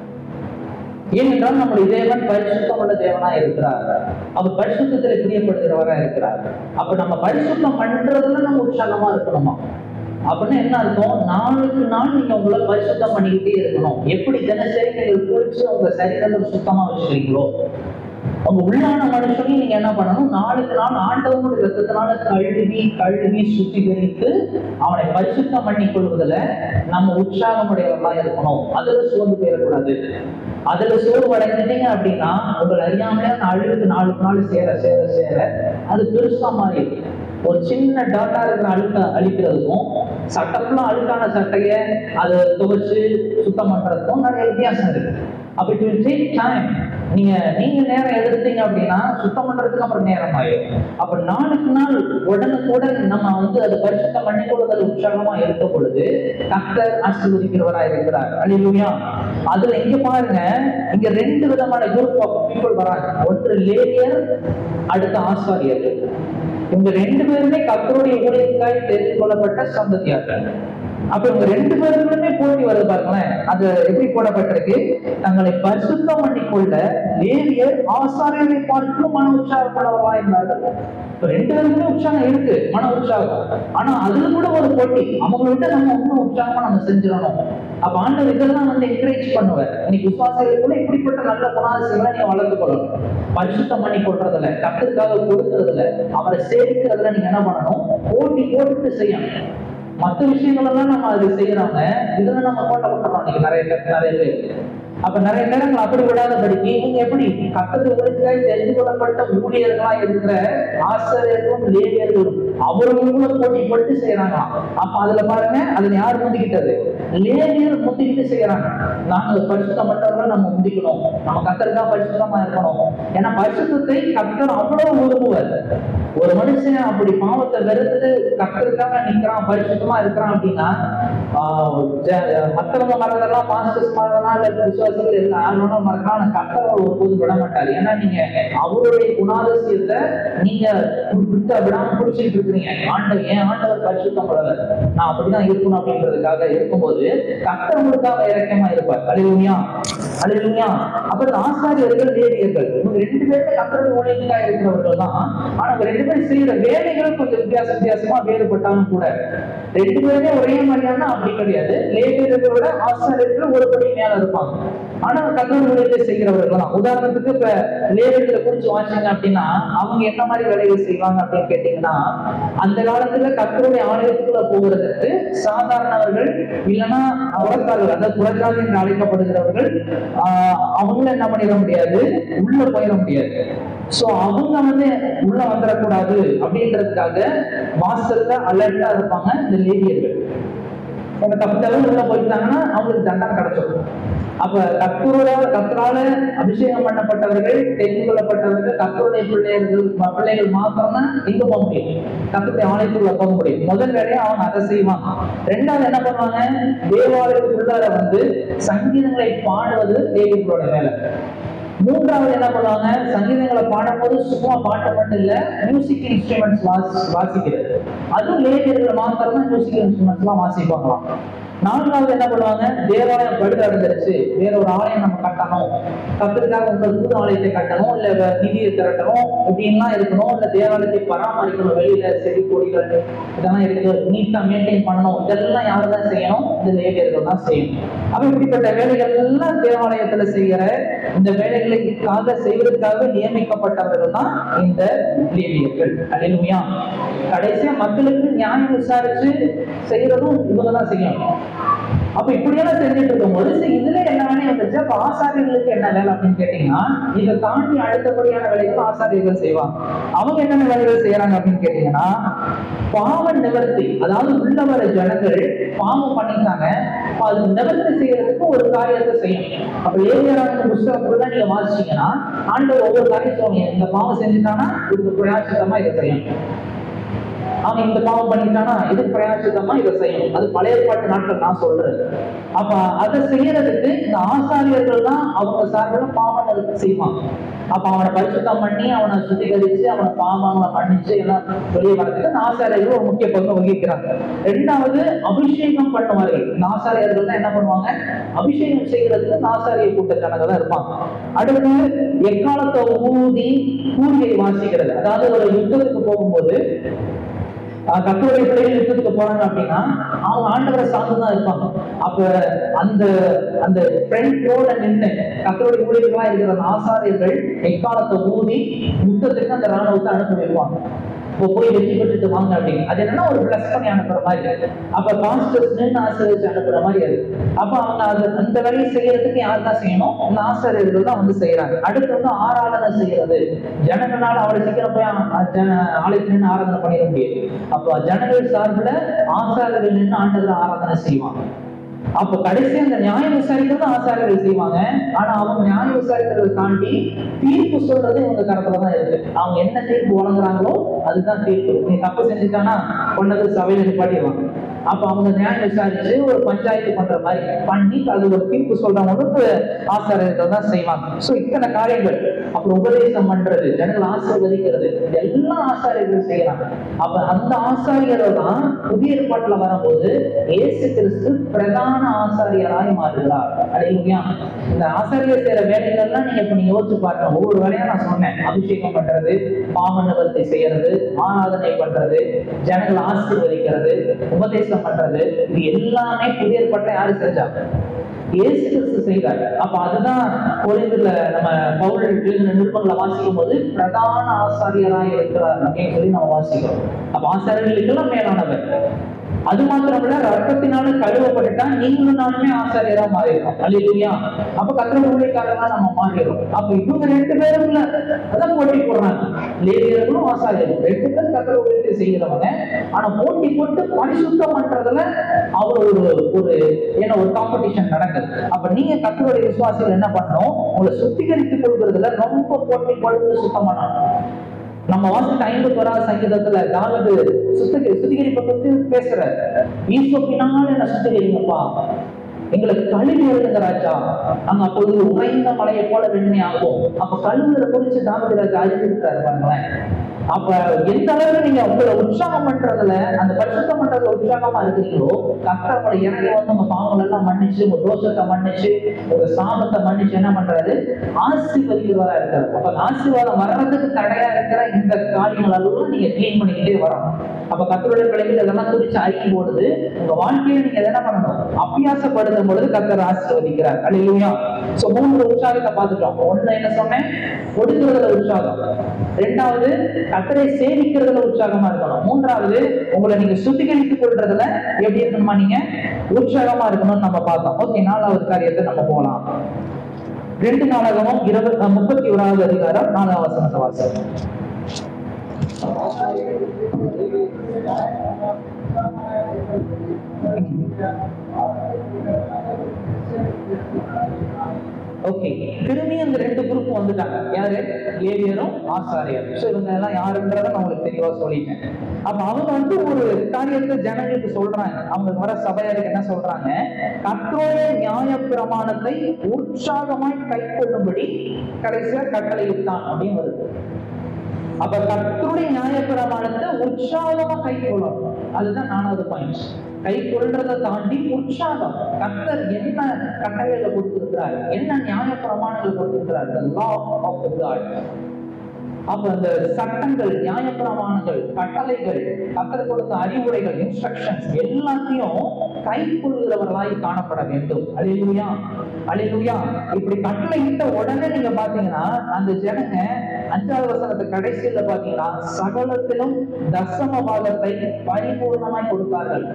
ஏனென்றால் நம்முடைய தேவன் பரிசுத்தம் உள்ள தேவனா இருக்கிறார் அவர் பரிசுத்தத்தில் பிரியப்படுகிறவரா இருக்கிறார் அப்ப நம்ம பரிசுத்தம் பண்றதுல நம்ம உற்சாகமா இருக்கணுமா அப்படின்னா என்ன அர்த்தம் நாளுக்கு நாள் நீங்க உங்களை பரிசுத்தம் பண்ணிக்கிட்டே இருக்கணும் எப்படி தினசரி நீங்க குளிச்சு உங்க சரீரத்தை சுத்தமா வச்சுக்கிறீங்களோ உங்க உள்ளான மனுஷனையும் நீங்க என்ன பண்ணணும் நாளுக்கு நாள் ஆண்டவனுடைய ரத்தத்தினால கழுவி கழுவி சுத்திகரித்து அவனை பரிசுத்தம் பண்ணி கொள்வதில் நம்ம உற்சாகமுடையவர்களா இருக்கணும் அதுல சோர்ந்து போயிடக்கூடாது அதுல சோர்வு அடைஞ்சிட்டீங்க அப்படின்னா உங்களை அறியாமலே அந்த அழுக்கு நாளுக்கு நாள் சேர சேர சேர அது பெருசா மாறிடும் ஒரு சின்ன டாட்டா இருக்கிற அழுக்க அழிக்கிறதுக்கும் சட்டம்லாம் அழுக்கான சட்டையை அதை துவைச்சு சுத்தம் பண்றதுக்கும் நிறைய வித்தியாசம் இருக்கு அப்ப இட் வில் டேக் டைம் நீங்க நீங்க நேரம் எடுத்தீங்க அப்படின்னா சுத்தம் பண்றதுக்கு அப்புறம் நேரம் ஆயிடும் அப்ப நாளுக்கு நாள் உடனுக்குடன் நம்ம வந்து அதை பரிசுத்தம் பண்ணி கொள்வதில் உற்சாகமா இருக்க பொழுது கர்த்தர் ஆசீர்வதிக்கிறவரா இருக்கிறார் அல்லேலூயா அதுல இங்க பாருங்க இங்க ரெண்டு விதமான குரூப் ஆஃப் பீப்புள் வராங்க ஒன்று லேவியர் அடுத்த ஆசாரியர்கள் இவங்க ரெண்டு பேருமே கர்த்தருடைய ஊழியத்துக்காய் தெரிந்து கொள்ளப்பட்ட சந்ததியார்கள் அப்ப இவங்க ரெண்டு பேருக்குமே போட்டி வருது பாருங்களேன் அது எப்படி போடப்பட்டிருக்கு தங்களை பரிசுத்தம் பண்ணிக்கொள்ள லேவியர் ஆசாரியரை பார்க்கலும் மன உற்சாகப்படவா இருந்தார்கள் இப்ப ரெண்டு பேருக்குமே உற்சாகம் இருக்கு மன உற்சாகம் ஆனா அதுல கூட ஒரு போட்டி அவங்களை விட்டு நம்ம இன்னும் உற்சாகமா நம்ம செஞ்சிடணும் அப்ப ஆண்டவர் இதெல்லாம் வந்து என்கரேஜ் பண்ணுவார் இன்னைக்கு விசுவாசிகளுக்குள்ள இப்படிப்பட்ட நல்ல குணாதிசயங்களை நீங்க வளர்த்து கொள்ளணும் பரிசுத்தம் பண்ணி கொள்றதுல கத்துக்காக கொடுக்கறதுல அவரை சேவிக்கிறதுல நீங்க என்ன பண்ணணும் போட்டி போட்டுட்டு செய்யணும் மற்ற விஷயங்கள் எல்லாம் நம்ம அது செய்யறவங்க இதுல நம்ம கோட்டை விட்டுறோம் நீங்க நிறைய பேர் நிறைய பேர் அப்ப நிறைய நேரங்கள் அப்படி விடாதபடிக்கு இவங்க எப்படி கத்தது உழைக்காய் தெரிந்து கொள்ளப்பட்ட ஊழியர்களா இருக்கிற ஆசிரியர்களும் லேவியர்களும் அவர்களும் போட்டி போட்டு செய்யறாங்களாம் அப்ப அதுல பாருங்க அதுல யார் முந்திக்கிட்டது லேவியர் முந்திக்கிட்டு செய்யறாங்க நாங்க பரிசுத்தப்பட்டவர்களை நம்ம முந்திக்கணும் நம்ம கத்தருக்கா பரிசுத்தமா இருக்கணும் ஏன்னா பரிசுத்தத்தை கத்தர் அவ்வளவு விரும்புவார் ஒரு மனுஷன் அப்படி பாவத்தை வெறுத்து கத்தருக்காக நிக்கிறான் பரிசுத்தமா இருக்கிறான் அப்படின்னா ஆஹ் ஜ- மத்தவங்க மறந்தெல்லாம் மாஸ்டர்ஸ் மறந்தெல்லாம் இல்ல விசுவாசிகள் எல்லாம் யாரும் மறக்கலாம் ஆனா கத்தர் ஒருபோதும் விட மாட்டார் ஏன்னா நீங்க அவருடைய குணாதிசயத்தை நீங்க விட்டு விடாம பிடிச்சிட்டு இருக்கிறீங்க ஆண்டவர் ஏன் ஆண்டவர் பரிசுத்தம் உள்ளவர் நான் அப்படிதான் இருக்கணும் அப்படின்றதுக்காக இருக்கும்போது கத்தர் உங்களுக்காக இறக்கமா இருப்பார் அழிவுமையா அழிவுமையா அப்புறம் ஆசாரியர்கள் லேவியர்கள் இவங்க ரெண்டு பேருமே கத்தருடைய ஊழியத்துக்காக இருக்கிறவர்கள் தான் ஆனா இவங்க ரெண்டு பேரும் செய்யற வேலைகள் கொஞ்சம் வித்தியாச வித்தியாசமா வேறுபட்டாலும் கூட ரெண்டு பேருமே ஒரே மாதிரியான அப்படி கிடையாது லேவியர்களை விட ஆசாரியர்கள் ஒரு படி மேல இருப்பாங்க ஆனா கத்தர் ஊழியத்தை செய்கிறவர்கள் தான் உதாரணத்துக்கு இப்ப லேவியர்களை குறிச்சு வாசிங்க அப்படின்னா அவங்க என்ன மாதிரி வேலைகள் செய்வாங்க அப்படின்னு கேட்டீங்கன்னா அந்த காலத்துல கத்தருடைய ஆலயத்துக்குள்ள போகிறதுக்கு சாதாரணவர்கள் இல்லைன்னா புறத்தார்கள் அதாவது புறத்தார்கள் என்று அழைக்கப்படுகிறவர்கள் ஆஹ் அவங்களும் என்ன பண்ணிட முடியாது உள்ள போயிட முடியாது சோ அவங்க வந்து உள்ள வந்துடக்கூடாது அப்படின்றதுக்காக வாசல்ல அலர்ட்டா இருப்பாங்க இந்த லேவியர்கள் அவங்க தப்பித்தாலும் உள்ள போயிட்டாங்கன்னா அவங்களுக்கு தண்டனை கிடைச்சிடும் அப்ப கத்தரோட கத்தரால அபிஷேகம் பண்ணப்பட்டவர்கள் தெரிந்து கொள்ளப்பட்டவர்கள் கத்தருடைய பிள்ளைகள் ம- பிள்ளைகள் மாத்திரம் தான் எங்க போக முடியும் கத்தருடைய ஆலயத்துக்குள்ள போக முடியும் முதல் வேலையை அவங்க அதை செய்வாங்க ரெண்டாவது என்ன பண்ணுவாங்க தேவாலயத்துக்குள்ளார வந்து சங்கீதங்களை பாடுவது தேவிகளோட வேலை மூன்றாவது என்ன பண்ணுவாங்க சங்கீதங்களை பாடும்போது சும்மா பாட்டு மட்டும் இல்ல மியூசிக் இன்ஸ்ட்ருமெண்ட்ஸ் வாசி வாசிக்கிறது அதுவும் லேபியர்கள் மாத்திரம் தான் மியூசிக் இன்ஸ்ட்ருமெண்ட்ஸ் எல்லாம் வாசிப்பாங்களாம் நான்காவது என்ன பண்ணுவாங்க தேவாலயம் படுது அடைஞ்சிருச்சு வேற ஒரு ஆலயம் நம்ம கட்டணும் கத்திற்காக உங்கள் புது ஆலயத்தை கட்டணும் இல்ல வே- நிதியை திரட்டணும் இப்படின்லாம் இருக்கணும் இல்ல தேவாலயத்தை பராமரிக்கணும் வெளியில செடி கொடிகள் இதெல்லாம் இருக்கு நீட்டா மெயின்டைன் பண்ணணும் இதெல்லாம் யாரு தான் செய்யணும் இந்த லேபியர்கள் தான் செய்யணும் அப்ப இப்படிப்பட்ட வேலைகள் எல்லாம் தேவாலயத்துல செய்யற இந்த வேலைகளுக்காக செய்வதற்காக நியமிக்கப்பட்டவர்கள் தான் இந்த லேவியர்கள் அல்லேலூயா கடைசியா மக்களுக்கு நியாயம் விசாரிச்சு செய்யறதும் இவங்க தான் செய்யணும் அப்ப இப்படியெல்லாம் செஞ்சுட்டு இருக்கும்போது சரி, இதுல என்ன வேலை வந்துச்சு அப்ப ஆசாரியர்களுக்கு என்ன வேலை அப்படின்னு கேட்டீங்கன்னா இதை தாண்டி அடுத்தபடியான வேலைகள் ஆசாரியர்கள் செய்வாங்க அவங்க என்னென்ன வேலைகள் செய்யறாங்க அப்படின்னு கேட்டீங்கன்னா பாவ நிவர்த்தி அதாவது உள்ள வர ஜனங்கள் பாவம் பண்ணிட்டாங்க அப்ப அது நிவர்த்தி செய்யறதுக்கு ஒரு காரியத்தை செய்யணும் அப்ப ஏரியாரான புஸ்தகம் ஃபுல்லா நீங்க வாசிச்சீங்கன்னா ஆண்டவர் ஒவ்வொரு காரியம் சொல்லுவீங்க இந்த பாவம் செஞ்சுட்டானா இதுக்கு பிரயாசித்தமா இதை செய்யணும் அவன் இந்த பாவம் பண்ணிட்டானா இது பிரயாசித்தமா இதை செய்யணும் அது பழைய பாட்டு நாட்கள் நான் சொல்றேன் அப்ப அதை செய்யறதுக்கு இந்த ஆசாரியர்கள் தான் அவங்க சார்பில் பாவம் நிவர்த்தி செய்வாங்க அப்ப அவனை பரிசுத்தம் பண்ணி அவனை சுத்திகரிச்சு அவனை பாவங்களை மன்னிச்சு எல்லாம் வெளியே வரதுக்கு இந்த ஆசாரியர்கள் ஒரு முக்கிய பங்கு வகிக்கிறாங்க ரெண்டாவது அபிஷேகம் பண்ணுவார்கள் இந்த ஆசாரியர்கள் தான் என்ன பண்ணுவாங்க அபிஷேகம் செய்யறதுக்கு இந்த ஆசாரிய கூட்டத்தானங்க தான் இருப்பாங்க அடுத்து எக்காலத்தை ஊதி கூலியை வாசிக்கிறது அதாவது ஒரு யுத்தத்துக்கு போகும்போது ஆஹ் கத்தோடைய பிள்ளைகள் யுத்தத்துக்கு போறாங்க அப்படின்னா அவங்க ஆண்டவரை சார்ந்துதான் இருப்பாங்க அப்ப அந்த அந்த ஃப்ரண்ட் ரோல நின்று கத்தோடைய ஊழியர்களா இருக்கிற அந்த ஆசாரியர்கள் எக்காலத்தை ஊதி யுத்தத்துக்கு அந்த ராணுவத்தை அனுப்பி வைப்பாங்க இப்போ போய் வெற்றி பெற்றுட்டு வாங்க அப்படின்னு அது என்னன்னா ஒரு பிளஸ் பண்ணி அனுப்புற மாதிரி அப்ப பாஸ்டர்ஸ் நின்று ஆசிரியர் அனுப்புற மாதிரி அது அப்ப அவங்க அது அந்த வேலையை செய்யறதுக்கு யார் தான் செய்யணும் இந்த ஆசிரியர்கள் தான் வந்து செய்யறாங்க அடுத்து வந்து ஆராதனை செய்யறது ஜனங்களால அவளை சீக்கிரம் போய் ஆ- ஜன- ஆலயத்துல நின்று ஆராதனை பண்ணிட முடியாது அப்ப ஜனங்கள் சார்பில் ஆசாரியர்கள் நின்று ஆண்டவர் ஆராதனை செய்வாங்க அப்ப கடைசி அந்த நியாயம் விசாரிக்கிறது ஆசாரியர்கள் செய்வாங்க ஆனா அவங்க நியாயம் விசாரிக்கிறதை தாண்டி தீர்ப்பு சொல்றது இவங்க கரத்துல தான் இருக்கு அவங்க என்ன தீர்ப்பு வழங்குறாங்களோ அதுதான் தீர்ப்பு நீ தப்பு செஞ்சுட்டானா கொண்டது சபையில நிப்பாட்டிடுவாங்க அப்ப அவங்க நியாயம் விசாரிச்சு ஒரு பஞ்சாயத்து பண்ற மாதிரி பண்ணி அது ஒரு தீர்ப்பு சொல்றவங்களுக்கு ஆசாரியர்கள் தான் செய்வாங்க சோ இத்தனை காரியங்கள் அப்புறம் உபதேசம் பண்றது ஜனங்கள் ஆசீர்வதிக்கிறது எல்லாம் ஆசாரியர்கள் செய்யறாங்க அப்ப அந்த ஆசாரியர்கள் தான் புதிய ஏற்பாட்டுல வரும்போது இயேசு கிறிஸ்து பிரதான ஆசாரியராய் மாறுகிறார் அடையுமையா இந்த ஆசாரியர் செய்யற வேலைகள்லாம் நீங்க இப்ப நீங்க யோசிச்சு பாருங்க ஒவ்வொரு வேலையா நான் சொன்னேன் அபிஷேகம் பண்றது பாவ நிவர்த்தி செய்யறது ஆராதனை பண்றது ஜனங்களை ஆசீர்வதிக்கிறது உபதேசம் பண்றது இது எல்லாமே புதிய ஏற்பாட்டை யாரு செஞ்சாங்க இயேசு கிறிஸ்து செய்தார் அப்ப அதுதான் கொரிந்துல நம்ம பவுல் எழுதின நிருபங்களை வாசிக்கும் போது பிரதான ஆசாரியராய் இருக்கிறார் அப்படின்னு சொல்லி நம்ம வாசிக்கிறோம் அப்ப ஆசாரியர்களுக்கெல்லாம் மேலானவர் அது மாத்திரமல்ல ரத்தத்தினால கழுவப்பட்டுட்டா நீங்களும் நானுமே ஆசாரியரா மாறிடுறோம் அல்லையா அப்ப கத்திர ஊழியக்காரங்களா நம்ம மாறிடுறோம் அப்ப இவங்க ரெண்டு பேரும்ல அதான் போட்டி போடுறாங்க லேவியர்களும் ஆசாரியரும் ரெண்டு பேரும் கத்திர ஊழியத்தை செய்கிறவங்க ஆனா போட்டி போட்டு பரிசுத்தம் பண்றதுல அவர் ஒரு ஒரு என்ன ஒரு காம்படிஷன் நடக்குது அப்ப நீங்க கத்தருடைய விசுவாசிகள் என்ன பண்ணணும் உங்களை சுத்திகரித்துக் கொள்கிறதுல ரொம்ப போட்டி போட்டு சுத்தம் பண்ணணும் நம்ம வாசித்த ஐம்பது வராத சங்கீதத்துல தாவீது சுத்திகரி சுத்திகரிப்பை பத்தி பேசுறாரு ஈசோப்பினால் என்ன சுத்திகரிங்கப்பா எங்களுக்கு கழுவி எழுதுங்க ராஜா நாங்க அப்பொழுது உறைந்த மலையை போல வெண்மை ஆகும் அப்ப கழுவுற குறிச்சு தாவீது ராஜா அறிவிக்கிறாரு பாருங்களேன் அப்ப எந்த அளவுக்கு நீங்க உங்களை உற்சாகம் பண்றதுல அந்த பரிசுத்தம் பண்றதுல உற்சாகமா இருக்கிறீங்களோ கர்த்தர் உங்களை இறங்கி வந்து உங்க பாவங்கள் எல்லாம் மன்னிச்சு உங்க தோஷத்தை மன்னிச்சு உங்க சாபத்தை மன்னிச்சு என்ன பண்றாரு ஆசீர்வதிக்கிறவரா இருக்காரு அப்ப அந்த ஆசீர்வாதம் வர்றதுக்கு தடையா இருக்கிற இந்த காரியங்கள் எல்லாம் நீங்க கிளீன் பண்ணிக்கிட்டே வரணும் அப்ப கத்தருடைய பிள்ளைகள் இதெல்லாம் குறிச்சு அறிக்கை போடுது உங்க வாழ்க்கையில நீங்க எதை என்ன பண்ணணும் அபியாசப்படுத்தும் பொழுது கத்தர் ஆசீர்வதிக்கிறார் அல்லையா சோ மூன்று உற்சாகத்தை பார்த்துட்டோம் ஒண்ணு என்ன சொன்னேன் ஒடுங்குறதுல உற்சாகம் ரெண்டாவது கத்தரை சேவிக்கிறதுல உற்சாகமா இருக்கணும் மூன்றாவது உங்களை நீங்க சுத்திகரித்துக் கொள்றதுல எப்படி இருக்கணுமா நீங்க உற்சாகமா இருக்கணும்னு நம்ம பார்த்தோம் ஓகே நாலாவது காரியத்தை நம்ம போகலாம் ரெண்டு நாடகமும் இருபது முப்பத்தி ஓராவது அதிகாரம் நாலாவது வசனத்தை வாசம் ஓகே திரும்பி அந்த ரெண்டு குரூப் வந்துட்டாங்க யாரு லேவியரும் ஆசாரியரும் ஸோ இவங்க எல்லாம் யாருன்றத நான் உங்களுக்கு தெளிவா சொல்லிட்டேன் அப்ப அவங்க வந்து ஒரு காரியத்தை ஜனங்களுக்கு சொல்றாங்க அவங்க வர சபையாருக்கு என்ன சொல்றாங்க கர்த்தருடைய நியாய பிரமாணத்தை உற்சாகமாய் கைக்கொள்ளும்படி கடைசியா கட்டளையிட்டான் அப்படின்னு வருது அப்ப கர்த்தருடைய நியாயப்பிரமாணத்தை உற்சாகமா கை கொள்ளணும் அதுதான் நாலாவது பாயிண்ட் கை கொள்றதை தாண்டி உற்சாகம் கர்த்தர் என்ன கட்டளைகளை கொடுத்திருக்கிறார் என்ன நியாய பிரமாணங்கள் கொடுத்திருக்கிறார் the law of the God அப்ப அந்த சட்டங்கள் நியாயப்பிரமாணங்கள் கட்டளைகள் கத்தர் கொடுத்த அறிவுரைகள் இன்ஸ்ட்ரக்ஷன்ஸ் எல்லாத்தையும் கை கொள்கிறவர்களாய் காணப்பட வேண்டும் அழிலுயா அழிலுயா இப்படி கட்டளை இட்ட உடனே நீங்க பாத்தீங்கன்னா அந்த ஜனங்க அஞ்சாவது வசனத்து கடைசியில பாத்தீங்கன்னா சகலத்திலும் தசம பாகத்தை பரிபூர்ணமாய் கொடுத்தார்கள்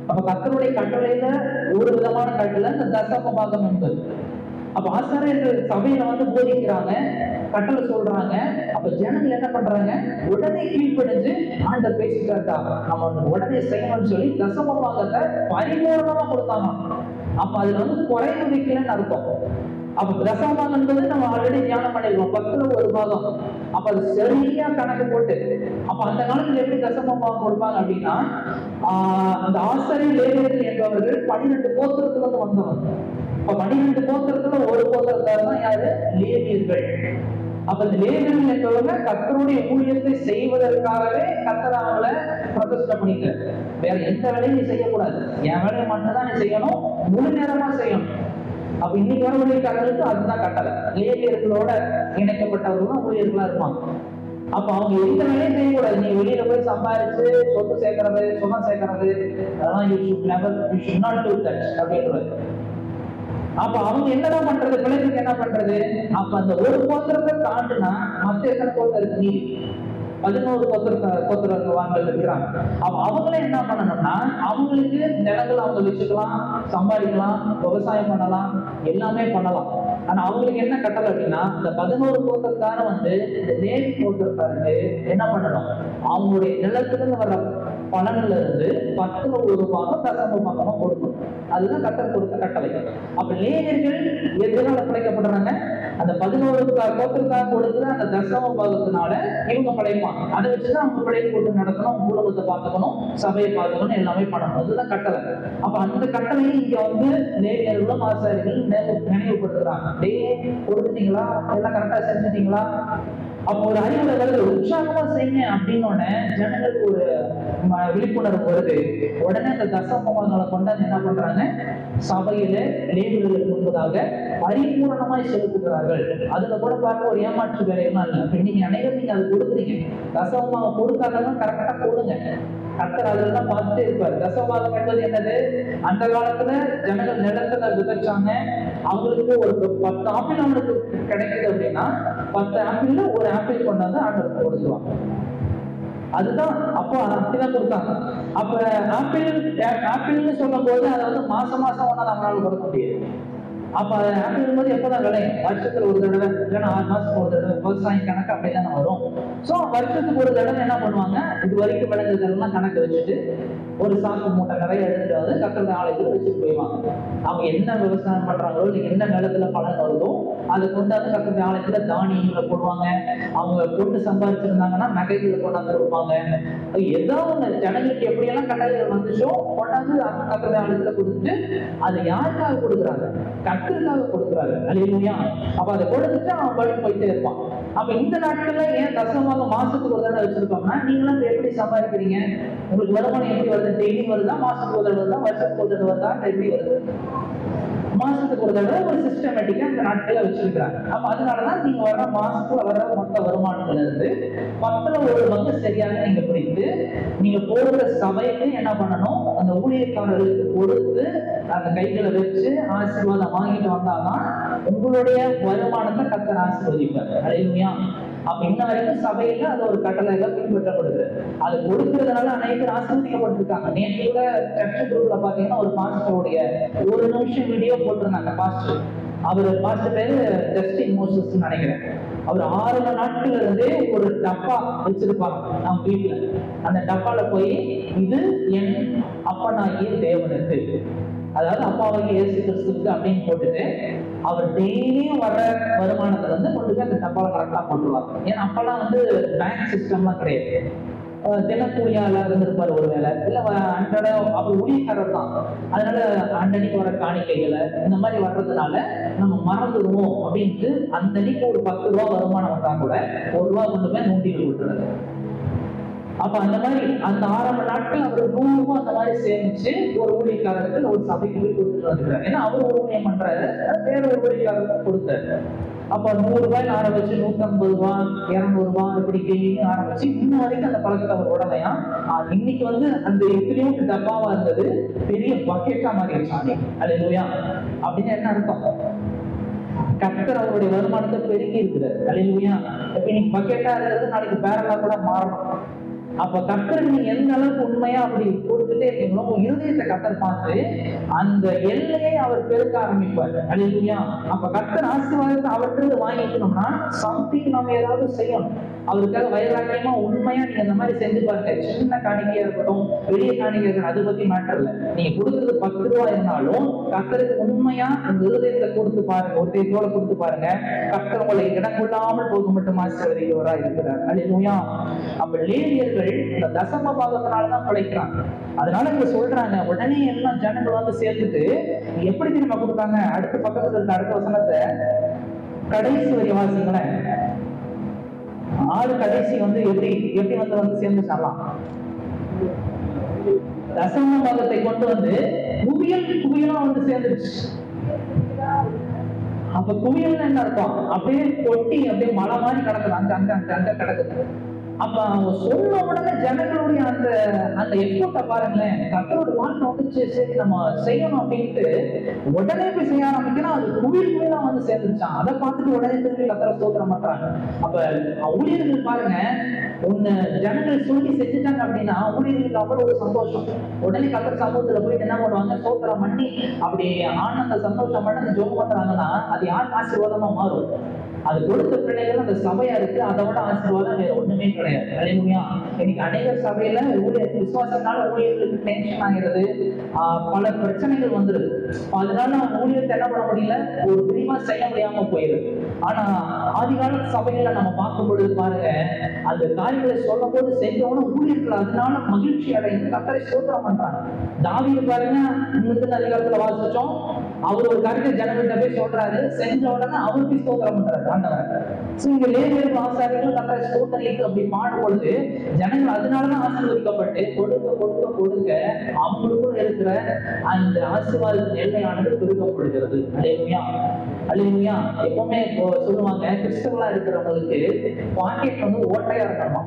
அப்ப கர்த்தருடைய கட்டளையில ஒரு விதமான கட்டளை இந்த தசம பாகம் என்பது அப்ப ஆசாரியர்கள் சபையில வந்து போதிக்கிறாங்க கட்டளை சொல்றாங்க அப்ப ஜனங்கள் என்ன பண்றாங்க உடனே கீழ்ப்படிஞ்சு ஆண்டர் பேசிட்டாட்டா நம்ம வந்து உடனே செய்யணும்னு சொல்லி தசம பாகத்தை பரிபூர்ணமா கொடுத்தாங்க அப்ப அதுல வந்து குறைவு வைக்கலன்னு அர்த்தம் அப்ப தசம பாகம் என்பது நம்ம ஆல்ரெடி தியானம் பண்ணிருக்கோம் பத்துல ஒரு பாகம் அப்ப அது சரியா கணக்கு போட்டு அப்ப அந்த காலத்துல எப்படி தசம பாகம் கொடுப்பாங்க அப்படின்னா ஆஹ் அந்த ஆசிரியர் லேவியர்கள் என்பவர்கள் பன்னிரெண்டு கோத்திரத்துல இருந்து வந்தவங்க அப்ப பன்னிரெண்டு கோத்திரத்துல ஒரு கோத்திரத்தார் தான் யாரு லேவியர்கள் அப்ப இந்த லேவியர்கள் என்பவங்க கர்த்தருடைய ஊழியத்தை செய்வதற்காகவே கர்த்தர் அவங்கள பிரதிஷ்டை பண்ணிக்க வேற எந்த வேலையும் நீ செய்யக்கூடாது என் வேலையை மட்டும் தான் நீ செய்யணும் முழு நேரமா செய்யணும் அப்ப இன்னைக்கு வர ஊழியக்காரர்களுக்கு அதுதான் கட்டளை லேவியர்களோட இணைக்கப்பட்டவர்கள் தான் ஊழியர்களா இருப்பாங்க அப்ப அவங்க எந்த வேலையும் செய்யக்கூடாது நீ வெளியில போய் சம்பாரிச்சு சொத்து சேர்க்கறது சுகம் சேர்க்கறது அதெல்லாம் you should never you should not do that அப்படின்றது அப்ப அவங்க என்னதான் பண்றது பிள்ளைகளுக்கு என்ன பண்றது அப்ப அந்த ஒரு கோத்திரத்தை தாண்டுனா மத்த எத்தனை கோத்திரம் இருக்கு நீ பதினோரு கோத்திர கோத்திரவான்கள் இருக்கிறாங்க அப்ப அவங்களே என்ன பண்ணணும்னா அவங்களுக்கு நிலங்கள் அவங்க வச்சுக்கலாம் சம்பாதிக்கலாம் விவசாயம் பண்ணலாம் எல்லாமே பண்ணலாம் ஆனா அவங்களுக்கு என்ன கட்டளை அப்படின்னா இந்த பதினோரு கோத்திரக்கார வந்து இந்த நேரி கோத்திரக்காரங்க என்ன பண்ணணும் அவங்களுடைய நிலத்துல இருந்து வர பலன்ல இருந்து பத்துல ஒரு பாகம் தசம பாகமா கொடுக்கணும் அதுதான் கட்டளை கொடுத்த கட்டளை அப்ப லேயர்கள் எதனால படைக்கப்படுறாங்க அந்த பதினோரு கோத்திரக்காக கொடுக்குற அந்த தசம பாகத்தினால இவங்க படைப்பாங்க அதை வச்சுதான் அவங்க பிழைப்பு கொண்டு நடக்கணும் அவங்க குடும்பத்தை பார்த்துக்கணும் சபையை பார்த்துக்கணும் எல்லாமே பண்ணணும் அதுதான் கட்டளை அப்ப அந்த கட்டளையை இங்க வந்து லேவியர்களும் ஆசாரிகள் நினைவு- நினைவுபடுத்துறாங்க டேய் கொடுத்துட்டீங்களா எல்லாம் கரெக்டா செஞ்சுட்டீங்களா அப்போ ஒரு அறிவுரை வருது உற்சாகமா செய்யுங்க அப்படின்னு உடனே ஜனங்களுக்கு ஒரு ம- விழிப்புணர்வு வருது உடனே அந்த தசமங்களை கொண்டாந்து என்ன பண்றாங்க சபையில லேவியர்களுக்கு முன்பதாக பரிபூரணமாய் செலுத்துகிறார்கள் அதுல கூட பார்க்க ஒரு ஏமாற்று வேலையெல்லாம் இல்லை இப்ப நீங்க அனைவரும் நீங்க அது கொடுக்குறீங்க தசமமாக கொடுக்காதவங்க கரெக்டா கொடுங்க கர்த்தர் அதெல்லாம் பார்த்துட்டே இருப்பார் தசபாகம் என்பது என்னது அந்த காலத்துல ஜனங்கள் நிலத்துல விதைச்சாங்க அவங்களுக்கு ஒரு பத்து ஆப்பிள் அவங்களுக்கு கிடைக்குது அப்படின்னா பத்து ஆப்பிள்ல ஒரு ஆப்பிள் கொண்டாந்து ஆண்டவருக்கு கொடுத்துருவாங்க அதுதான் அப்போ அப்படிதான் கொடுத்தாங்க அப்ப ஆப்பிள் ஆப்பிள்னு சொல்லும் போது அதை வந்து மாசம் மாசம் ஒன்றா நம்மளால கொடுக்க முடியாது அப்ப அது ஆப்பிள் போது எப்போதான் விளையும் வருஷத்துல ஒரு தடவை இல்லைன்னா ஆறு மாசத்துக்கு ஒரு தடவை விவசாயம் கணக்கு அப்படிதானே வரும் ஸோ வருஷத்துக்கு ஒரு தடவை என்ன பண்ணுவாங்க இது வரைக்கும் விளைஞ்சதெல்லாம் கணக்கு வச்சுட்டு ஒரு சாக்கு மூட்டை நிறைய எடுத்துட்டு வந்து கட்டட ஆலைகள் வச்சுட்டு போயிடுவாங்க அவங்க என்ன விவசாயம் பண்றாங்களோ இல்லை என்ன நிலத்துல பலன் வருதோ அதை கொண்டாந்து கட்டட ஆலைத்துல தானியங்களை போடுவாங்க அவங்க போட்டு சம்பாதிச்சிருந்தாங்கன்னா நகைகளை கொண்டாந்து கொடுப்பாங்க ஏதோ ஒண்ணு ஜனங்களுக்கு எப்படியெல்லாம் கட்டளைகள் வந்துச்சோ கொண்டாந்து அந்த கட்டட ஆலைத்துல கொடுத்துட்டு அது யாருக்காக கொடுக்குறாங்க கத்தருக்காக கொடுக்குறாரு அல்லையா அப்ப அதை கொடுத்துட்டு அவன் படி போயிட்டே இருப்பான் அப்ப இந்த நாட்கள்ல ஏன் தசமாக மாசத்துக்கு ஒரு தடவை வச்சிருக்கோம்னா நீங்களும் இப்ப எப்படி சம்பாதிக்கிறீங்க உங்களுக்கு வருமானம் எப்படி வருது டெய்லி வருதா மாசத்துக்கு ஒரு தடவை வருதா வருஷத்துக்கு ஒரு தடவை வருதா எப்படி வருது மாசத்துக்கு ஒரு தடவை ஒரு சிஸ்டமேட்டிக்கா இந்த நாட்களை வச்சிருக்கிறாங்க அப்ப அதனாலதான் நீங்க வர்ற மாசத்துல வர்ற மொத்த வருமானத்துல இருந்து பத்துல ஒரு பங்கு சரியாக நீங்க பிடித்து நீங்க போடுற சபைக்கு என்ன பண்ணணும் அந்த ஊழியக்காரர்களுக்கு கொடுத்து அந்த கைகளை வச்சு ஆசீர்வாதம் வாங்கிட்டு வந்தாதான் உங்களுடைய வருமானத்தை கத்தர் ஆசீர்வதிப்பார் அடையுமையா அப்ப இன்ன வரைக்கும் சபையில அது ஒரு கட்டளையாக பின்பற்றப்படுது அது கொடுக்கறதுனால அனைவரும் ஆசீர்வதிக்கப்பட்டிருக்காங்க நேற்று கூட சர்ச் குரூப்ல பாத்தீங்கன்னா ஒரு பாஸ்டருடைய ஒரு நிமிஷம் வீடியோ போட்டிருந்தாங்க பாஸ்டர் அவர் பாஸ்டர் பேரு ஜஸ்டின் மோசஸ் நினைக்கிறேன் அவர் ஆறு மணி நாட்கள்ல இருந்தே ஒரு டப்பா வச்சிருப்பாங்க நம்ம வீட்டுல அந்த டப்பால போய் இது என் அப்பனாகிய தேவனுக்கு அதாவது அப்பாவாகிய இயேசு கிறிஸ்துவுக்கு அப்படின்னு போட்டுட்டு அவர் டெய்லியும் வர்ற வருமானத்தை வந்து கொண்டு போய் அந்த டப்பால கரெக்டா போட்டுருவாங்க ஏன்னா அப்பெல்லாம் வந்து பேங்க் சிஸ்டம்லாம் கிடையாது அஹ் தினக்கூலியால இருந்திருப்பார் ஒருவேளை இல்ல வ- அன்றாட அவர் ஊழியக்காரர் தான் அதனால அன்னன்னைக்கு வர காணிக்கைகளை இந்த மாதிரி வர்றதுனால நம்ம மறந்துடுவோம் அப்படின்ட்டு அந்த அன்னைக்கு ஒரு பத்து ரூபா வருமானம் வந்தா கூட ஒரு ரூபா கொண்டு போய் நூண்டிகள் விட்டுறது அப்ப அந்த மாதிரி அந்த ஆரம்ப நாட்கள் அவர் நூறு ரூபாய் அந்த மாதிரி சேமிச்சு ஒரு ஊழியக்காரருக்கு ஒரு சபைக்கு போய் கொடுத்துட்டு வந்துட்டாரு ஏன்னா அவர் ஒரு ஊழியம் பண்றாரு வேற ஒரு ஊழியக்காரருக்கு கொடுத்தாரு அப்ப நூறு ரூபாய் ஆரம்பிச்சு நூத்தம்பது ரூபாய் இருநூறு ரூபாய் இப்படி டெய்லி ஆரம்பிச்சு இன்ன வரைக்கும் அந்த பழக்கத்தை அவர் உடலையா இன்னைக்கு வந்து அந்த எத்தனையும் டப்பாவா இருந்தது பெரிய பக்கெட்டா மாறிடுச்சு அது இல்லையா அப்படின்னு என்ன அர்த்தம் கர்த்தர் அவருடைய வருமானத்தை பெருக்கி இருக்குது அலையிலுயா இப்ப இன்னைக்கு பக்கெட்டா இருக்கிறது நாளைக்கு பேரலா கூட மாறணும் அப்ப கத்தருக்கு நீங்க எந்த அளவுக்கு உண்மையா அப்படி கொடுத்துட்டே இருக்கீங்களோ உங்க இருதயத்தை கத்தர் பார்த்து அந்த எல்லையை அவர் பெருக்க ஆரம்பிப்பார் அல்லையா அப்ப கத்தர் ஆசீர்வாதத்தை அவர்கிட்ட வாங்கிக்கணும்னா சம்திங் நம்ம ஏதாவது செய்யணும் அவருக்காக வைராக்கியமா உண்மையா நீங்க அந்த மாதிரி செஞ்சு பாருங்க சின்ன காணிக்கையா இருக்கட்டும் பெரிய காணிக்கை இருக்கட்டும் அதை பத்தி மேட்டர் இல்ல நீங்க கொடுக்கறது பத்து ரூபா இருந்தாலும் கத்தருக்கு உண்மையா அந்த இருதயத்தை கொடுத்து பாருங்க ஒருத்தையோட கொடுத்து பாருங்க கத்தர் உங்களை இடம் கொள்ளாமல் போக மட்டும் ஆசீர்வதிக்கிறவரா இருக்கிறார் அல்லையா அப்ப லேவியர்கள் இந்த தசம பாகத்தினாலதான் பிழைக்கிறாங்க அதனால இங்க சொல்றாங்க உடனே எல்லாம் ஜனங்கள் வந்து சேர்த்துட்டு எப்படி திரும்ப கொடுத்தாங்க அடுத்த பக்கத்துல இருக்க அடுத்த வசனத்தை கடைசி வரி வாசிங்களேன் ஆறு கடைசி வந்து எப்படி எப்படி வந்து வந்து சேர்ந்து சொல்லலாம் தசம பாகத்தை கொண்டு வந்து குவியல் குவியலா வந்து சேர்ந்துருச்சு அப்ப குவியல்னு என்ன அர்த்தம் அப்படியே கொட்டி அப்படியே மலை மாதிரி கிடக்குது அங்க அங்க அங்க அங்க கிடக்குது அப்ப அவங்க சொன்ன உடனே ஜனங்களுடைய அந்த அந்த எஃபோர்ட்டை பாருங்களேன் கத்தரோட வாழ்க்கை வந்துச்சு சரி நம்ம செய்யணும் அப்படின்ட்டு உடனே போய் செய்ய ஆரம்பிக்கணும் அது குவியல் குவியலா வந்து சேர்ந்துருச்சான் அதை பார்த்துட்டு உடனே திரும்பி கத்தரை ஸ்தோத்திரம் பண்றாங்க அப்ப ஊழியர்கள் பாருங்க ஒண்ணு ஜனங்கள் சொல்லி செஞ்சுட்டாங்க அப்படின்னா ஊழியர்களுக்கு அவ்வளவு ஒரு சந்தோஷம் உடனே கத்தர் சமூகத்துல போயிட்டு என்ன பண்ணுவாங்க ஸ்தோத்திரம் பண்ணி அப்படி ஆனந்த சந்தோஷம் பண்ணி அந்த ஜோம் பண்றாங்கன்னா அது யாருக்கு ஆசீர்வாதமா மாறும் அது கொடுத்த பிள்ளைகள் அந்த சபையா இருக்கு அதை விட ஆசீர்வாதம் வேற ஒண்ணுமே கிடையாது அலையா இன்னைக்கு அநேக சபையில ஊழியர் விசுவாசத்தினால ஊழியர்களுக்கு டென்ஷன் ஆகிறது ஆஹ் பல பிரச்சனைகள் வந்துருது அதனால அவங்க ஊழியத்தை என்ன பண்ண முடியல ஒரு விரிவா செய்ய முடியாம போயிருது ஆனா ஆதிகால சபைகளை நம்ம பார்க்கும் பொழுது பாருங்க அந்த காரியங்களை சொல்லும் போது செஞ்சவன ஊழியர்கள் அதனால மகிழ்ச்சி அடைந்து கத்தரை சோத்திரம் பண்றாங்க தாவீது பாருங்க முந்தின அதிகாரத்துல வாசிச்சோம் அவர் ஒரு காரியத்தை ஜனங்கள்கிட்ட போய் சொல்றாரு செஞ்ச உடனே அவர் போய் ஸ்தோத்திரம் பண்றாரு ஆண்டவர் சோ இங்க லேவியர்கள் ஆசாரிகள் கத்தரை ஸ்தோத்தரித்து அப்படி பாடும் பொழுது ஜனங்கள் அதனாலதான் ஆசீர்வதிக்கப்பட்டு கொடுக்க கொடுக்க கொடுக்க அவங்களுக்கும் இருக்கிற அந்த ஆசீர்வாதத்தின் எல்லையானது பெருக்கப்படுகிறது அலையா அலையா எப்பவுமே இப்போ சொல்லுவாங்க கிறிஸ்தவலா இருக்கிறவங்களுக்கு பாக்கெட் வந்து ஓட்டையா இருக்கணுமா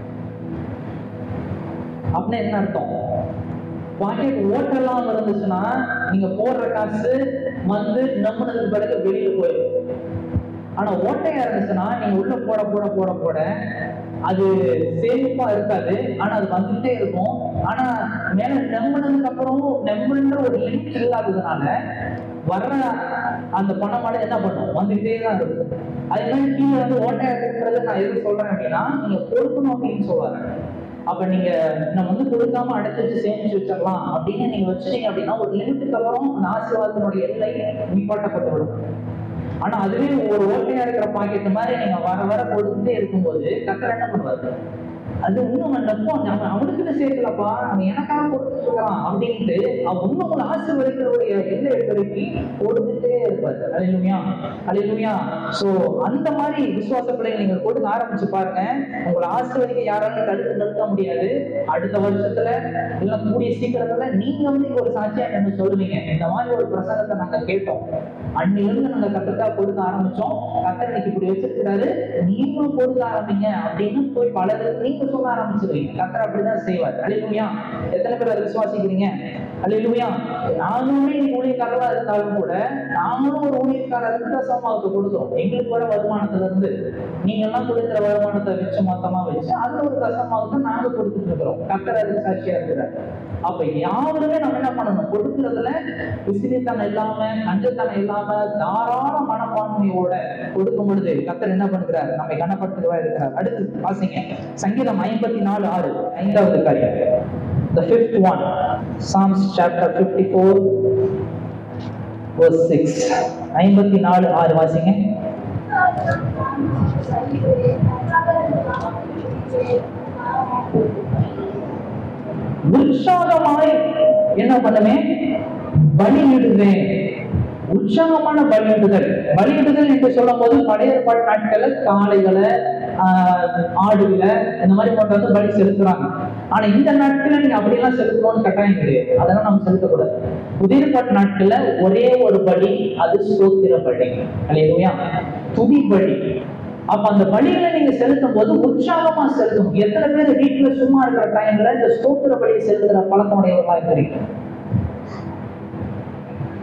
அப்படின்னு என்ன அர்த்தம் பாக்கெட் ஓட்டெல்லாம் இருந்துச்சுன்னா நீங்க போடுற காசு வந்து நம்பினதுக்கு பிறகு வெளியில போயிடும் ஆனா ஓட்டையா இருந்துச்சுன்னா நீங்க உள்ள போட போட போட போட அது சேமிப்பா இருக்காது ஆனா அது வந்துட்டே இருக்கும் ஆனா மேல நம்பினதுக்கு அப்புறம் நம்புன்ற ஒரு லிமிட் இல்லாததுனால வர்ற அந்த பணமால என்ன பண்ணும் வந்துட்டே தான் இருக்கும் அதே மாதிரி கீழே வந்து ஓட்டையா இருக்கிறது நான் எது சொல்றேன் அப்படின்னா நீங்க கொடுக்கணும் அப்படின்னு சொல்லுவாங்க அப்ப நீங்க நம்ம வந்து கொடுக்காம அடைச்சு வச்சு சேமிச்சு வச்சிடலாம் அப்படின்னு நீங்க வச்சுட்டீங்க அப்படின்னா ஒரு லிமிட்டுக்கு அப்புறம் அந்த ஆசீர்வாதத்தினுடைய எல்லை நிப்பாட்டப்பட்டு விடும் ஆனா அதுவே ஒரு ஓட்டையா இருக்கிற பாக்கெட் மாதிரி நீங்க வர வர கொடுத்துட்டே இருக்கும்போது கத்தர் என்ன பண்ணுவாரு அது இன்னும் நப்போ நம்ம அவனுக்குன்னு சேர்க்கலப்பா அவன் எனக்காக கொடுத்துட்டு இருக்கிறான் அப்படின்ட்டு அவன் இன்னும் உங்களை ஆசீர்வதிக்கிறவருடைய எல்லை பெருக்கி கொடுத்துட்டே இருப்பாரு அலையிலுமையா அலையிலுமையா சோ அந்த மாதிரி விசுவாச பிள்ளைங்க நீங்க கொடுக்க ஆரம்பிச்சு பாருங்க உங்களை ஆசீர்வதிக்க யாராலும் தடுத்து நிறுத்த முடியாது அடுத்த வருஷத்துல இல்ல கூடிய சீக்கிரத்துல நீங்க வந்து இங்க ஒரு சாட்சியா என்ன சொல்லுவீங்க இந்த மாதிரி ஒரு பிரசங்கத்தை நாங்க கேட்டோம் அன்னிலிருந்து நாங்க கத்தக்கா கொடுக்க ஆரம்பிச்சோம் கத்தர் இன்னைக்கு இப்படி வச்சிருக்கிறாரு நீங்களும் கொடுக்க ஆரம்பிங்க அப்படின்னு போய் பலருக்கு நீங்க சொல்ல ஆரம்பிச்சிருவீங்க கத்தர் அப்படிதான் செய்வார் அழிலுமையா எத்தனை பேர் அதை விசுவாசிக்கிறீங்க அழிலுமையா நாங்களுமே நீங்க ஊழியக்காரர்களா இருந்தாலும் கூட நாங்களும் ஒரு ஊழியக்காரருக்கு தசமாவுக்கு கொடுக்குறோம் எங்களுக்கு வர வருமானத்துல இருந்து நீங்க எல்லாம் கொடுக்குற வருமானத்தை வச்சு மொத்தமா வச்சு அதுல ஒரு தசமாவுக்கு நாங்க கொடுத்துட்டு இருக்கிறோம் கத்தர் அதுக்கு சாட்சியா இருக்கிறார் அப்ப யாருமே நம்ம என்ன பண்ணணும் கொடுக்கறதுல விசிறித்தனம் இல்லாம கஞ்சத்தனம் இல்லாம தாராள மனப்பான்மையோட கொடுக்கும் பொழுது கத்தர் என்ன பண்ணுகிறார் நம்மை கனப்படுத்துகிறவா இருக்கிறார் அடுத்து வாசிங்க சங்கீதம் ஐம்பத்தி நாலு ஆறு ஐந்தாவது காரியம் the fifth one psalms chapter 54 verse 6 ஐம்பத்தி நாலு ஆறு வாசிங்க உற்சாகமாய் என்ன பண்ணுவேன் பலியிடுவேன் உற்சாகமான பலியிடுதல் பலியிடுதல் என்று சொல்லும் போது பழைய ஏற்பாட்டு நாட்கள்ல காளைகளை ஆஹ், ஆடுகளை இந்த மாதிரி போட்டு வந்து பலி செலுத்துறாங்க ஆனா இந்த நாட்கள்ல நீங்க அப்படியெல்லாம் செலுத்தணும்னு கட்டாயம் கிடையாது அதெல்லாம் நம்ம செலுத்தக்கூடாது புதிய ஏற்பாட்டு நாட்கள்ல ஒரே ஒரு பலி அது ஸ்தோத்திர பலி அல்லையா துதி பலி அப்ப அந்த பலிகளை நீங்க செலுத்தும் போது உற்சாகமா செலுத்தணும் எத்தனை பேர் வீட்டுல சும்மா இருக்கிற டைம்ல இந்த ஸ்தோத்திர பலியை செலுத்துற பழக்கமுடையவர்களா இருக்கிறீங்க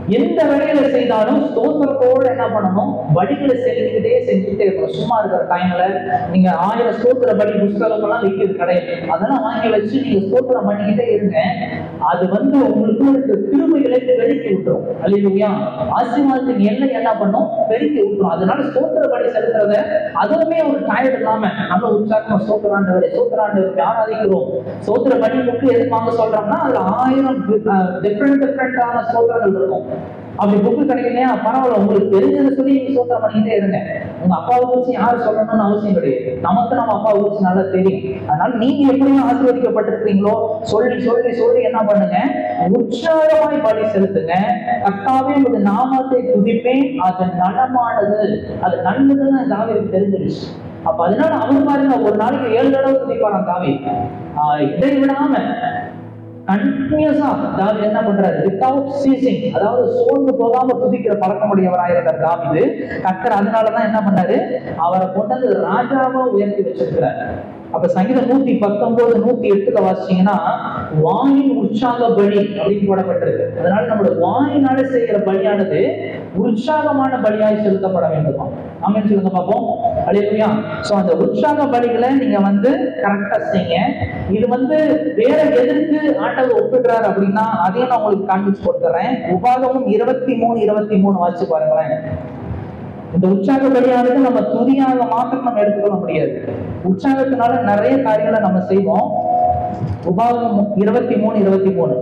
எந்த வேலையில செய்தாலும் ஸ்தோத்திரத்தோட என்ன பண்ணணும் வழிகளை செலுத்திக்கிட்டே செஞ்சுக்கிட்டே இருக்கணும் சும்மா இருக்கிற டைம்ல நீங்க ஆயிரம் ஸ்தோத்திர படி புஸ்தகம்லாம் விற்கிறது கிடையாது அதெல்லாம் வாங்கி வச்சு நீங்க ஸ்தோத்திரம் பண்ணிக்கிட்டே இருங்க அது வந்து உங்களுக்கு இருக்க கிருமைகளை பெருக்கி விட்டுரும் அல்லையா ஆசீர்வாதத்தின் எல்லை என்ன பண்ணும் பெருக்கி விட்டுரும் அதனால ஸ்தோத்திர படி செலுத்துறத அதுவுமே ஒரு டயர்ட் இல்லாம நல்ல உற்சாகமா ஸ்தோத்திராண்டவரை ஸ்தோத்திராண்டவரை ஆராதிக்கிறோம் ஸ்தோத்திர படி புக்கு எது வாங்க சொல்றோம்னா அதுல ஆயிரம் டிஃப்ரெண்ட் டிஃப்ரெண்டான ஸ்தோத்திரங்கள் இருக்கும் அப்படி புக்கு கிடைக்கலையா பரவாயில்ல உங்களுக்கு தெரிஞ்சதை சொல்லி நீங்க சோத்திரம் பண்ணிக்கிட்டே இருங்க உங்க அப்பாவை குறிச்சு யாரும் சொல்லணும்னு அவசியம் கிடையாது நமக்கு நம்ம அப்பாவை குறிச்சு நல்லா தெரியும் அதனால நீங்க எப்படியும் ஆசீர்வதிக்கப்பட்டிருக்கிறீங்களோ சொல்லி சொல்லி சொல்லி என்ன பண்ணுங்க உற்சாகமாய் பலி செலுத்துங்க கர்த்தாவே உங்க நாமத்தை துதிப்பேன் அது நலமானது அது நல்லதுன்னு தாவிற்கு தெரிஞ்சிருச்சு அப்ப அதனால அவர் பாருங்க ஒரு நாளைக்கு ஏழு தடவை துதிப்பாராம் தாவி இதை விடாம கண்டினியூஸா அதாவது என்ன பண்றாரு வித்தவுட் சீசிங் அதாவது சோர்ந்து போகாம துதிக்கிற பழக்கமுடையவராக இருக்கிற தாவிது கத்தர் அதனாலதான் என்ன பண்ணாரு அவரை கொண்டு வந்து ராஜாவா உயர்த்தி வச்சிருக்கிறார் அப்ப சங்கீதம் நூத்தி பத்தொன்பது நூத்தி எட்டுல வாசிச்சீங்கன்னா வாயின் உற்சாக பலி அப்படின்னு போடப்பட்டிருக்கு அதனால நம்மளோட வாயினால செய்கிற பலியானது உற்சாகமான பலியாய் செலுத்தப்பட வேண்டுமா ஆமென் சொல்லுங்க பார்ப்போம் அலையா சோ அந்த உற்சாக பலிகளை நீங்க வந்து கரெக்டா செய்யுங்க இது வந்து வேற எதற்கு ஆண்டவர் ஒப்பிடுறாரு அப்படின்னா அதையும் நான் உங்களுக்கு காண்பிச்சு கொடுத்துறேன் உபாகமும் இருபத்தி மூணு இருபத்தி மூணு வாசிச்சு பாருங்களேன் இந்த உற்சாக பலியானது நம்ம துதியாக மாத்திரம் நம்ம எடுத்துக்கொள்ள முடியாது உற்சாகத்தினால நிறைய காரியங்களை நம்ம செய்வோம் உபாகம் இருபத்தி மூணு இருபத்தி மூணு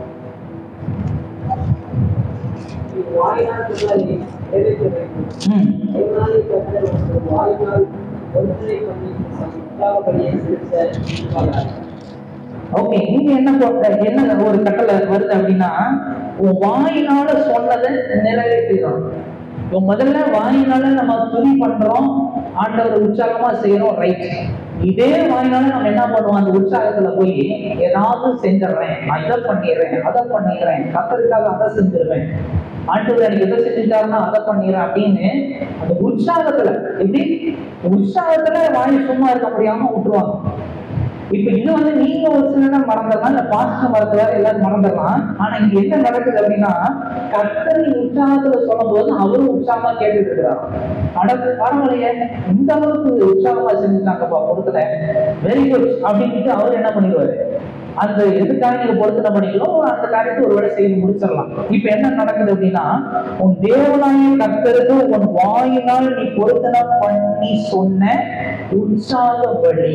வாயினால் சொல்லாதே நிறைவேற்ற வேண்டும் ம் என்னாலே கர்த்தர் உங்கள் வாயினால் ஒன்றை பண்ணி உற்சாகப்படியை செலுத்த இருப்பார்கள். ஓகே நீங்க என்ன போட்ட என்ன ஒரு கட்டளை வருது அப்படின்னா உன் வாயினால சொன்னதை நிறைவேற்றிடணும் இப்போ முதல்ல வாயினால நம்ம துணி பண்றோம் ஆண்டவர் உற்சாகமா செய்யறோம் ரைட் இதே வாயினால நம்ம என்ன பண்ணுவோம் அந்த உற்சாகத்துல போய் ஏதாவது செஞ்சிடறேன் நான் இதை பண்ணிடுறேன் அதை பண்ணிடுறேன் கத்தருக்காக அதை செஞ்சிருவேன் ஆண்டவர் எனக்கு எதை செஞ்சுட்டாருன்னா அதை பண்ணிடுறேன் அப்படின்னு அந்த உற்சாகத்துல எப்படி உற்சாகத்துல வாய் சும்மா இருக்க முடியாம விட்டுருவாங்க இப்ப இது வந்து நீங்க ஒரு சில நேரம் மறந்துடலாம் இல்ல பாஸ்டர் மறந்துடுவாரு எல்லாரும் மறந்துடலாம் ஆனா இங்க என்ன நடக்குது அப்படின்னா கர்த்தரை உற்சாகத்துல சொல்லும் போது அவரும் உற்சாகமா கேட்டுட்டு இருக்கிறார் நடக்கு பரவாயில்லையே இந்த அளவுக்கு உற்சாகமா செஞ்சுட்டாங்கப்பா பொறுத்துல வெரி குட் அப்படின்ட்டு அவர் என்ன பண்ணிடுவாரு அந்த எதுக்காக நீங்க பொருத்தனை பண்ணிக்கணும் அந்த காரியத்தை ஒரு வேளை செய்து முடிச்சிடலாம் இப்ப என்ன நடக்குது அப்படின்னா உன் தேவனாய கர்த்தருக்கு உன் வாயினால் நீ பொருத்தனை பண்ணி சொன்ன உற்சாக பலி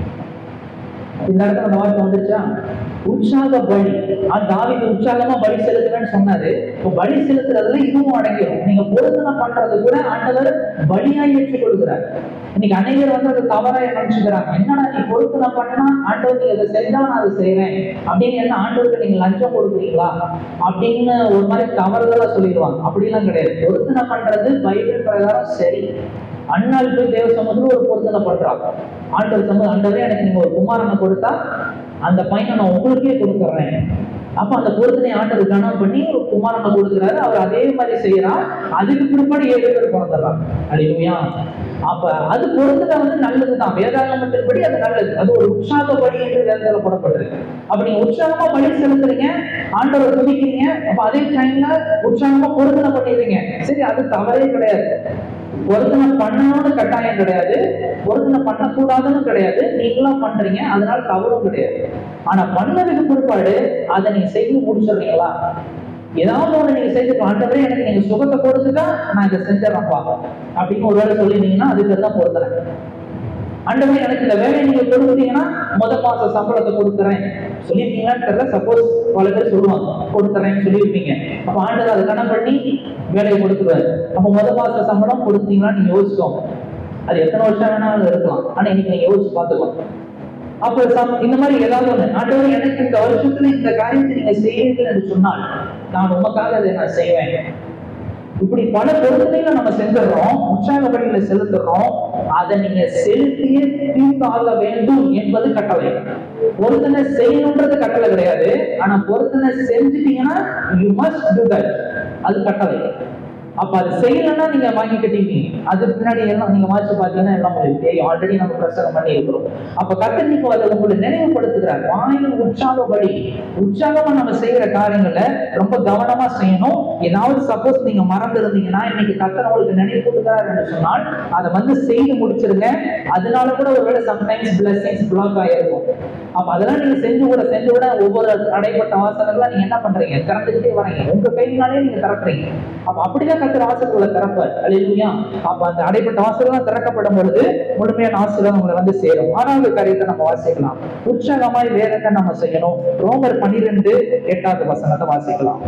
இந்த இடத்துல அந்த வார்த்தை வந்துருச்சா உற்சாக பலி அந்த தாவீது உற்சாகமா பலி செலுத்துறேன்னு சொன்னாரு இப்போ பலி செலுத்துறதுல இதுவும் அடங்கிடும் நீங்க பொருத்தனை பண்றது கூட ஆண்டவர் பலியாய் ஏற்றுக் கொடுக்கிறார் இன்னைக்கு அநேகர் வந்து அதை தவறா நினைச்சுக்கிறாங்க என்னடா நீ பொருத்தனை பண்ணா ஆண்டவர் நீ அதை செஞ்சா நான் அதை செய்றேன் அப்படின்னு என்ன ஆண்டவருக்கு நீங்க லஞ்சம் கொடுக்குறீங்களா அப்படின்னு ஒரு மாதிரி தவறுதலா சொல்லிடுவாங்க அப்படிலாம் கிடையாது பொருத்தனை பண்றது பைபிள் பிரகாரம் சரி அண்ணாள் போய் தேவ சமூகத்துல ஒரு பொருத்தனை பண்றாங்க ஆண்டவர் சமூகம் ஆண்டவரே எனக்கு நீங்க ஒரு குமாரனை கொடுத்தா அந்த பையனை நான் உங்களுக்கே கொடுத்துட்றேன் அப்ப அந்த பொருத்தனை ஆண்டவர் கனம் பண்ணி ஒரு குமாரனை கொடுக்குறாரு அவர் அதே மாதிரி செய்யறார் அதுக்கு பிற்பாடு ஏழு பேர் பிறந்துடுறாங்க அழிவுயா அப்ப அது பொருத்தனை வந்து நல்லதுதான் வேதாகமத்தின்படி அது நல்லது அது ஒரு உற்சாக பலி என்று வேதத்தில் போடப்பட்டிருக்கு அப்ப நீங்க உற்சாகமா பலி செலுத்துறீங்க ஆண்டவர் துதிக்கிறீங்க அப்ப அதே டைம்ல உற்சாகமா பொருத்தனை பண்ணிடுறீங்க சரி அது தவறே கிடையாது பொருத்தனை பண்ணணும்னு கட்டாயம் கிடையாது பொருத்தனை பண்ணக்கூடாதுன்னு கிடையாது நீங்களும் பண்றீங்க அதனால தவறும் கிடையாது ஆனா பண்ணதுக்கு பிற்பாடு அதை நீங்க செய்து முடிச்சிடுறீங்களா ஏதாவது ஒண்ணு நீங்க செஞ்சு ஆண்டவரே எனக்கு நீங்க சுகத்தை கொடுத்துட்டா நான் இதை செஞ்சிடறேன்ப்பா அப்படின்னு ஒரு வேலை சொல்லியிருந்தீங்கன்னா அதுக்கு தான் பொருத்தனை ஆண்டவரே எனக்கு இந்த வேலையை நீங்க கொடுத்தீங்கன்னா முத மாச சம்பளத்தை கொடுக்குறேன் சொல்லியிருக்கீங்களான்னு தெரியல சப்போஸ் பல பேர் சொல்லுவாங்க கொடுத்துறேன்னு சொல்லியிருப்பீங்க அப்ப ஆண்டவர் அதை கணக்கு பண்ணி வேலையை கொடுத்துருவாரு அப்ப முத மாச சம்பளம் கொடுத்தீங்களான்னு நீங்க யோசிச்சோம் அது எத்தனை வருஷம் வேணாலும் இருக்கலாம் ஆனா இன்னைக்கு நீங்க யோசிச்சு பார்த்துக்கலாம் அப்ப சம்- இந்த மாதிரி ஏதாவது ஒண்ணு ஆண்டவர் எனக்கு இந்த வருஷத்துல இந்த காரியத்தை நீங்க செய்யறீர்கள் என்று சொன்னால் நான் உமக்காக அதை நான் செய்வேன் இப்படி பல பொருத்தனைகளை நம்ம செஞ்சிடறோம் உற்சாக பணிகளை செலுத்துறோம் அதை நீங்க செலுத்தியே தீர்த்தாக வேண்டும் என்பது கட்டளை பொருத்தனை செய்யணுன்றது கட்டளை கிடையாது ஆனா பொருத்தனை செஞ்சுட்டீங்கன்னா யூ மஸ்ட் do that அது கட்டளை அப்ப அது செய்யலைன்னா நீங்க வாங்கி கட்டிப்பீங்க அதுக்கு பின்னாடி எல்லாம் நீங்க வாசிச்சு பார்த்தீங்கன்னா எல்லாம் உங்களுக்கு தெரியும் ஆல்ரெடி நம்ம பிரசங்கம் பண்ணி இருக்கிறோம் அப்ப கத்தனிக்கு அதை உங்களை நினைவுபடுத்துகிறார் வாயில் உற்சாகப்படி உற்சாகமா நம்ம செய்யற காரியங்களை ரொம்ப கவனமா செய்யணும் ஏதாவது சப்போஸ் நீங்க மறந்து இருந்தீங்கன்னா இன்னைக்கு கத்தர் உங்களுக்கு நினைவுபடுத்துகிறார் என்று சொன்னால் அதை வந்து செய்து முடிச்சிருங்க அதனால கூட ஒருவேளை சம்டைம்ஸ் பிளஸிங்ஸ் பிளாக் ஆயிருக்கும் அப்ப அதெல்லாம் நீங்க செஞ்சு கூட செஞ்சு கூட ஒவ்வொரு அடைப்பட்ட வாசகங்கள்லாம் நீங்க என்ன பண்றீங்க திறந்துக்கிட்டே வரீங்க உங்க கையினாலே நீங்க திறக்கிறீங்க அப்ப அப்படிதான் கத்துற வாசல்களை திறப்பார் அல்லையா அப்ப அந்த அடைப்பட்ட வாசல்கள் திறக்கப்படும் பொழுது முழுமையான ஆசீர்வாதம் உங்களை வந்து சேரும் ஆறாவது காரியத்தை நம்ம வாசிக்கலாம் உற்சாகமாய் வேதத்தை நம்ம செய்யணும் ரோமர் பனிரெண்டு எட்டாவது வசனத்தை வாசிக்கலாம்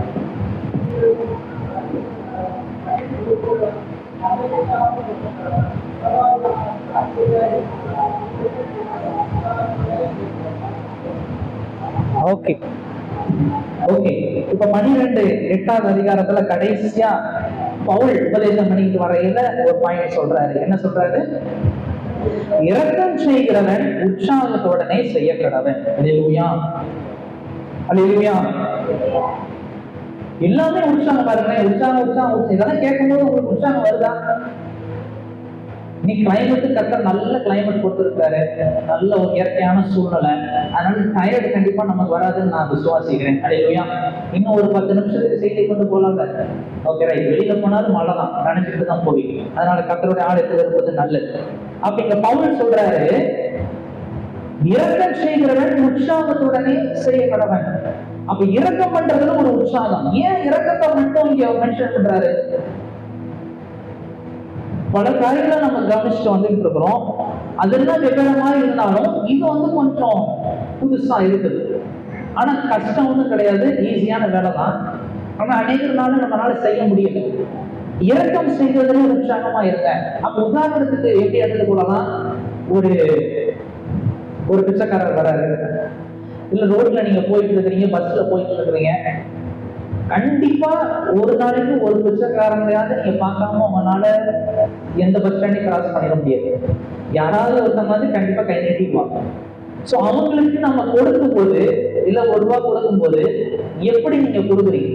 ஓகே ஓகே இப்ப பனிரெண்டு எட்டாவது அதிகாரத்துல கடைசியா பவுல் உபதேசம் பண்ணிட்டு வரையில ஒரு பாயிண்ட் சொல்றாரு என்ன சொல்றாரு இரக்கம் செய்கிறவன் உற்சாகத்துடனே செய்ய கடவன் அல்லேலூயா அல்லேலூயா எல்லாமே உற்சாகம் பாருங்க உற்சாகம் உற்சாகம் உற்சாகம் இதெல்லாம் கேட்கும்போது உங்களுக்கு உற்சாகம் வருதா நீ கிளைமேட்டு கத்த நல்ல கிளைமேட் கொடுத்துருக்காரு நல்ல ஒரு இயற்கையான சூழ்நிலை அதனால டயர்டு கண்டிப்பா நமக்கு வராதுன்னு நான் விசுவாசிக்கிறேன் அடையா இன்னும் ஒரு பத்து நிமிஷத்துக்கு செய்தி கொண்டு போலாம்ல ஓகே ரைட் வெளியில போனாலும் மழை தான் நினைச்சிட்டு தான் போய் அதனால கத்தருடைய ஆலயத்தில் இருப்பது நல்லது அப்ப இங்க பவுல் சொல்றாரு இரக்கம் செய்கிறவன் உற்சாகத்துடனே செய்ய கடவன் அப்ப இரக்கம் பண்றதுல ஒரு உற்சாகம் ஏன் இரக்கத்தை மட்டும் இங்க மென்ஷன் பண்றாரு பல காரியங்களை நம்ம கவனிச்சுட்டு வந்துட்டு இருக்கிறோம் அதெல்லாம் வெவ்வேறு மாதிரி இருந்தாலும் இது வந்து கொஞ்சம் புதுசா இருக்குது ஆனா கஷ்டம் ஒன்றும் கிடையாது ஈஸியான வேலை தான் ஆனா அநேகர்னால நம்மளால செய்ய முடியல இரக்கம் செய்வதில் உற்சாகமா இருங்க அப்ப உதாரணத்துக்கு எப்படி எடுத்துக் கொள்ளலாம் ஒரு ஒரு பிச்சைக்காரர் வராரு இல்ல ரோட்ல நீங்க போயிட்டு இருக்கிறீங்க பஸ்ல போயிட்டு இருக்கிறீங்க கண்டிப்பா ஒரு நாளைக்கு ஒரு பிச்சைக்காரங்களையாவது நீங்க பார்க்காம உங்களால எந்த பஸ் ஸ்டாண்டையும் கிராஸ் பண்ணிட முடியாது யாராவது ஒருத்தங்க வந்து கண்டிப்பா கை நீட்டிக்குவாங்க ஸோ அவங்களுக்கு நம்ம கொடுக்கும் போது இல்ல ஒரு ரூபா கொடுக்கும் போது எப்படி நீங்க கொடுக்குறீங்க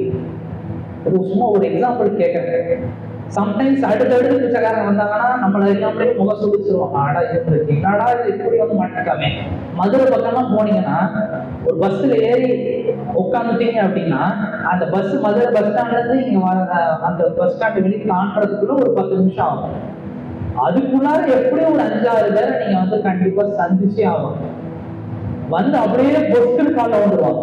இது சும்மா ஒரு எக்ஸாம்பிள் கேட்கறேன் சம்டைம்ஸ் அடுத்தடுத்து பிச்சைக்காரங்க வந்தாங்கன்னா நம்மள எல்லாமே முகம் சுடிச்சிருவாங்க ஆடா இருக்கு என்னடா இது இப்படி வந்து மாட்டாமே மதுரை பக்கம்லாம் போனீங்கன்னா ஒரு பஸ்ல ஏறி உட்காந்துட்டீங்க அப்படின்னா அந்த பஸ் மதுரை பஸ் ஸ்டாண்ட்ல இருந்து இங்க வர- அந்த பஸ் ஸ்டாண்ட் வெளியே தாண்டறதுக்குள்ள ஒரு பத்து நிமிஷம் ஆகும் அதுக்குள்ளார எப்படியும் ஒரு அஞ்சாறு பேரை நீங்க வந்து கண்டிப்பா சந்திச்சே ஆகணும் வந்து அப்படியே பொஸ்கல் கால வந்துருவாங்க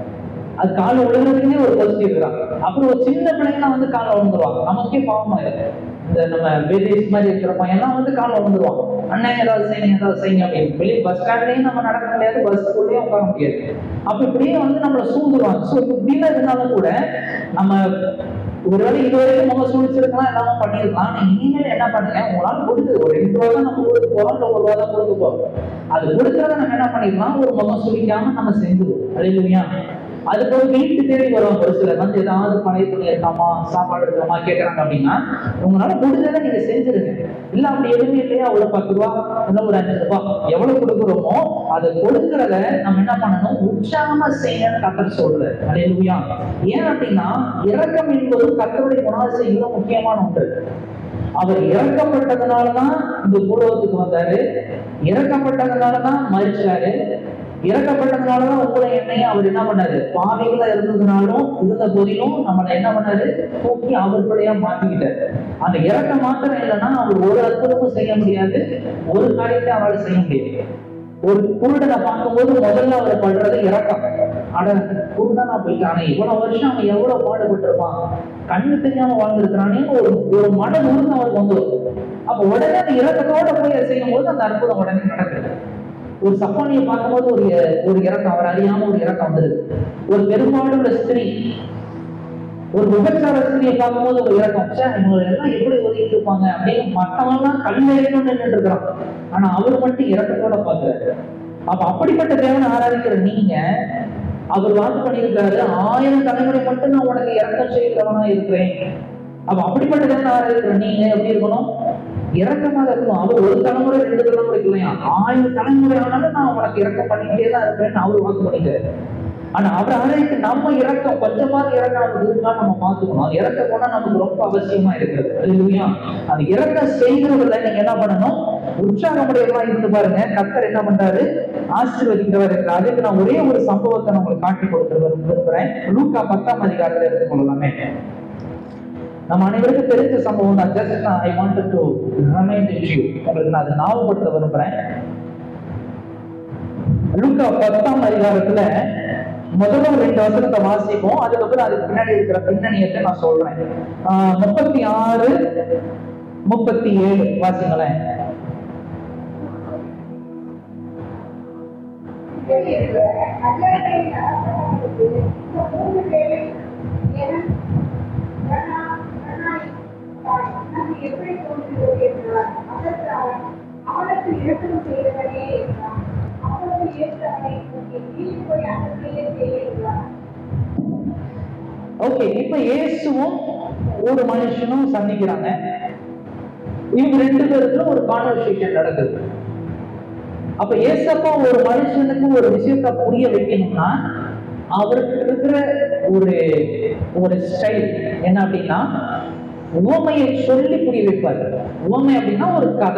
அது கால விழுகிறதுக்குனே ஒரு பொசிட்டிவ் இருக்கிறாங்க அப்புறம் ஒரு சின்ன பிள்ளைங்கலாம் வந்து கால விழுந்துருவாங்க நமக்கே பாவமா இருக்கு இந்த நம்ம வில்லேஜ் மாதிரி இருக்கிற பையன்லாம் வந்து கால விழுந்துருவாங்க அண்ணன் ஏதாவது செய்யுங்க ஏதாவது செய்யுங்க அப்படின்னு வெளியே பஸ் ஸ்டாண்ட்லயும் நம்ம நடக்க முடியாது பஸ்ஸுக்குள்ளேயும் உட்கார முடியாது அப்ப இப்படியே வந்து நம்மளை சூழ்ந்துருவாங்க ஸோ இப்படிலாம் இருந்தாலும் கூட நம்ம ஒருவேளை இதுவரைக்கும் முக சுழிச்சிருக்கலாம் எல்லாமே பண்ணிருக்கலாம் ஆனா இனிமேல் என்ன பண்ணுங்க உங்களால கொடுத்து ஒரு ரெண்டு ரூபா தான் நம்ம கொடுக்க போறோம் இல்ல ஒரு ரூபா தான் கொடுக்க போறோம் அது கொடுக்கறத நம்ம என்ன பண்ணிக்கலாம் ஒரு முகம் சுழிக்காம நம்ம செஞ்சுருவோம் அலையிலுயா அது போல வீட்டு தேடி வருவாங்க ஒரு சிலர் வந்து ஏதாவது பழைய துணி இருக்காமா சாப்பாடு இருக்காமா கேட்கறாங்க அப்படின்னா உங்களால முடிஞ்சதை நீங்க செஞ்சிருங்க இல்ல அப்படி எதுவுமே இல்லையா ஒரு பத்து ரூபா இல்ல ஒரு அஞ்சு ரூபாய் எவ்வளவு கொடுக்குறோமோ அதை கொடுக்கறத நம்ம என்ன பண்ணணும் உற்சாகமா செய்யணும்னு கத்தர் சொல்றாரு அலையிலுயா ஏன் அப்படின்னா இரக்கம் என்பது கத்தருடைய குணாதிசையில முக்கியமான ஒன்று அவர் இறக்கப்பட்டதுனாலதான் இந்த பூலோகத்துக்கு வந்தாரு இறக்கப்பட்டதுனாலதான் மறிச்சாரு இறக்கப்பட்டதுனாலதான் உங்களை என்னையும் அவர் என்ன பண்ணாரு பாவிகளா இருந்ததுனாலும் இருந்த போதிலும் நம்மளை என்ன பண்ணாரு தூக்கி அவர்களுடைய மாத்திக்கிட்டாரு அந்த இறக்க மாத்திரம் இல்லைன்னா அவர் ஒரு அற்புதமும் செய்ய முடியாது ஒரு காரியத்தை அவரால் செய்ய முடியாது ஒரு குருடனை பார்க்கும்போது முதல்ல அவர் படுறது இறக்கம் அட குருடனா போயிட்டானே இவ்வளவு வருஷம் அவன் எவ்வளவு பாடுபட்டு இருப்பான் கண்ணு தெரியாம வாழ்ந்துருக்கிறானே ஒரு ஒரு மன உருக்கம் அவருக்கு வந்துடும் அப்ப உடனே அந்த இறக்கத்தோட போய் அதை செய்யும் போது அந்த அற்புதம் உடனே நடக்குது ஒரு சப்பானியை பார்க்கும்போது ஒரு ஒரு இறக்கம் அவர் அறியாம ஒரு இறக்கம் வந்துருது ஒரு பெரும்பாலுள்ள ஸ்திரீ ஒரு விபச்சார ஸ்திரியை பார்க்கும்போது ஒரு இறக்கம் ச்சே, இவங்க எல்லாம் எப்படி ஒதுக்கிட்டு இருப்பாங்க அப்படின்னு மற்றவங்கலாம் கல்லெறியணும்னு நின்றுட்டு இருக்கிறான் ஆனா அவர் மட்டும் இறக்கத்தோட பார்க்கிறாரு அப்ப அப்படிப்பட்ட தேவனை ஆராதிக்கிற நீங்க அவர் வாக்கு பண்ணியிருக்காரு ஆயிரம் தலைமுறை மட்டும் நான் உனக்கு இறக்கம் செய்கிறவனா இருக்கிறேன் அப்ப அப்படிப்பட்ட தேவனை ஆராதிக்கிற நீங்க எப்படி இருக்கணும் இறக்கமாக இருக்கணும் அவர் ஒரு தலைமுறை ரெண்டு தலைமுறைக்கு இல்லையா ஆயிரம் தலைமுறை ஆனாலும் நான் உனக்கு இறக்கம் பண்ணிக்கிட்டே தான் இருப்பேன்னு அவர் வாக்கு பண்ணிக்கிறாரு ஆனா அவர் அழைத்து நம்ம இறக்கம் கொஞ்சமாவது இறக்கம் நமக்கு இருக்கான்னு நம்ம பார்த்துக்கணும் அது இறக்க போனா நமக்கு ரொம்ப அவசியமா இருக்கிறது இல்லையா அந்த இறக்கம் செய்கிறதுல நீங்க என்ன பண்ணணும் உற்சாகமுடையவா இருந்து பாருங்க கத்தர் என்ன பண்றாரு ஆசீர்வதிக்கிறவர் இருக்கிறார் அதுக்கு நான் ஒரே ஒரு சம்பவத்தை நான் உங்களுக்கு காட்டி கொடுக்க விரும்ப- விரும்புறேன் லூக்கா பத்தாம் அதிகாரத்தை எடுத்துக்கொள்ளலாமே நம்ம அனைவருக்கும் தெரிஞ்ச சம்பவம் தான் ஜஸ்ட் நான் I want to remind you உங்களுக்கு நான் அதை ஞாபகப்படுத்த விரும்புறேன் லூக்கா பத்தாம் அதிகாரத்துல முதல்ல ஒரு ரெண்டு வசனத்தை வாசிப்போம் அதுக்கப்புறம் அதுக்கு பின்னாடி இருக்கிற பின்னணியத்தை நான் சொல்றேன் ஆஹ் முப்பத்தி ஆறு முப்பத்தி ஏழு வாசிங்களேன் இப்படி இருக்க, நகரங்களின் அரசாங்கத்துக்கு இந்த மூன்று பேரை என- கண்ணா, கண்ணாடி, தாய், உனக்கு எப்படி தோன்றுகிறது என்றார். அதற்கு அவன், அவனுக்கு இரக்கம் செய்தவனே என்றான். அப்பொழுது இயேசு அவனை நோக்கி, நீ போய் அங்கேயே செய் என்றார். ஓகே இப்ப இயேசுவும் ஒரு மனுஷனும் சந்திக்கிறாங்க இவங்க ரெண்டு பேருக்கும் ஒரு கான்வர்சேஷன் நடக்குது அப்ப ஏசப்பா ஒரு மனுஷனுக்கு ஒரு விஷயத்த புரிய வைக்கணும்னா அவருக்கு இருக்கிற ஒரு ஒரு ஸ்டைல் என்ன அப்படின்னா உவமையை சொல்லி புரிய வைப்பார் உவமை அப்படின்னா ஒரு கதை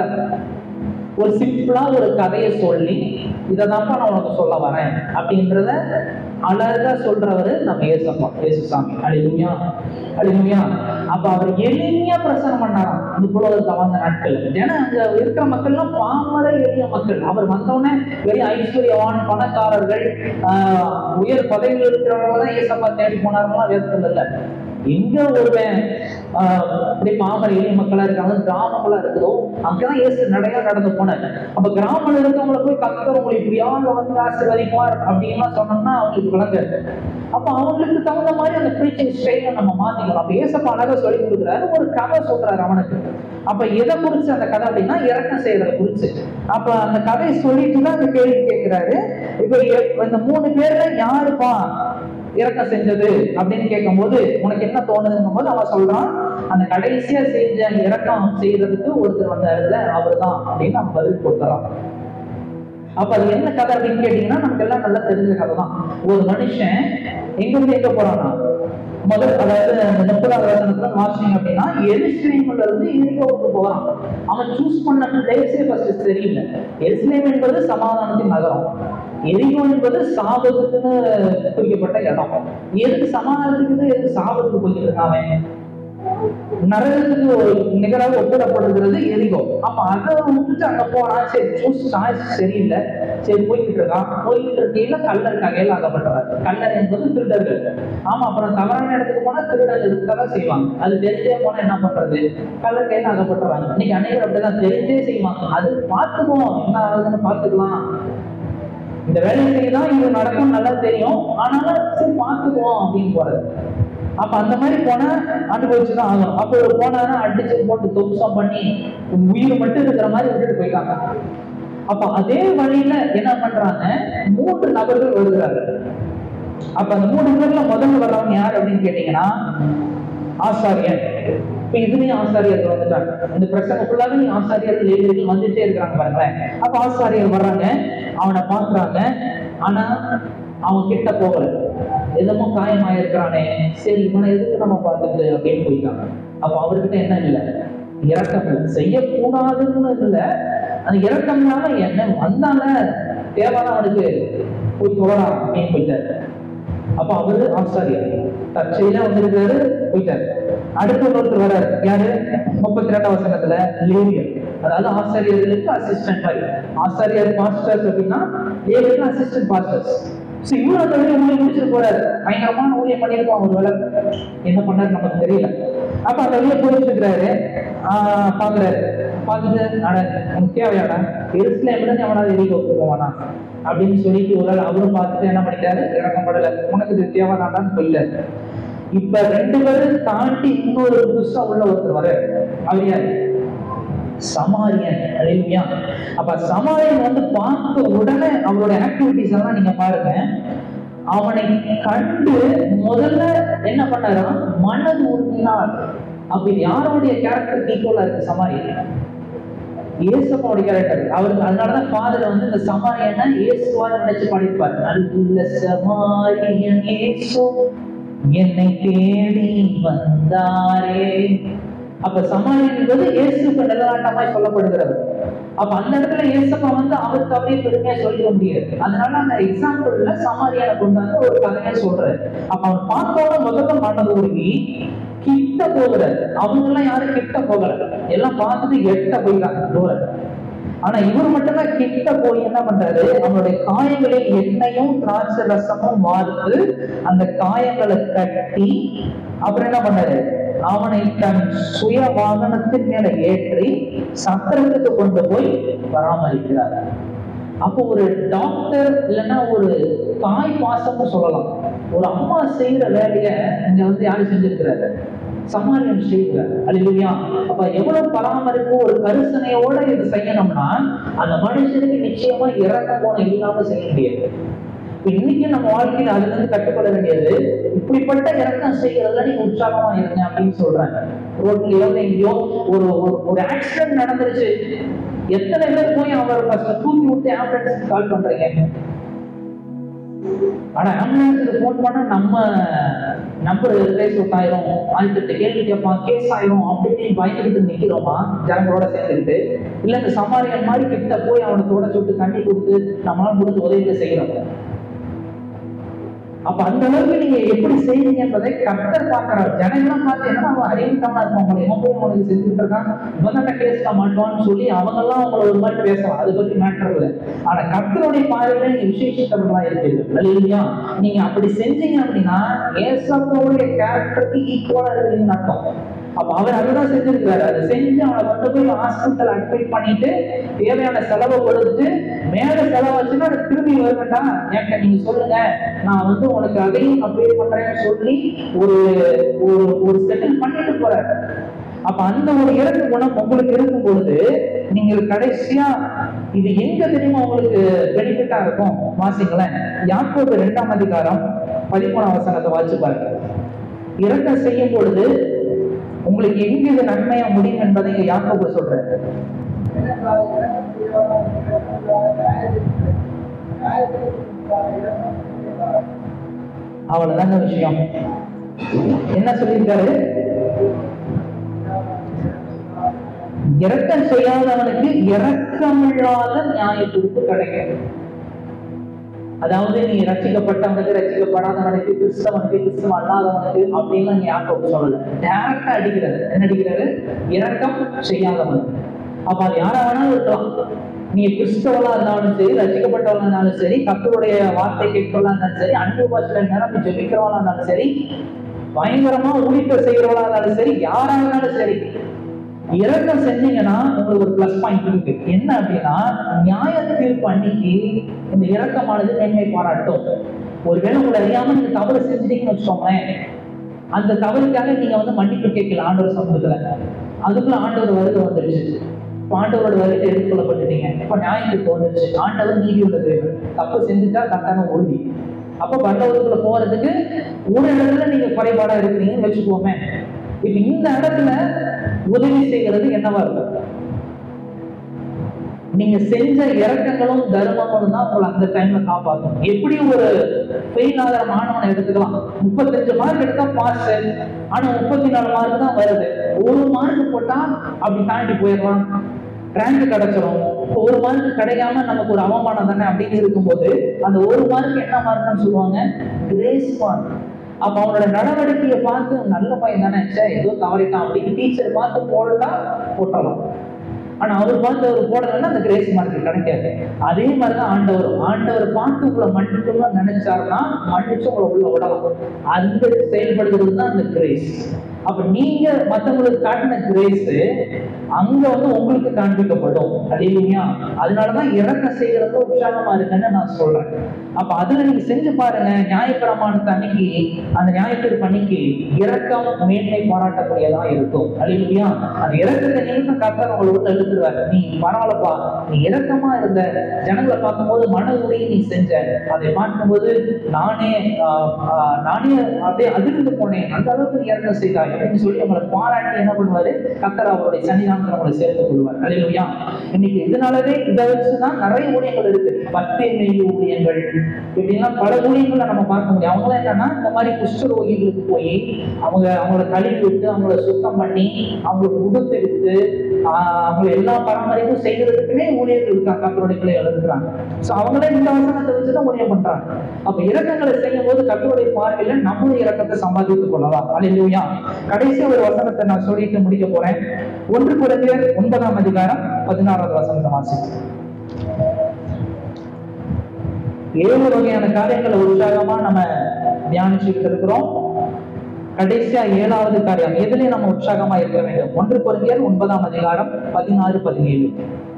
ஒரு சிம்பிளா ஒரு கதையை சொல்லி இதை தான்ப்பா நான் உனக்கு சொல்ல வரேன் அப்படின்றத அழகா சொல்றவரு நம்ம ஏசப்பா ஏசுசாமி அழிலுமியா அழிலுமியா அப்ப அவர் எளிமையா பிரசனம் பண்ணாராம் இந்த புலகத்துல வந்த நாட்கள் ஏன்னா அங்க இருக்கிற மக்கள்லாம் பாமர எளிய மக்கள் அவர் வந்தோடனே பெரிய ஐஸ்வர்யவான் பணக்காரர்கள் ஆஹ், உயர் பதவியில் இருக்கிறவங்க தான் ஏசப்பா தேடி போனாருலாம் வேதத்தில் இல்லை எங்க ஒருவன் ஆஹ், இப்படி பாமர எளிய மக்களா இருக்காங்க கிராமங்களா இருக்குதோ அங்கதான் இயேசு நடையா நடந்து போனாரு அப்ப கிராமத்துல இருக்கவங்களை போய் கத்தர் உங்களை இப்படியாவது வந்து ஆசீர்வதிப்பார் அப்படின்லாம் சொன்னோம்னா அவங்களுக்கு விளங்காது அப்ப அவங்களுக்கு தகுந்த மாதிரி அந்த ப்ரீச்சிங் ஸ்டைலை நம்ம மாத்திக்கணும் அப்ப ஏசப்பா அழகா சொல்லி கொடுக்குறாரு ஒரு கதை சொல்றாரு அவனுக்கு அப்ப எதை குறிச்சு அந்த கதை அப்படின்னா இறக்கம் செய்யறத குறிச்சு அப்ப அந்த கதையை சொல்லிட்டு தான் அந்த கேள்வி கேட்கிறாரு இப்ப எ- இந்த மூணு பேர்ல யாருப்பா இறக்கம் செஞ்சது அப்படின்னு கேட்கும்போது உனக்கு என்ன தோணுதுங்கும் போது அவன் சொல்றான் அந்த கடைசியா செஞ்ச இறக்கம் செய்யறதுக்கு ஒருத்தர் வந்தாருல அவர் தான் அப்படின்னு அவன் பதில் கொடுத்துறான் அப்ப அது என்ன கதை அப்படின்னு கேட்டீங்கன்னா நமக்கு எல்லாம் நல்லா தெரிஞ்ச கதை தான் ஒரு மனுஷன் எங்க இருந்து எங்க போறானா முதல் அதாவது அந்த முப்பதாவது வசனத்துல வாசிங்க அப்படின்னா எருசலேம்ல இருந்து எரிகோவுக்கு போறான் அவன் சூஸ் பண்ண பிளேஸே ஃபர்ஸ்ட் தெரியல எருசலேம் என்பது சமாதானத்தின் நகரம் எரிகோ என்பது சாபத்துக்குன்னு குறிக்கப்பட்ட இடம் எதுக்கு சமாதானத்துக்கு எதுக்கு சாபத்துக்கு போய்கிட்டு இருக்கான் அவன் நரகத்துக்கு ஒரு நிகராக ஒப்பிடப்படுகிறது எரிகோ அப்ப அதை விட்டுட்டு அங்க போறான் சரி சூஸ் சாய்ஸ் சரியில்லை சரி போய்கிட்டு இருக்கான் போய்கிட்டு இருக்கையில கல்லர் கையில் ஆகப்பட்டவர் கல்லர் என்பது திருடர்கள் ஆமா அப்புறம் தவறான இடத்துக்கு போனா திருடர்கள் இருக்கதான் செய்வாங்க அது தெரிஞ்சே போனா என்ன பண்றது கல்லர் கையில் ஆகப்பட்டுறாங்க இன்னைக்கு அநேகர் அப்படிதான் தெரிஞ்சே செய்வாங்க அது பார்த்துக்குவோம் என்ன ஆகுதுன்னு பார்த்துக்கலாம் இந்த வேலையை செய்யதான் இது நடக்கும் நல்லா தெரியும் ஆனாலும் சரி பார்த்துக்குவோம் அப்படின்னு போறது அப்ப அந்த மாதிரி போனா அனுபவிச்சுதான் ஆகணும் அப்போ ஒரு போனானா அடிச்சு போட்டு தொம்சம் பண்ணி உயிர் மட்டும் இருக்கிற மாதிரி விட்டுட்டு போயிட்டாங்க அப்ப அதே வழியில என்ன பண்றாங்க மூன்று நபர்கள் வருகிறாங்க அப்ப அந்த மூணு பேர்ல முதல்ல வர்றவங்க யார் அப்படின்னு கேட்டீங்கன்னா ஆசாரியன் இப்ப இதுலயும் ஆசாரியர்கள் வந்துட்டாங்க இந்த பிரசங்க ஃபுல்லாவே நீ ஆசாரியர்கள் லேடிகள் வந்துட்டே இருக்கிறாங்க பாருங்களேன் அப்ப ஆசாரியர் வர்றாங்க அவனை பார்க்கறாங்க ஆனா அவன் கிட்ட போகல எதமோ காயமாயிருக்கிறானே சரி இவனை எதுக்கு நம்ம பார்த்துட்டு அப்படின்னு போயிட்டாங்க அப்ப அவர்கிட்ட என்ன இல்லை இறக்கம் இல்லை. செய்யக்கூடாதுன்னு இல்லை அந்த இறக்கம் இல்லாம என்ன வந்தால தேவைதான் அவனுக்கு போய் போகலாம் அப்படின்னு போயிட்டாரு அப்ப அவரு ஆசாரியர் தற்செயலா வந்திருக்காரு போயிட்டாரு அடுத்த ஒருத்தர் வராரு யாரு முப்பத்தி ரெண்டாம் வசனத்துல லேவியர் அதாவது ஆசாரியர்களுக்கு அசிஸ்டன்ட் மாதிரி ஆசாரியர் மாஸ்டர்ஸ் அப்படின்னா லேவியருக்கு அசிஸ்டன்ட் மாஸ்டர்ஸ் ஸோ இவ்வளவு அந்த ஊழியம் ஊழியம் முடிச்சிட்டு போறாரு பயங்கரமான ஊழியம் பண்ணியிருக்கோம் ஒரு வேலை என்ன பண்ணாரு நமக்கு தெரியல அப்ப அந்த வழியை போயிட்டு இருக்கிறாரு ஆஹ் பாக்குறாரு பார்த்துட்டு அட உனக்கு தேவையாடா எருசலேம்ல இருந்து எவனாவது எரிக்க போவானா அப்படின்னு சொல்லிட்டு ஒரு ஆள் அவரும் பார்த்துட்டு என்ன பண்ணிட்டாரு இறக்கப்படல உனக்கு இது தேவைதான்டான்னு சொல்லிட்டாரு இப்ப ரெண்டு பேரும் தாண்டி இன்னொரு புதுசா உள்ள ஒருத்தர் வர அவர் யாரு சமாரியன் அழிமையா அப்ப சமாரியன் வந்து பார்த்த உடனே அவருடைய ஆக்டிவிட்டிஸ் எல்லாம் நீங்க பாருங்க அவனை கண்டு முதல்ல என்ன பண்ணாரா மனது உருகினார் அப்ப இது யாருடைய கேரக்டர் ஈக்குவலா இருக்கு சமாரியன் இயேசுவோட கேரக்டர் அவருக்கு அதனாலதான் ஃபாதர் வந்து இந்த சமாரியனை இயேசுவா நினைச்சு படிப்பார் நல்ல சமாரியன் இயேசு என்னை தேடி வந்தாரே அப்ப சமாரியன் என்பது இயேசுக்கு நிலநாட்டமாய் சொல்லப்படுகிறது அப்ப அந்த இடத்துல இயேசப்பா வந்து அவருக்கு அப்படியே பெருமையா சொல்லிக்க முடியாது அதனால அந்த எக்ஸாம்பிள்ல சமாரியான கொண்டு வந்து ஒரு கதையை சொல்றாரு அப்ப அவன் பார்த்தோட முதல்ல மனது உருகி கிட்ட போகிறாரு அவங்க எல்லாம் யாரும் கிட்ட போகல எல்லாம் பார்த்துட்டு எட்ட போயிட்டாங்க தூரம் ஆனா இவர் மட்டும்தான் கிட்ட போய் என்ன பண்றாரு அவனுடைய காயங்களில் எண்ணெயும் திராட்சை ரசமும் வார்த்து அந்த காயங்களை கட்டி அப்புறம் என்ன பண்ணாரு அவனை தன் சுய வாகனத்தின் மேல ஏற்றி சத்திரத்துக்கு கொண்டு போய் பராமரிக்கிறார் அப்போ ஒரு டாக்டர் இல்லைன்னா ஒரு தாய் பாசம்னு சொல்லலாம் ஒரு அம்மா செய்யற வேலைய இங்க வந்து யாரு செஞ்சிருக்கிறாரு சமாளியம் செய்கிறார் அல்லையா அப்ப எவ்வளவு பராமரிப்பு ஒரு கரிசனையோட இது செய்யணும்னா அந்த மனுஷனுக்கு நிச்சயமா இறக்க போன இல்லாம செய்ய முடியாது இப்ப இன்னைக்கு நம்ம வாழ்க்கையில அதுல இருந்து கட்டுப்பட வேண்டியது இப்படிப்பட்ட இறக்கம் செய்யறதுல நீங்க உற்சாகமா இருங்க அப்படின்னு சொல்றாங்க ரோட்லயோ எங்கேயோ ஒரு ஒரு- ஒரு ஆக்சிடென்ட் நடந்துருச்சு எத்தனை பேர் போய் அவர் ஃபர்ஸ்ட் தூக்கி விட்டு ஆம்புலன்ஸ் கால் பண்றீங்க ஆனா ஆம்புலன்ஸுக்கு ஃபோன் பண்ணா நம்ம நம்பர் ட்ரேஸ் அவுட் ஆயிரும் ஆயிரத்தி கேள்வி கேட்பான் கேஸ் ஆயிரும் அப்படின்னு பயந்துக்கிட்டு நிக்கிறோமா ஜனங்களோட சேர்ந்துக்கிட்டு இல்ல இந்த சமாரியன் மாதிரி கிட்ட போய் அவனை தொடச்சு விட்டு தண்ணி கொடுத்து நம்மளால முடிஞ்ச உதவிகளை செய்யறோம் அப்ப அந்த அளவுக்கு நீங்க எப்படி செய்வீங்க என்பதை கர்த்தர் பார்க்கிறார் ஜனங்களும் பார்த்து என்ன அவன் அறிவிக்காம இருப்பாங்க இவன் போய் அவனுக்கு செஞ்சுட்டு இருக்கான் இவன் கேஸ்ல மாட்டோம்னு சொல்லி அவங்க எல்லாம் அவங்கள ஒரு மாதிரி பேசலாம் அதை பத்தி மேட்டர் இல்லை ஆனா கர்த்தருடைய பார்வையில நீங்க விசேஷித்தவர்களா இருக்கீங்க இல்லையா நீங்க அப்படி செஞ்சீங்க அப்படின்னா ஏசப்போடைய கேரக்டருக்கு ஈக்குவலா இருக்கீங்கன்னு அர்த்தம் அப்ப அவர் அதுதான் செஞ்சிருக்கிறாரு அதை செஞ்சு அவனை கொண்டு போய் ஹாஸ்பிட்டல் அட்மிட் பண்ணிட்டு தேவையான செலவை கொடுத்து மேல செலவு வச்சுன்னா அது திரும்பி வருமாட்டா என்கிட்ட நீங்க சொல்லுங்க நான் வந்து உனக்கு அதையும் அப்ளை பண்றேன்னு சொல்லி ஒரு ஒரு ஒரு செட்டில் பண்ணிட்டு போறாரு அப்ப அந்த ஒரு இறக்கு குணம் உங்களுக்கு இருக்கும் பொழுது நீங்கள் கடைசியா இது எங்க தெரியுமா உங்களுக்கு பெனிஃபிட்டா இருக்கும் வாசிங்களேன் யாக்கோபு இரண்டாம் அதிகாரம் பதிமூணாம் வசனத்தை வாசிச்சு பாருங்க இறக்கம் செய்யும் பொழுது உங்களுக்கு எங்க இது நன்மையா முடியும் என்பதை இங்க யாக்கோபு சொல்றாரு எனக்காக இறக்கம் செய்வார், இறக்கமுள்ளவர், நியாயத்திற்கு- நியாயத்திற்கு முன்பாக இறக்கம் செய்வார். அவ்வளவுதாங்க விஷயம் என்ன சொல்லியிருக்காரு இரக்கம் செய்யாதவனுக்கு இரக்கமில்லாத நியாய தீர்ப்பு கிடைக்கும் அதாவது நீ ரட்சிக்கப்பட்டவனுக்கு ரட்சிக்கப்படாதவனுக்கு கிறிஸ்தவனுக்கு கிறிஸ்தவ அல்லாதவனுக்கு அப்படின்னு நீங்க யாக்கோபு சொல்லல டேரக்டா அடிக்கிறாரு என்ன அடிக்கிறாரு இரக்கம் செய்யாதவனுக்கு அப்ப அது யாரா வேணாலும் இருக்கலாம் நீ கிறிஸ்தவனா இருந்தாலும் சரி ரசிக்கப்பட்டவனா இருந்தாலும் சரி கத்தருடைய வார்த்தை கேட்கறவளா இருந்தாலும் சரி அன்பு பாஷையில நிரம்பி ஜெபிக்கிறவளா இருந்தாலும் சரி பயங்கரமா ஊழிப்ப செய்யறவளா இருந்தாலும் சரி யாரா இருந்தாலும் சரி இரக்கம் செஞ்சீங்கன்னா உங்களுக்கு ஒரு ப்ளஸ் பாயிண்ட் இருக்கு என்ன அப்படின்னா நியாய தீர்ப்பு அன்னைக்கு இந்த இரக்கமானது மேன்மை பாராட்டும் ஒருவேளை உங்களை அறியாம நீங்க தவறு செஞ்சுட்டீங்கன்னு வச்சுக்கோங்களேன் அந்த தவறுக்காக நீங்க வந்து மன்னிப்பு கேட்கல ஆண்டவர் சமூகத்துல அதுக்குள்ள ஆண்டவர் வருகை வந்துருச்சு இப்ப ஆண்டவரோட வருகை எடுத்துக்கொள்ளப்பட்டுட்டீங்க இப்ப நியாயத்துக்கு வந்துருச்சு ஆண்டவர் நீதி உள்ளது தப்பு செஞ்சுட்டா கரெக்டான உறுதி அப்ப பரலோகத்துக்குள்ள போறதுக்கு ஒரு இடத்துல நீங்க குறைபாடா இருக்கிறீங்கன்னு வச்சுக்கோமே இப்ப இந்த இடத்துல உதவி செய்கிறது என்னவா இருக்கும் நீங்க செஞ்ச இறக்கங்களும் தர்மங்களும் தான் உங்களை அந்த டைம்ல காப்பாற்றும் எப்படி ஒரு ஃபெயில் ஆகிற மாணவனை எடுத்துக்கலாம் முப்பத்தஞ்சு மார்க் எடுத்தா பாஸ் ஆனா முப்பத்தி நாலு மார்க் தான் வருது ஒரு மார்க் போட்டா அப்படி தாண்டி போயிடலாம் ரேங்க் கிடைச்சிடும் இப்போ ஒரு மார்க் கிடைக்காம நமக்கு ஒரு அவமானம் தானே அப்படின்னு இருக்கும்போது அந்த ஒரு மார்க் என்ன மார்க்னு சொல்லுவாங்க கிரேஸ் மார்க் அப்ப அவனோட நடவடிக்கையை பார்த்து நல்ல பையன் தானே சே ஏதோ தவறிட்டான் அப்படின்னு டீச்சர் பார்த்து போட்டா போட்டலாம் ஆனா அவர் பார்த்து அவர் போடலைன்னா அந்த கிரேஸ் மார்க் கிடைக்காது அதே மாதிரிதான் ஆண்டவர் ஆண்டவர் பார்த்து உங்களை மன்னிக்கணும்னு நினைச்சாருன்னா மன்னிச்சு உங்களை உள்ள விடலாம் அந்த செயல்படுகிறது தான் அந்த கிரேஸ் அப்ப நீங்க மத்தவங்களுக்கு காட்டின கிரேஸ் அங்க வந்து உங்களுக்கு காண்பிக்கப்படும் இல்லையா அதனாலதான் இறக்க செய்யறது உற்சாகமா இருக்குன்னு நான் சொல்றேன் அப்ப அதுல நீங்க செஞ்சு பாருங்க நியாயப்பிரமாணத்தை அன்னைக்கு அந்த நியாயத்திற்கு அன்னைக்கு இறக்கம் மேன்மை பாராட்டக்கூடியதா இருக்கும் இல்லையா அந்த இறக்கத்தை நிமித்தம் கர்த்தர் உங்களை விட்டு அழுத்துருவார் நீ பரவாயில்லப்பா நீ இரக்கமா இருந்த ஜனங்களை பார்க்கும்போது மன உருகி நீ செஞ்ச அதை பார்க்கும்போது நானே ஆஹ், ஆஹ், நானே அப்படியே அதிர்ந்து போனேன் அந்த அளவுக்கு நீ இறக்கம் செய்தாய் அப்படின்னு சொல்லி நம்மளை பாராட்டி என்ன பண்ணுவாரு கத்தர் அவருடைய சன்னிதானத்தை நம்மளை சேர்த்துக் கொள்வார் அல்லையா இன்னைக்கு இதனாலவே இதை வச்சுதான் நிறைய ஊழியங்கள் இருக்கு பத்தே மெய் ஊழியங்கள் இப்படிலாம் பல ஊழியங்களை நம்ம பார்க்க முடியும் அவங்களாம் என்னன்னா இந்த மாதிரி குஷ்டரோகிகளுக்கு போய் அவங்க அவங்கள கழுவி விட்டு அவங்கள சுத்தம் பண்ணி அவங்களுக்கு உடுத்து விட்டு ஆஹ் அவங்களை எல்லா பராமரிப்பும் செய்யறதுக்குமே ஊழியர்கள் இருக்காங்க கத்தருடைய பிள்ளைகள் இருக்கிறாங்க ஸோ அவங்களே இந்த வசனத்தை வச்சுதான் ஊழியம் பண்றாங்க அப்ப இரக்கங்களை செய்யும் போது கத்தருடைய பார்வையில நம்முடைய இரக்கத்தை சம்பாதித்துக் கொள்ளலாம் அல்லையா கடைசி ஒரு வசனத்தை நான் சொல்லிட்டு முடிக்க போறேன் ஒன்று குறைஞ்சர் ஒன்பதாம் அதிகாரம் பதினாறாவது வசனத்தை வாசிச்சு ஏழு வகையான காரியங்களை உற்சாகமா நம்ம தியானிச்சுட்டு இருக்கிறோம் கடைசியா ஏழாவது காரியம் எதுலயும் நம்ம உற்சாகமா இருக்க வேண்டும் ஒன்று குறைஞ்சர் ஒன்பதாம் அதிகாரம் பதினாறு பதினேழு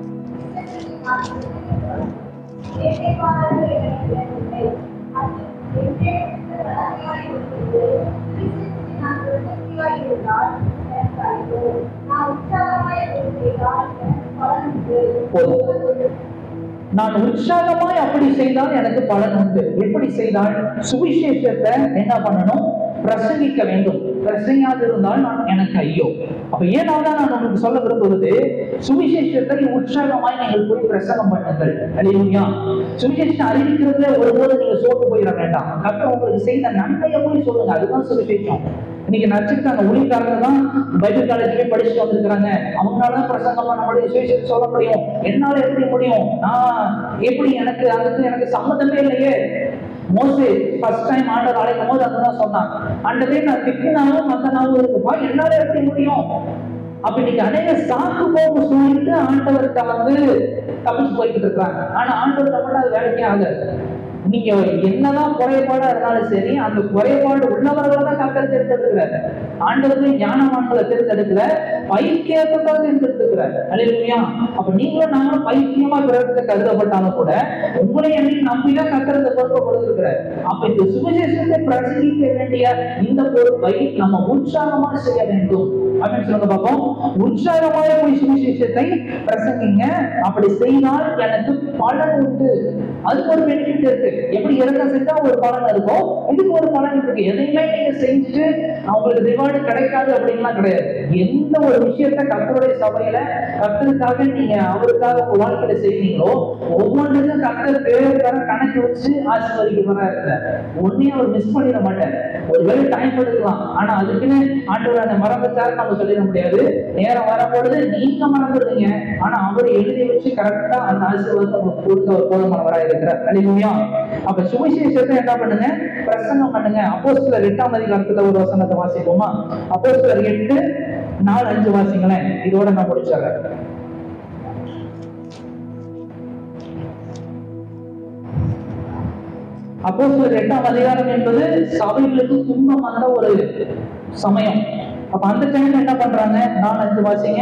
போதும். நான் உற்சாகமாய் அப்படி செய்தால் எனக்கு பலன் உண்டு எப்படி செய்தால் சுவிசேஷத்தை என்ன பண்ணணும் பிரசங்கிக்க வேண்டும் பிரசங்காது இருந்தால் நான் எனக்கு ஐயோ அப்ப ஏனால்தான் நான் உங்களுக்கு சொல்ல விரும்புவது சுவிசேஷத்தை உற்சாகமாய் நீங்கள் போய் பிரசங்கம் பண்ணுங்கள் அல்லையா சுவிசேஷம் அறிவிக்கிறதுல ஒருபோது நீங்க சோட்டு போயிட வேண்டாம் கத்த உங்களுக்கு செய்த நன்மையை போய் சொல்லுங்க அதுதான் சுவிசேஷம் இன்னைக்கு நடிச்சிருக்காங்க ஊழியக்காரங்க தான் பைபிள் காலேஜ்லயே படிச்சுட்டு வந்திருக்கிறாங்க அவங்களால தான் பிரசங்கம் பண்ண முடியும் சுவிசேஷம் சொல்ல முடியும் என்னால எப்படி முடியும் நான் எப்படி எனக்கு அதுக்கு எனக்கு சம்மந்தமே இல்லையே மோசே ஃபர்ஸ்ட் டைம் ஆண்டவர் அழைக்கும் போது அதுதான் சொன்னான் ஆண்டவே நான் திக்குனாலும் மத்த நாளும் இருக்குப்பா என்னால எப்படி முடியும் அப்ப இன்னைக்கு அநேக சாக்கு போக்கு சொல்லிட்டு ஆண்டவர்கிட்ட வந்து தப்பிச்சு போய்கிட்டு இருக்காங்க ஆனா ஆண்டவர் மட்டும் அது வேலைக்கே ஆகாது நீங்க என்னதான் குறைபாடா இருந்தாலும் சரி அந்த குறைபாடு உள்ளவர்களை தான் கத்தர் தேர்ந்தெடுக்கிறார் ஆண்டவர்கள் ஞானவான்களை தேர்ந்தெடுக்கல பைத்தியத்துக்காக தேர்ந்தெடுக்கிறார் அல்லையா அப்ப நீங்களும் நாங்களும் பைத்தியமா பிறகு கருதப்பட்டாலும் கூட உங்களை என்னை நம்பிதான் கத்தரத்தை பொறுப்பை கொடுத்திருக்கிறார் அப்ப இந்த சுவிசேஷத்தை பிரசங்கிக்க வேண்டிய இந்த பொறுப்பை நம்ம உற்சாகமா செய்ய வேண்டும் அப்படின்னு சொல்லுங்க பார்ப்போம் உற்சாகமாக போய் சுவிசேஷத்தை பிரசங்கிங்க அப்படி செய்தால் எனக்கு பலன் உண்டு அதுக்கு ஒரு பெனிஃபிட் இருக்கு எப்படி இறக்கம் செஞ்சா ஒரு பலன் இருக்கும் இதுக்கு ஒரு பலன் இருக்கு எதையுமே நீங்க செஞ்சுட்டு அவங்களுக்கு ரிவார்டு கிடைக்காது அப்படின்லாம் கிடையாது எந்த ஒரு விஷயத்த கத்தருடைய சபையில கத்தருக்காக நீங்க அவருக்காக உங்க வாழ்க்கையில செய்வீங்களோ ஒவ்வொன்றுக்கும் கத்தர் பேர் தர கணக்கு வச்சு ஆசீர்வதிக்கிறவரா இருக்கிறார் ஒன்னையும் அவர் மிஸ் பண்ணிட மாட்டார் ஒருவேளை டைம் எடுக்கலாம் ஆனா அதுக்குன்னு ஆண்டவர் அந்த மறந்துட்டாரு நம்ம சொல்லிட முடியாது நேரம் வரும்பொழுது நீங்க மறந்துடுவீங்க ஆனா அவர் எழுதி வச்சு கரெக்டா அந்த ஆசீர்வாதத்தை உங்களுக்கு கொடுக்க ஒரு போதுமானவராக இருக்கிறார் அல்லையா அப்ப சுவிசேஷத்தை என்ன பண்ணுங்க பிரசங்கம் பண்ணுங்க அப்போ சிலர் எட்டாம் அதிகாரத்துல ஒரு வசனத்தை வாசிப்போமா அப்போ சிலர் எட்டு நாலு அஞ்சு வாசிங்களேன் இதோட நான் முடிச்சிடுறேன் அப்போ எட்டாம் அதிகாரம் என்பது சபைகளுக்கு துன்பம் வந்த ஒரு சமயம் அப்ப அந்த டைம்ல என்ன பண்றாங்க நாலு அஞ்சு வாசிங்க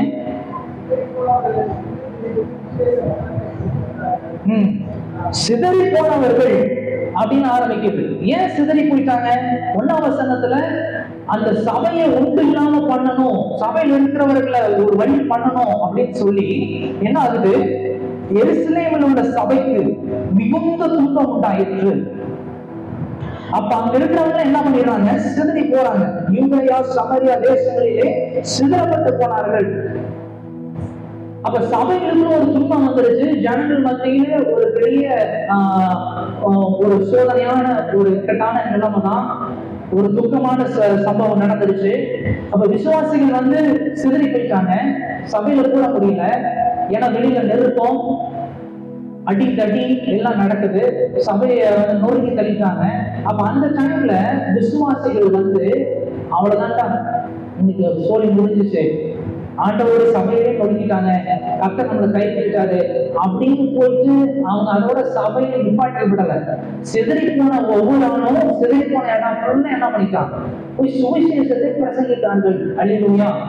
ம் சிதறி போனவர்கள் அப்படின்னு ஆரம்பிக்குது ஏன் சிதறி போயிட்டாங்க ஒன்னாம் வசனத்துல அந்த சபையை உண்டு இல்லாம பண்ணணும் சபையில் இருக்கிறவர்களை ஒரு வழி பண்ணணும் அப்படின்னு சொல்லி என்ன ஆகுது எருசலேமில் உள்ள சபைக்கு மிகுந்த துன்பம் உண்டாயிற்று அப்ப அங்க இருக்கிறவங்க என்ன பண்ணிடுறாங்க சிதறி போறாங்க யூதயா சமரியா தேசங்களிலே சிதறப்பட்டு போனார்கள் அப்ப சபைகளுக்கு ஒரு துன்பம் வந்துருச்சு ஜனங்கள் மத்தியிலே ஒரு பெரிய ஆஹ், ஆஹ், ஒரு சோதனையான ஒரு இக்கட்டான நிலைமை தான் ஒரு துக்கமான ச- சம்பவம் நடந்துருச்சு அப்ப விசுவாசிகள் வந்து சிதறி போயிட்டாங்க சபையில கூட முடியல ஏன்னா வெளியில நெருக்கம் அடி தடி எல்லாம் நடக்குது சபையை வந்து நொறுக்கி தள்ளிட்டாங்க அப்ப அந்த டைம்ல விசுவாசிகள் வந்து அவ்வளவுதான்டா இன்னைக்கு சோழி முடிஞ்சிச்சு ஆண்டவர் சபையே நொறுக்கிட்டாங்க கத்த நம்மளை கை கட்டாரு அப்படின்னு போயிட்டு அவங்க அதோட சபையை நிப்பாட்டி விடல சிதறி போன ஒவ்வொரு ஆணும் சிதறி போன இடம் ஃபுல்லா என்ன பண்ணிட்டான் போய் சுவிசேஷத்தை பிரசங்கித்தார்கள் அல்லேலூயா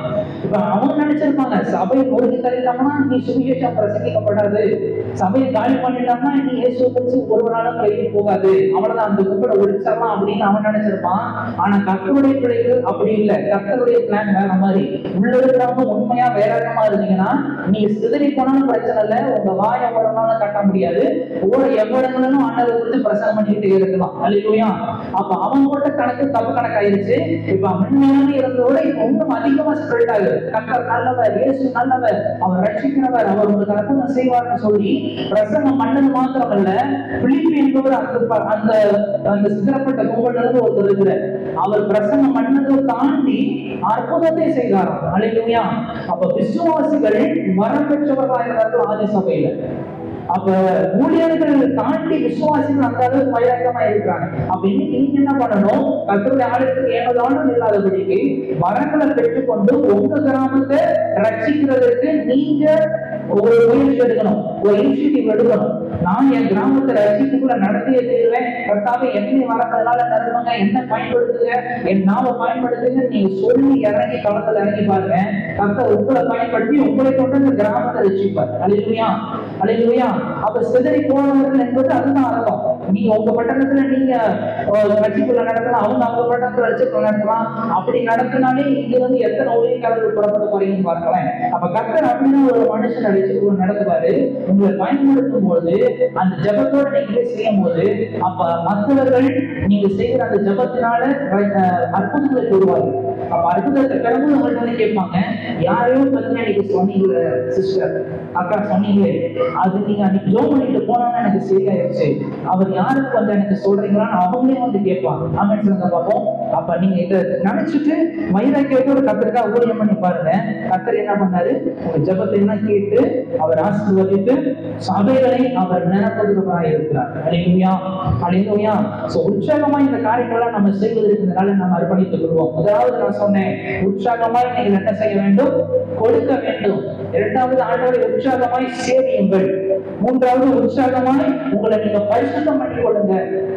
இப்ப அவங்க நினைச்சிருப்பாங்க சபை முறுக்கி தள்ளிட்டோம்னா நீ சுவிசேஷம் பிரசங்கிக்கப்படாது சபையை காலி பண்ணிட்டோம்னா நீ இயேசு குறிச்சு ஒரு நாளும் கைக்கு போகாது அவ்வளவுதான் அந்த குப்பை ஒழிச்சிடலாம் அப்படின்னு அவன் நினைச்சிருப்பான் ஆனா கர்த்தருடைய பிள்ளைகள் அப்படி இல்லை கர்த்தருடைய பிளான் வேற மாதிரி உள்ள இருக்கிறவங்க உண்மையா வேற விதமா இருந்தீங்கன்னா நீங்க சிதறி போனாலும் பிரச்சனை இல்லை உங்க வாயை ஒரு நாளும் கட்ட முடியாது ஓட எவ்வளவுங்களும் ஆண்டவர் குறித்து பிரசங்கம் பண்ணிக்கிட்டே இருக்கலாம் அல்லையா அப்ப அவங்க போட்ட கணக்கு தப்பு கணக்காயிருச்சு இப்ப உண்மையான இருந்ததோட இப்ப இன்னும் அதிகமா ஸ்ப்ரெட் ஆகுது கர்த்தர் நல்லவர் இயேசு நல்லவர் அவர் ரட்சிக்கிறவர் அவர் உங்களுக்கு அற்புதம் செய்வார்னு சொல்லி பிரசங்கம் பண்ணது மாத்திரமல்ல பிலிப்பி என்பவர் அந்த ப- அந்த அந்த சிதறப்பட்ட கும்பல்ல இருந்து ஒருத்தர் இருக்கிறார் அவர் பிரசங்கம் பண்ணதை தாண்டி அற்புதத்தை செய்தாராம் அல்லையா அப்ப விசுவாசிகள் வரம் பெற்றவர்களாக இருந்தார்கள் ஆதி சபையில அப்ப ஊழியர்கள் தாண்டி விசுவாசிகள் அந்த அளவுக்கு வைராக்கியமா இருக்கிறாங்க அப்ப இன்னைக்கு நீங்க என்ன பண்ணணும் கத்தருடைய ஆலயத்துக்கு ஏனதாலும் இல்லாதபடிக்கு வரங்களை பெற்றுக்கொண்டு உங்க கிராமத்தை ரட்சிக்கிறதுக்கு நீங்க ஒரு முயற்சி எடுக்கணும் ஒரு இனிஷியேட்டிவ் எடுக்கணும் நான் என் கிராமத்தை ரட்சிப்புக்குள்ள நடத்தியே தீருவேன் கர்த்தாவே என்னை வரங்களால நிரப்புங்க என்ன பயன்படுத்துங்க என் நாம பயன்படுத்துங்க நீங்க சொல்லி இறங்கி களத்துல இறங்கி பாருங்க கர்த்தர் உங்களை பயன்படுத்தி உங்களை கொண்டு இந்த கிராமத்தை ரட்சிப்பார் அழிலுயா அழிலுயா அப்ப சிதறி போனவர்கள் என்பது அதுதான் அர்த்தம் நீங்க உங்க பட்டணத்துல நீங்க அஹ், ரட்சிப்புல நடத்தலாம் அவங்க அவங்க பட்டணத்துல ரட்சிப்புல நடத்தலாம் அப்படி நடத்தினாலே இங்க வந்து எத்தனை ஊழியக்காரர்கள் புறப்பட்டு போறீங்கன்னு பார்க்கலாம் அப்ப கர்த்தர் அப்படின்னு ஒரு மனுஷன் ரட்சிப்புல நடத்துவாரு உங்களை பயன்படுத்தும் போது அந்த ஜபத்தோட நீங்களே செய்யும் போது அப்ப மற்றவர்கள் நீங்க செய்கிற அந்த ஜபத்தினால அஹ், அற்புதங்களை பெறுவார்கள் அப்ப அற்புதத்தை பெறும்போது உங்கள்ட்ட வந்து கேட்பாங்க யாரையோ பத்தி அன்னைக்கு சொன்னீங்களே சிஸ்டர் அக்கா சொன்னீங்களே அது நீங்க அன்னைக்கு ஜோம் பண்ணிட்டு போனான்னு எனக்கு சரியாயிருச்சு அவர் யாருக்கு வந்து எனக்கு சொல்றீங்களான்னு அவங்களே வந்து கேட்பாங்க ஆமென் சொல்லுங்க பார்ப்போம் அப்ப நீங்க இதை நினைச்சிட்டு வைராக்கியத்தோட கத்திரிக்கா ஊழியம் பண்ணி பாருங்க கத்தர் என்ன பண்ணாரு உங்க ஜபத்தை எல்லாம் கேட்டு அவர் ஆசீர்வதித்து சபைகளை அவர் நினைப்பதற்காக இருக்கிறார் அலையா அலையா சோ உற்சாகமா இந்த காரியங்களை நம்ம செய்வதற்கு இந்த நாளை நம்ம அர்ப்பணித்துக் கொள்வோம் முதலாவது நான் சொன்னேன் உற்சாகமாய் நீங்கள் என்ன செய்ய வேண்டும் கொடுக்க வேண்டும் இரண்டாவது ஆண்டவரை உற்சாகமாய் சேவியுங்கள் மூன்றாவது உற்சாகமாய் உங்களை நீங்க பரிசுத்தம் பண்ணி கொள்ளுங்க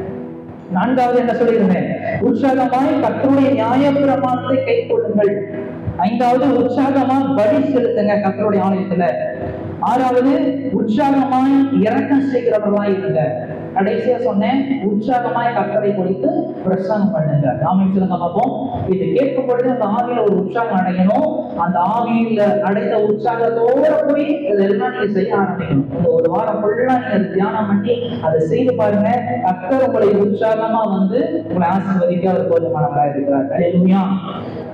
நான்காவது என்ன சொல்லியிருந்தேன் உற்சாகமாய் கர்த்தருடைய நியாயப்பிரமாணத்தை கை கொள்ளுங்கள் ஐந்தாவது உற்சாகமா பலி செலுத்துங்க கர்த்தருடைய ஆலயத்துல ஆறாவது உற்சாகமாய் இறக்கம் செய்கிறவர்களாய் இருங்க கடைசியா சொன்னேன் உற்சாகமாய் கர்த்தரை குறித்து பிரசங்கம் பண்ணுங்க நாம சொல்லுங்க பார்ப்போம் இது கேட்கும் பொழுது அந்த ஆவியில ஒரு உற்சாகம் அடையணும் அந்த ஆவியில அடைந்த உற்சாகத்தோட போய் இதெல்லாம் நீங்க செய்ய ஆரம்பிக்கணும் இந்த ஒரு வாரம் ஃபுல்லா நீங்க அதை தியானம் பண்ணி அதை செய்து பாருங்க கர்த்தர் உங்களை உற்சாகமா வந்து உங்களை ஆசீர்வதிக்க அவர் போதுமானவராக இருக்கிறார் அல்லேலூயா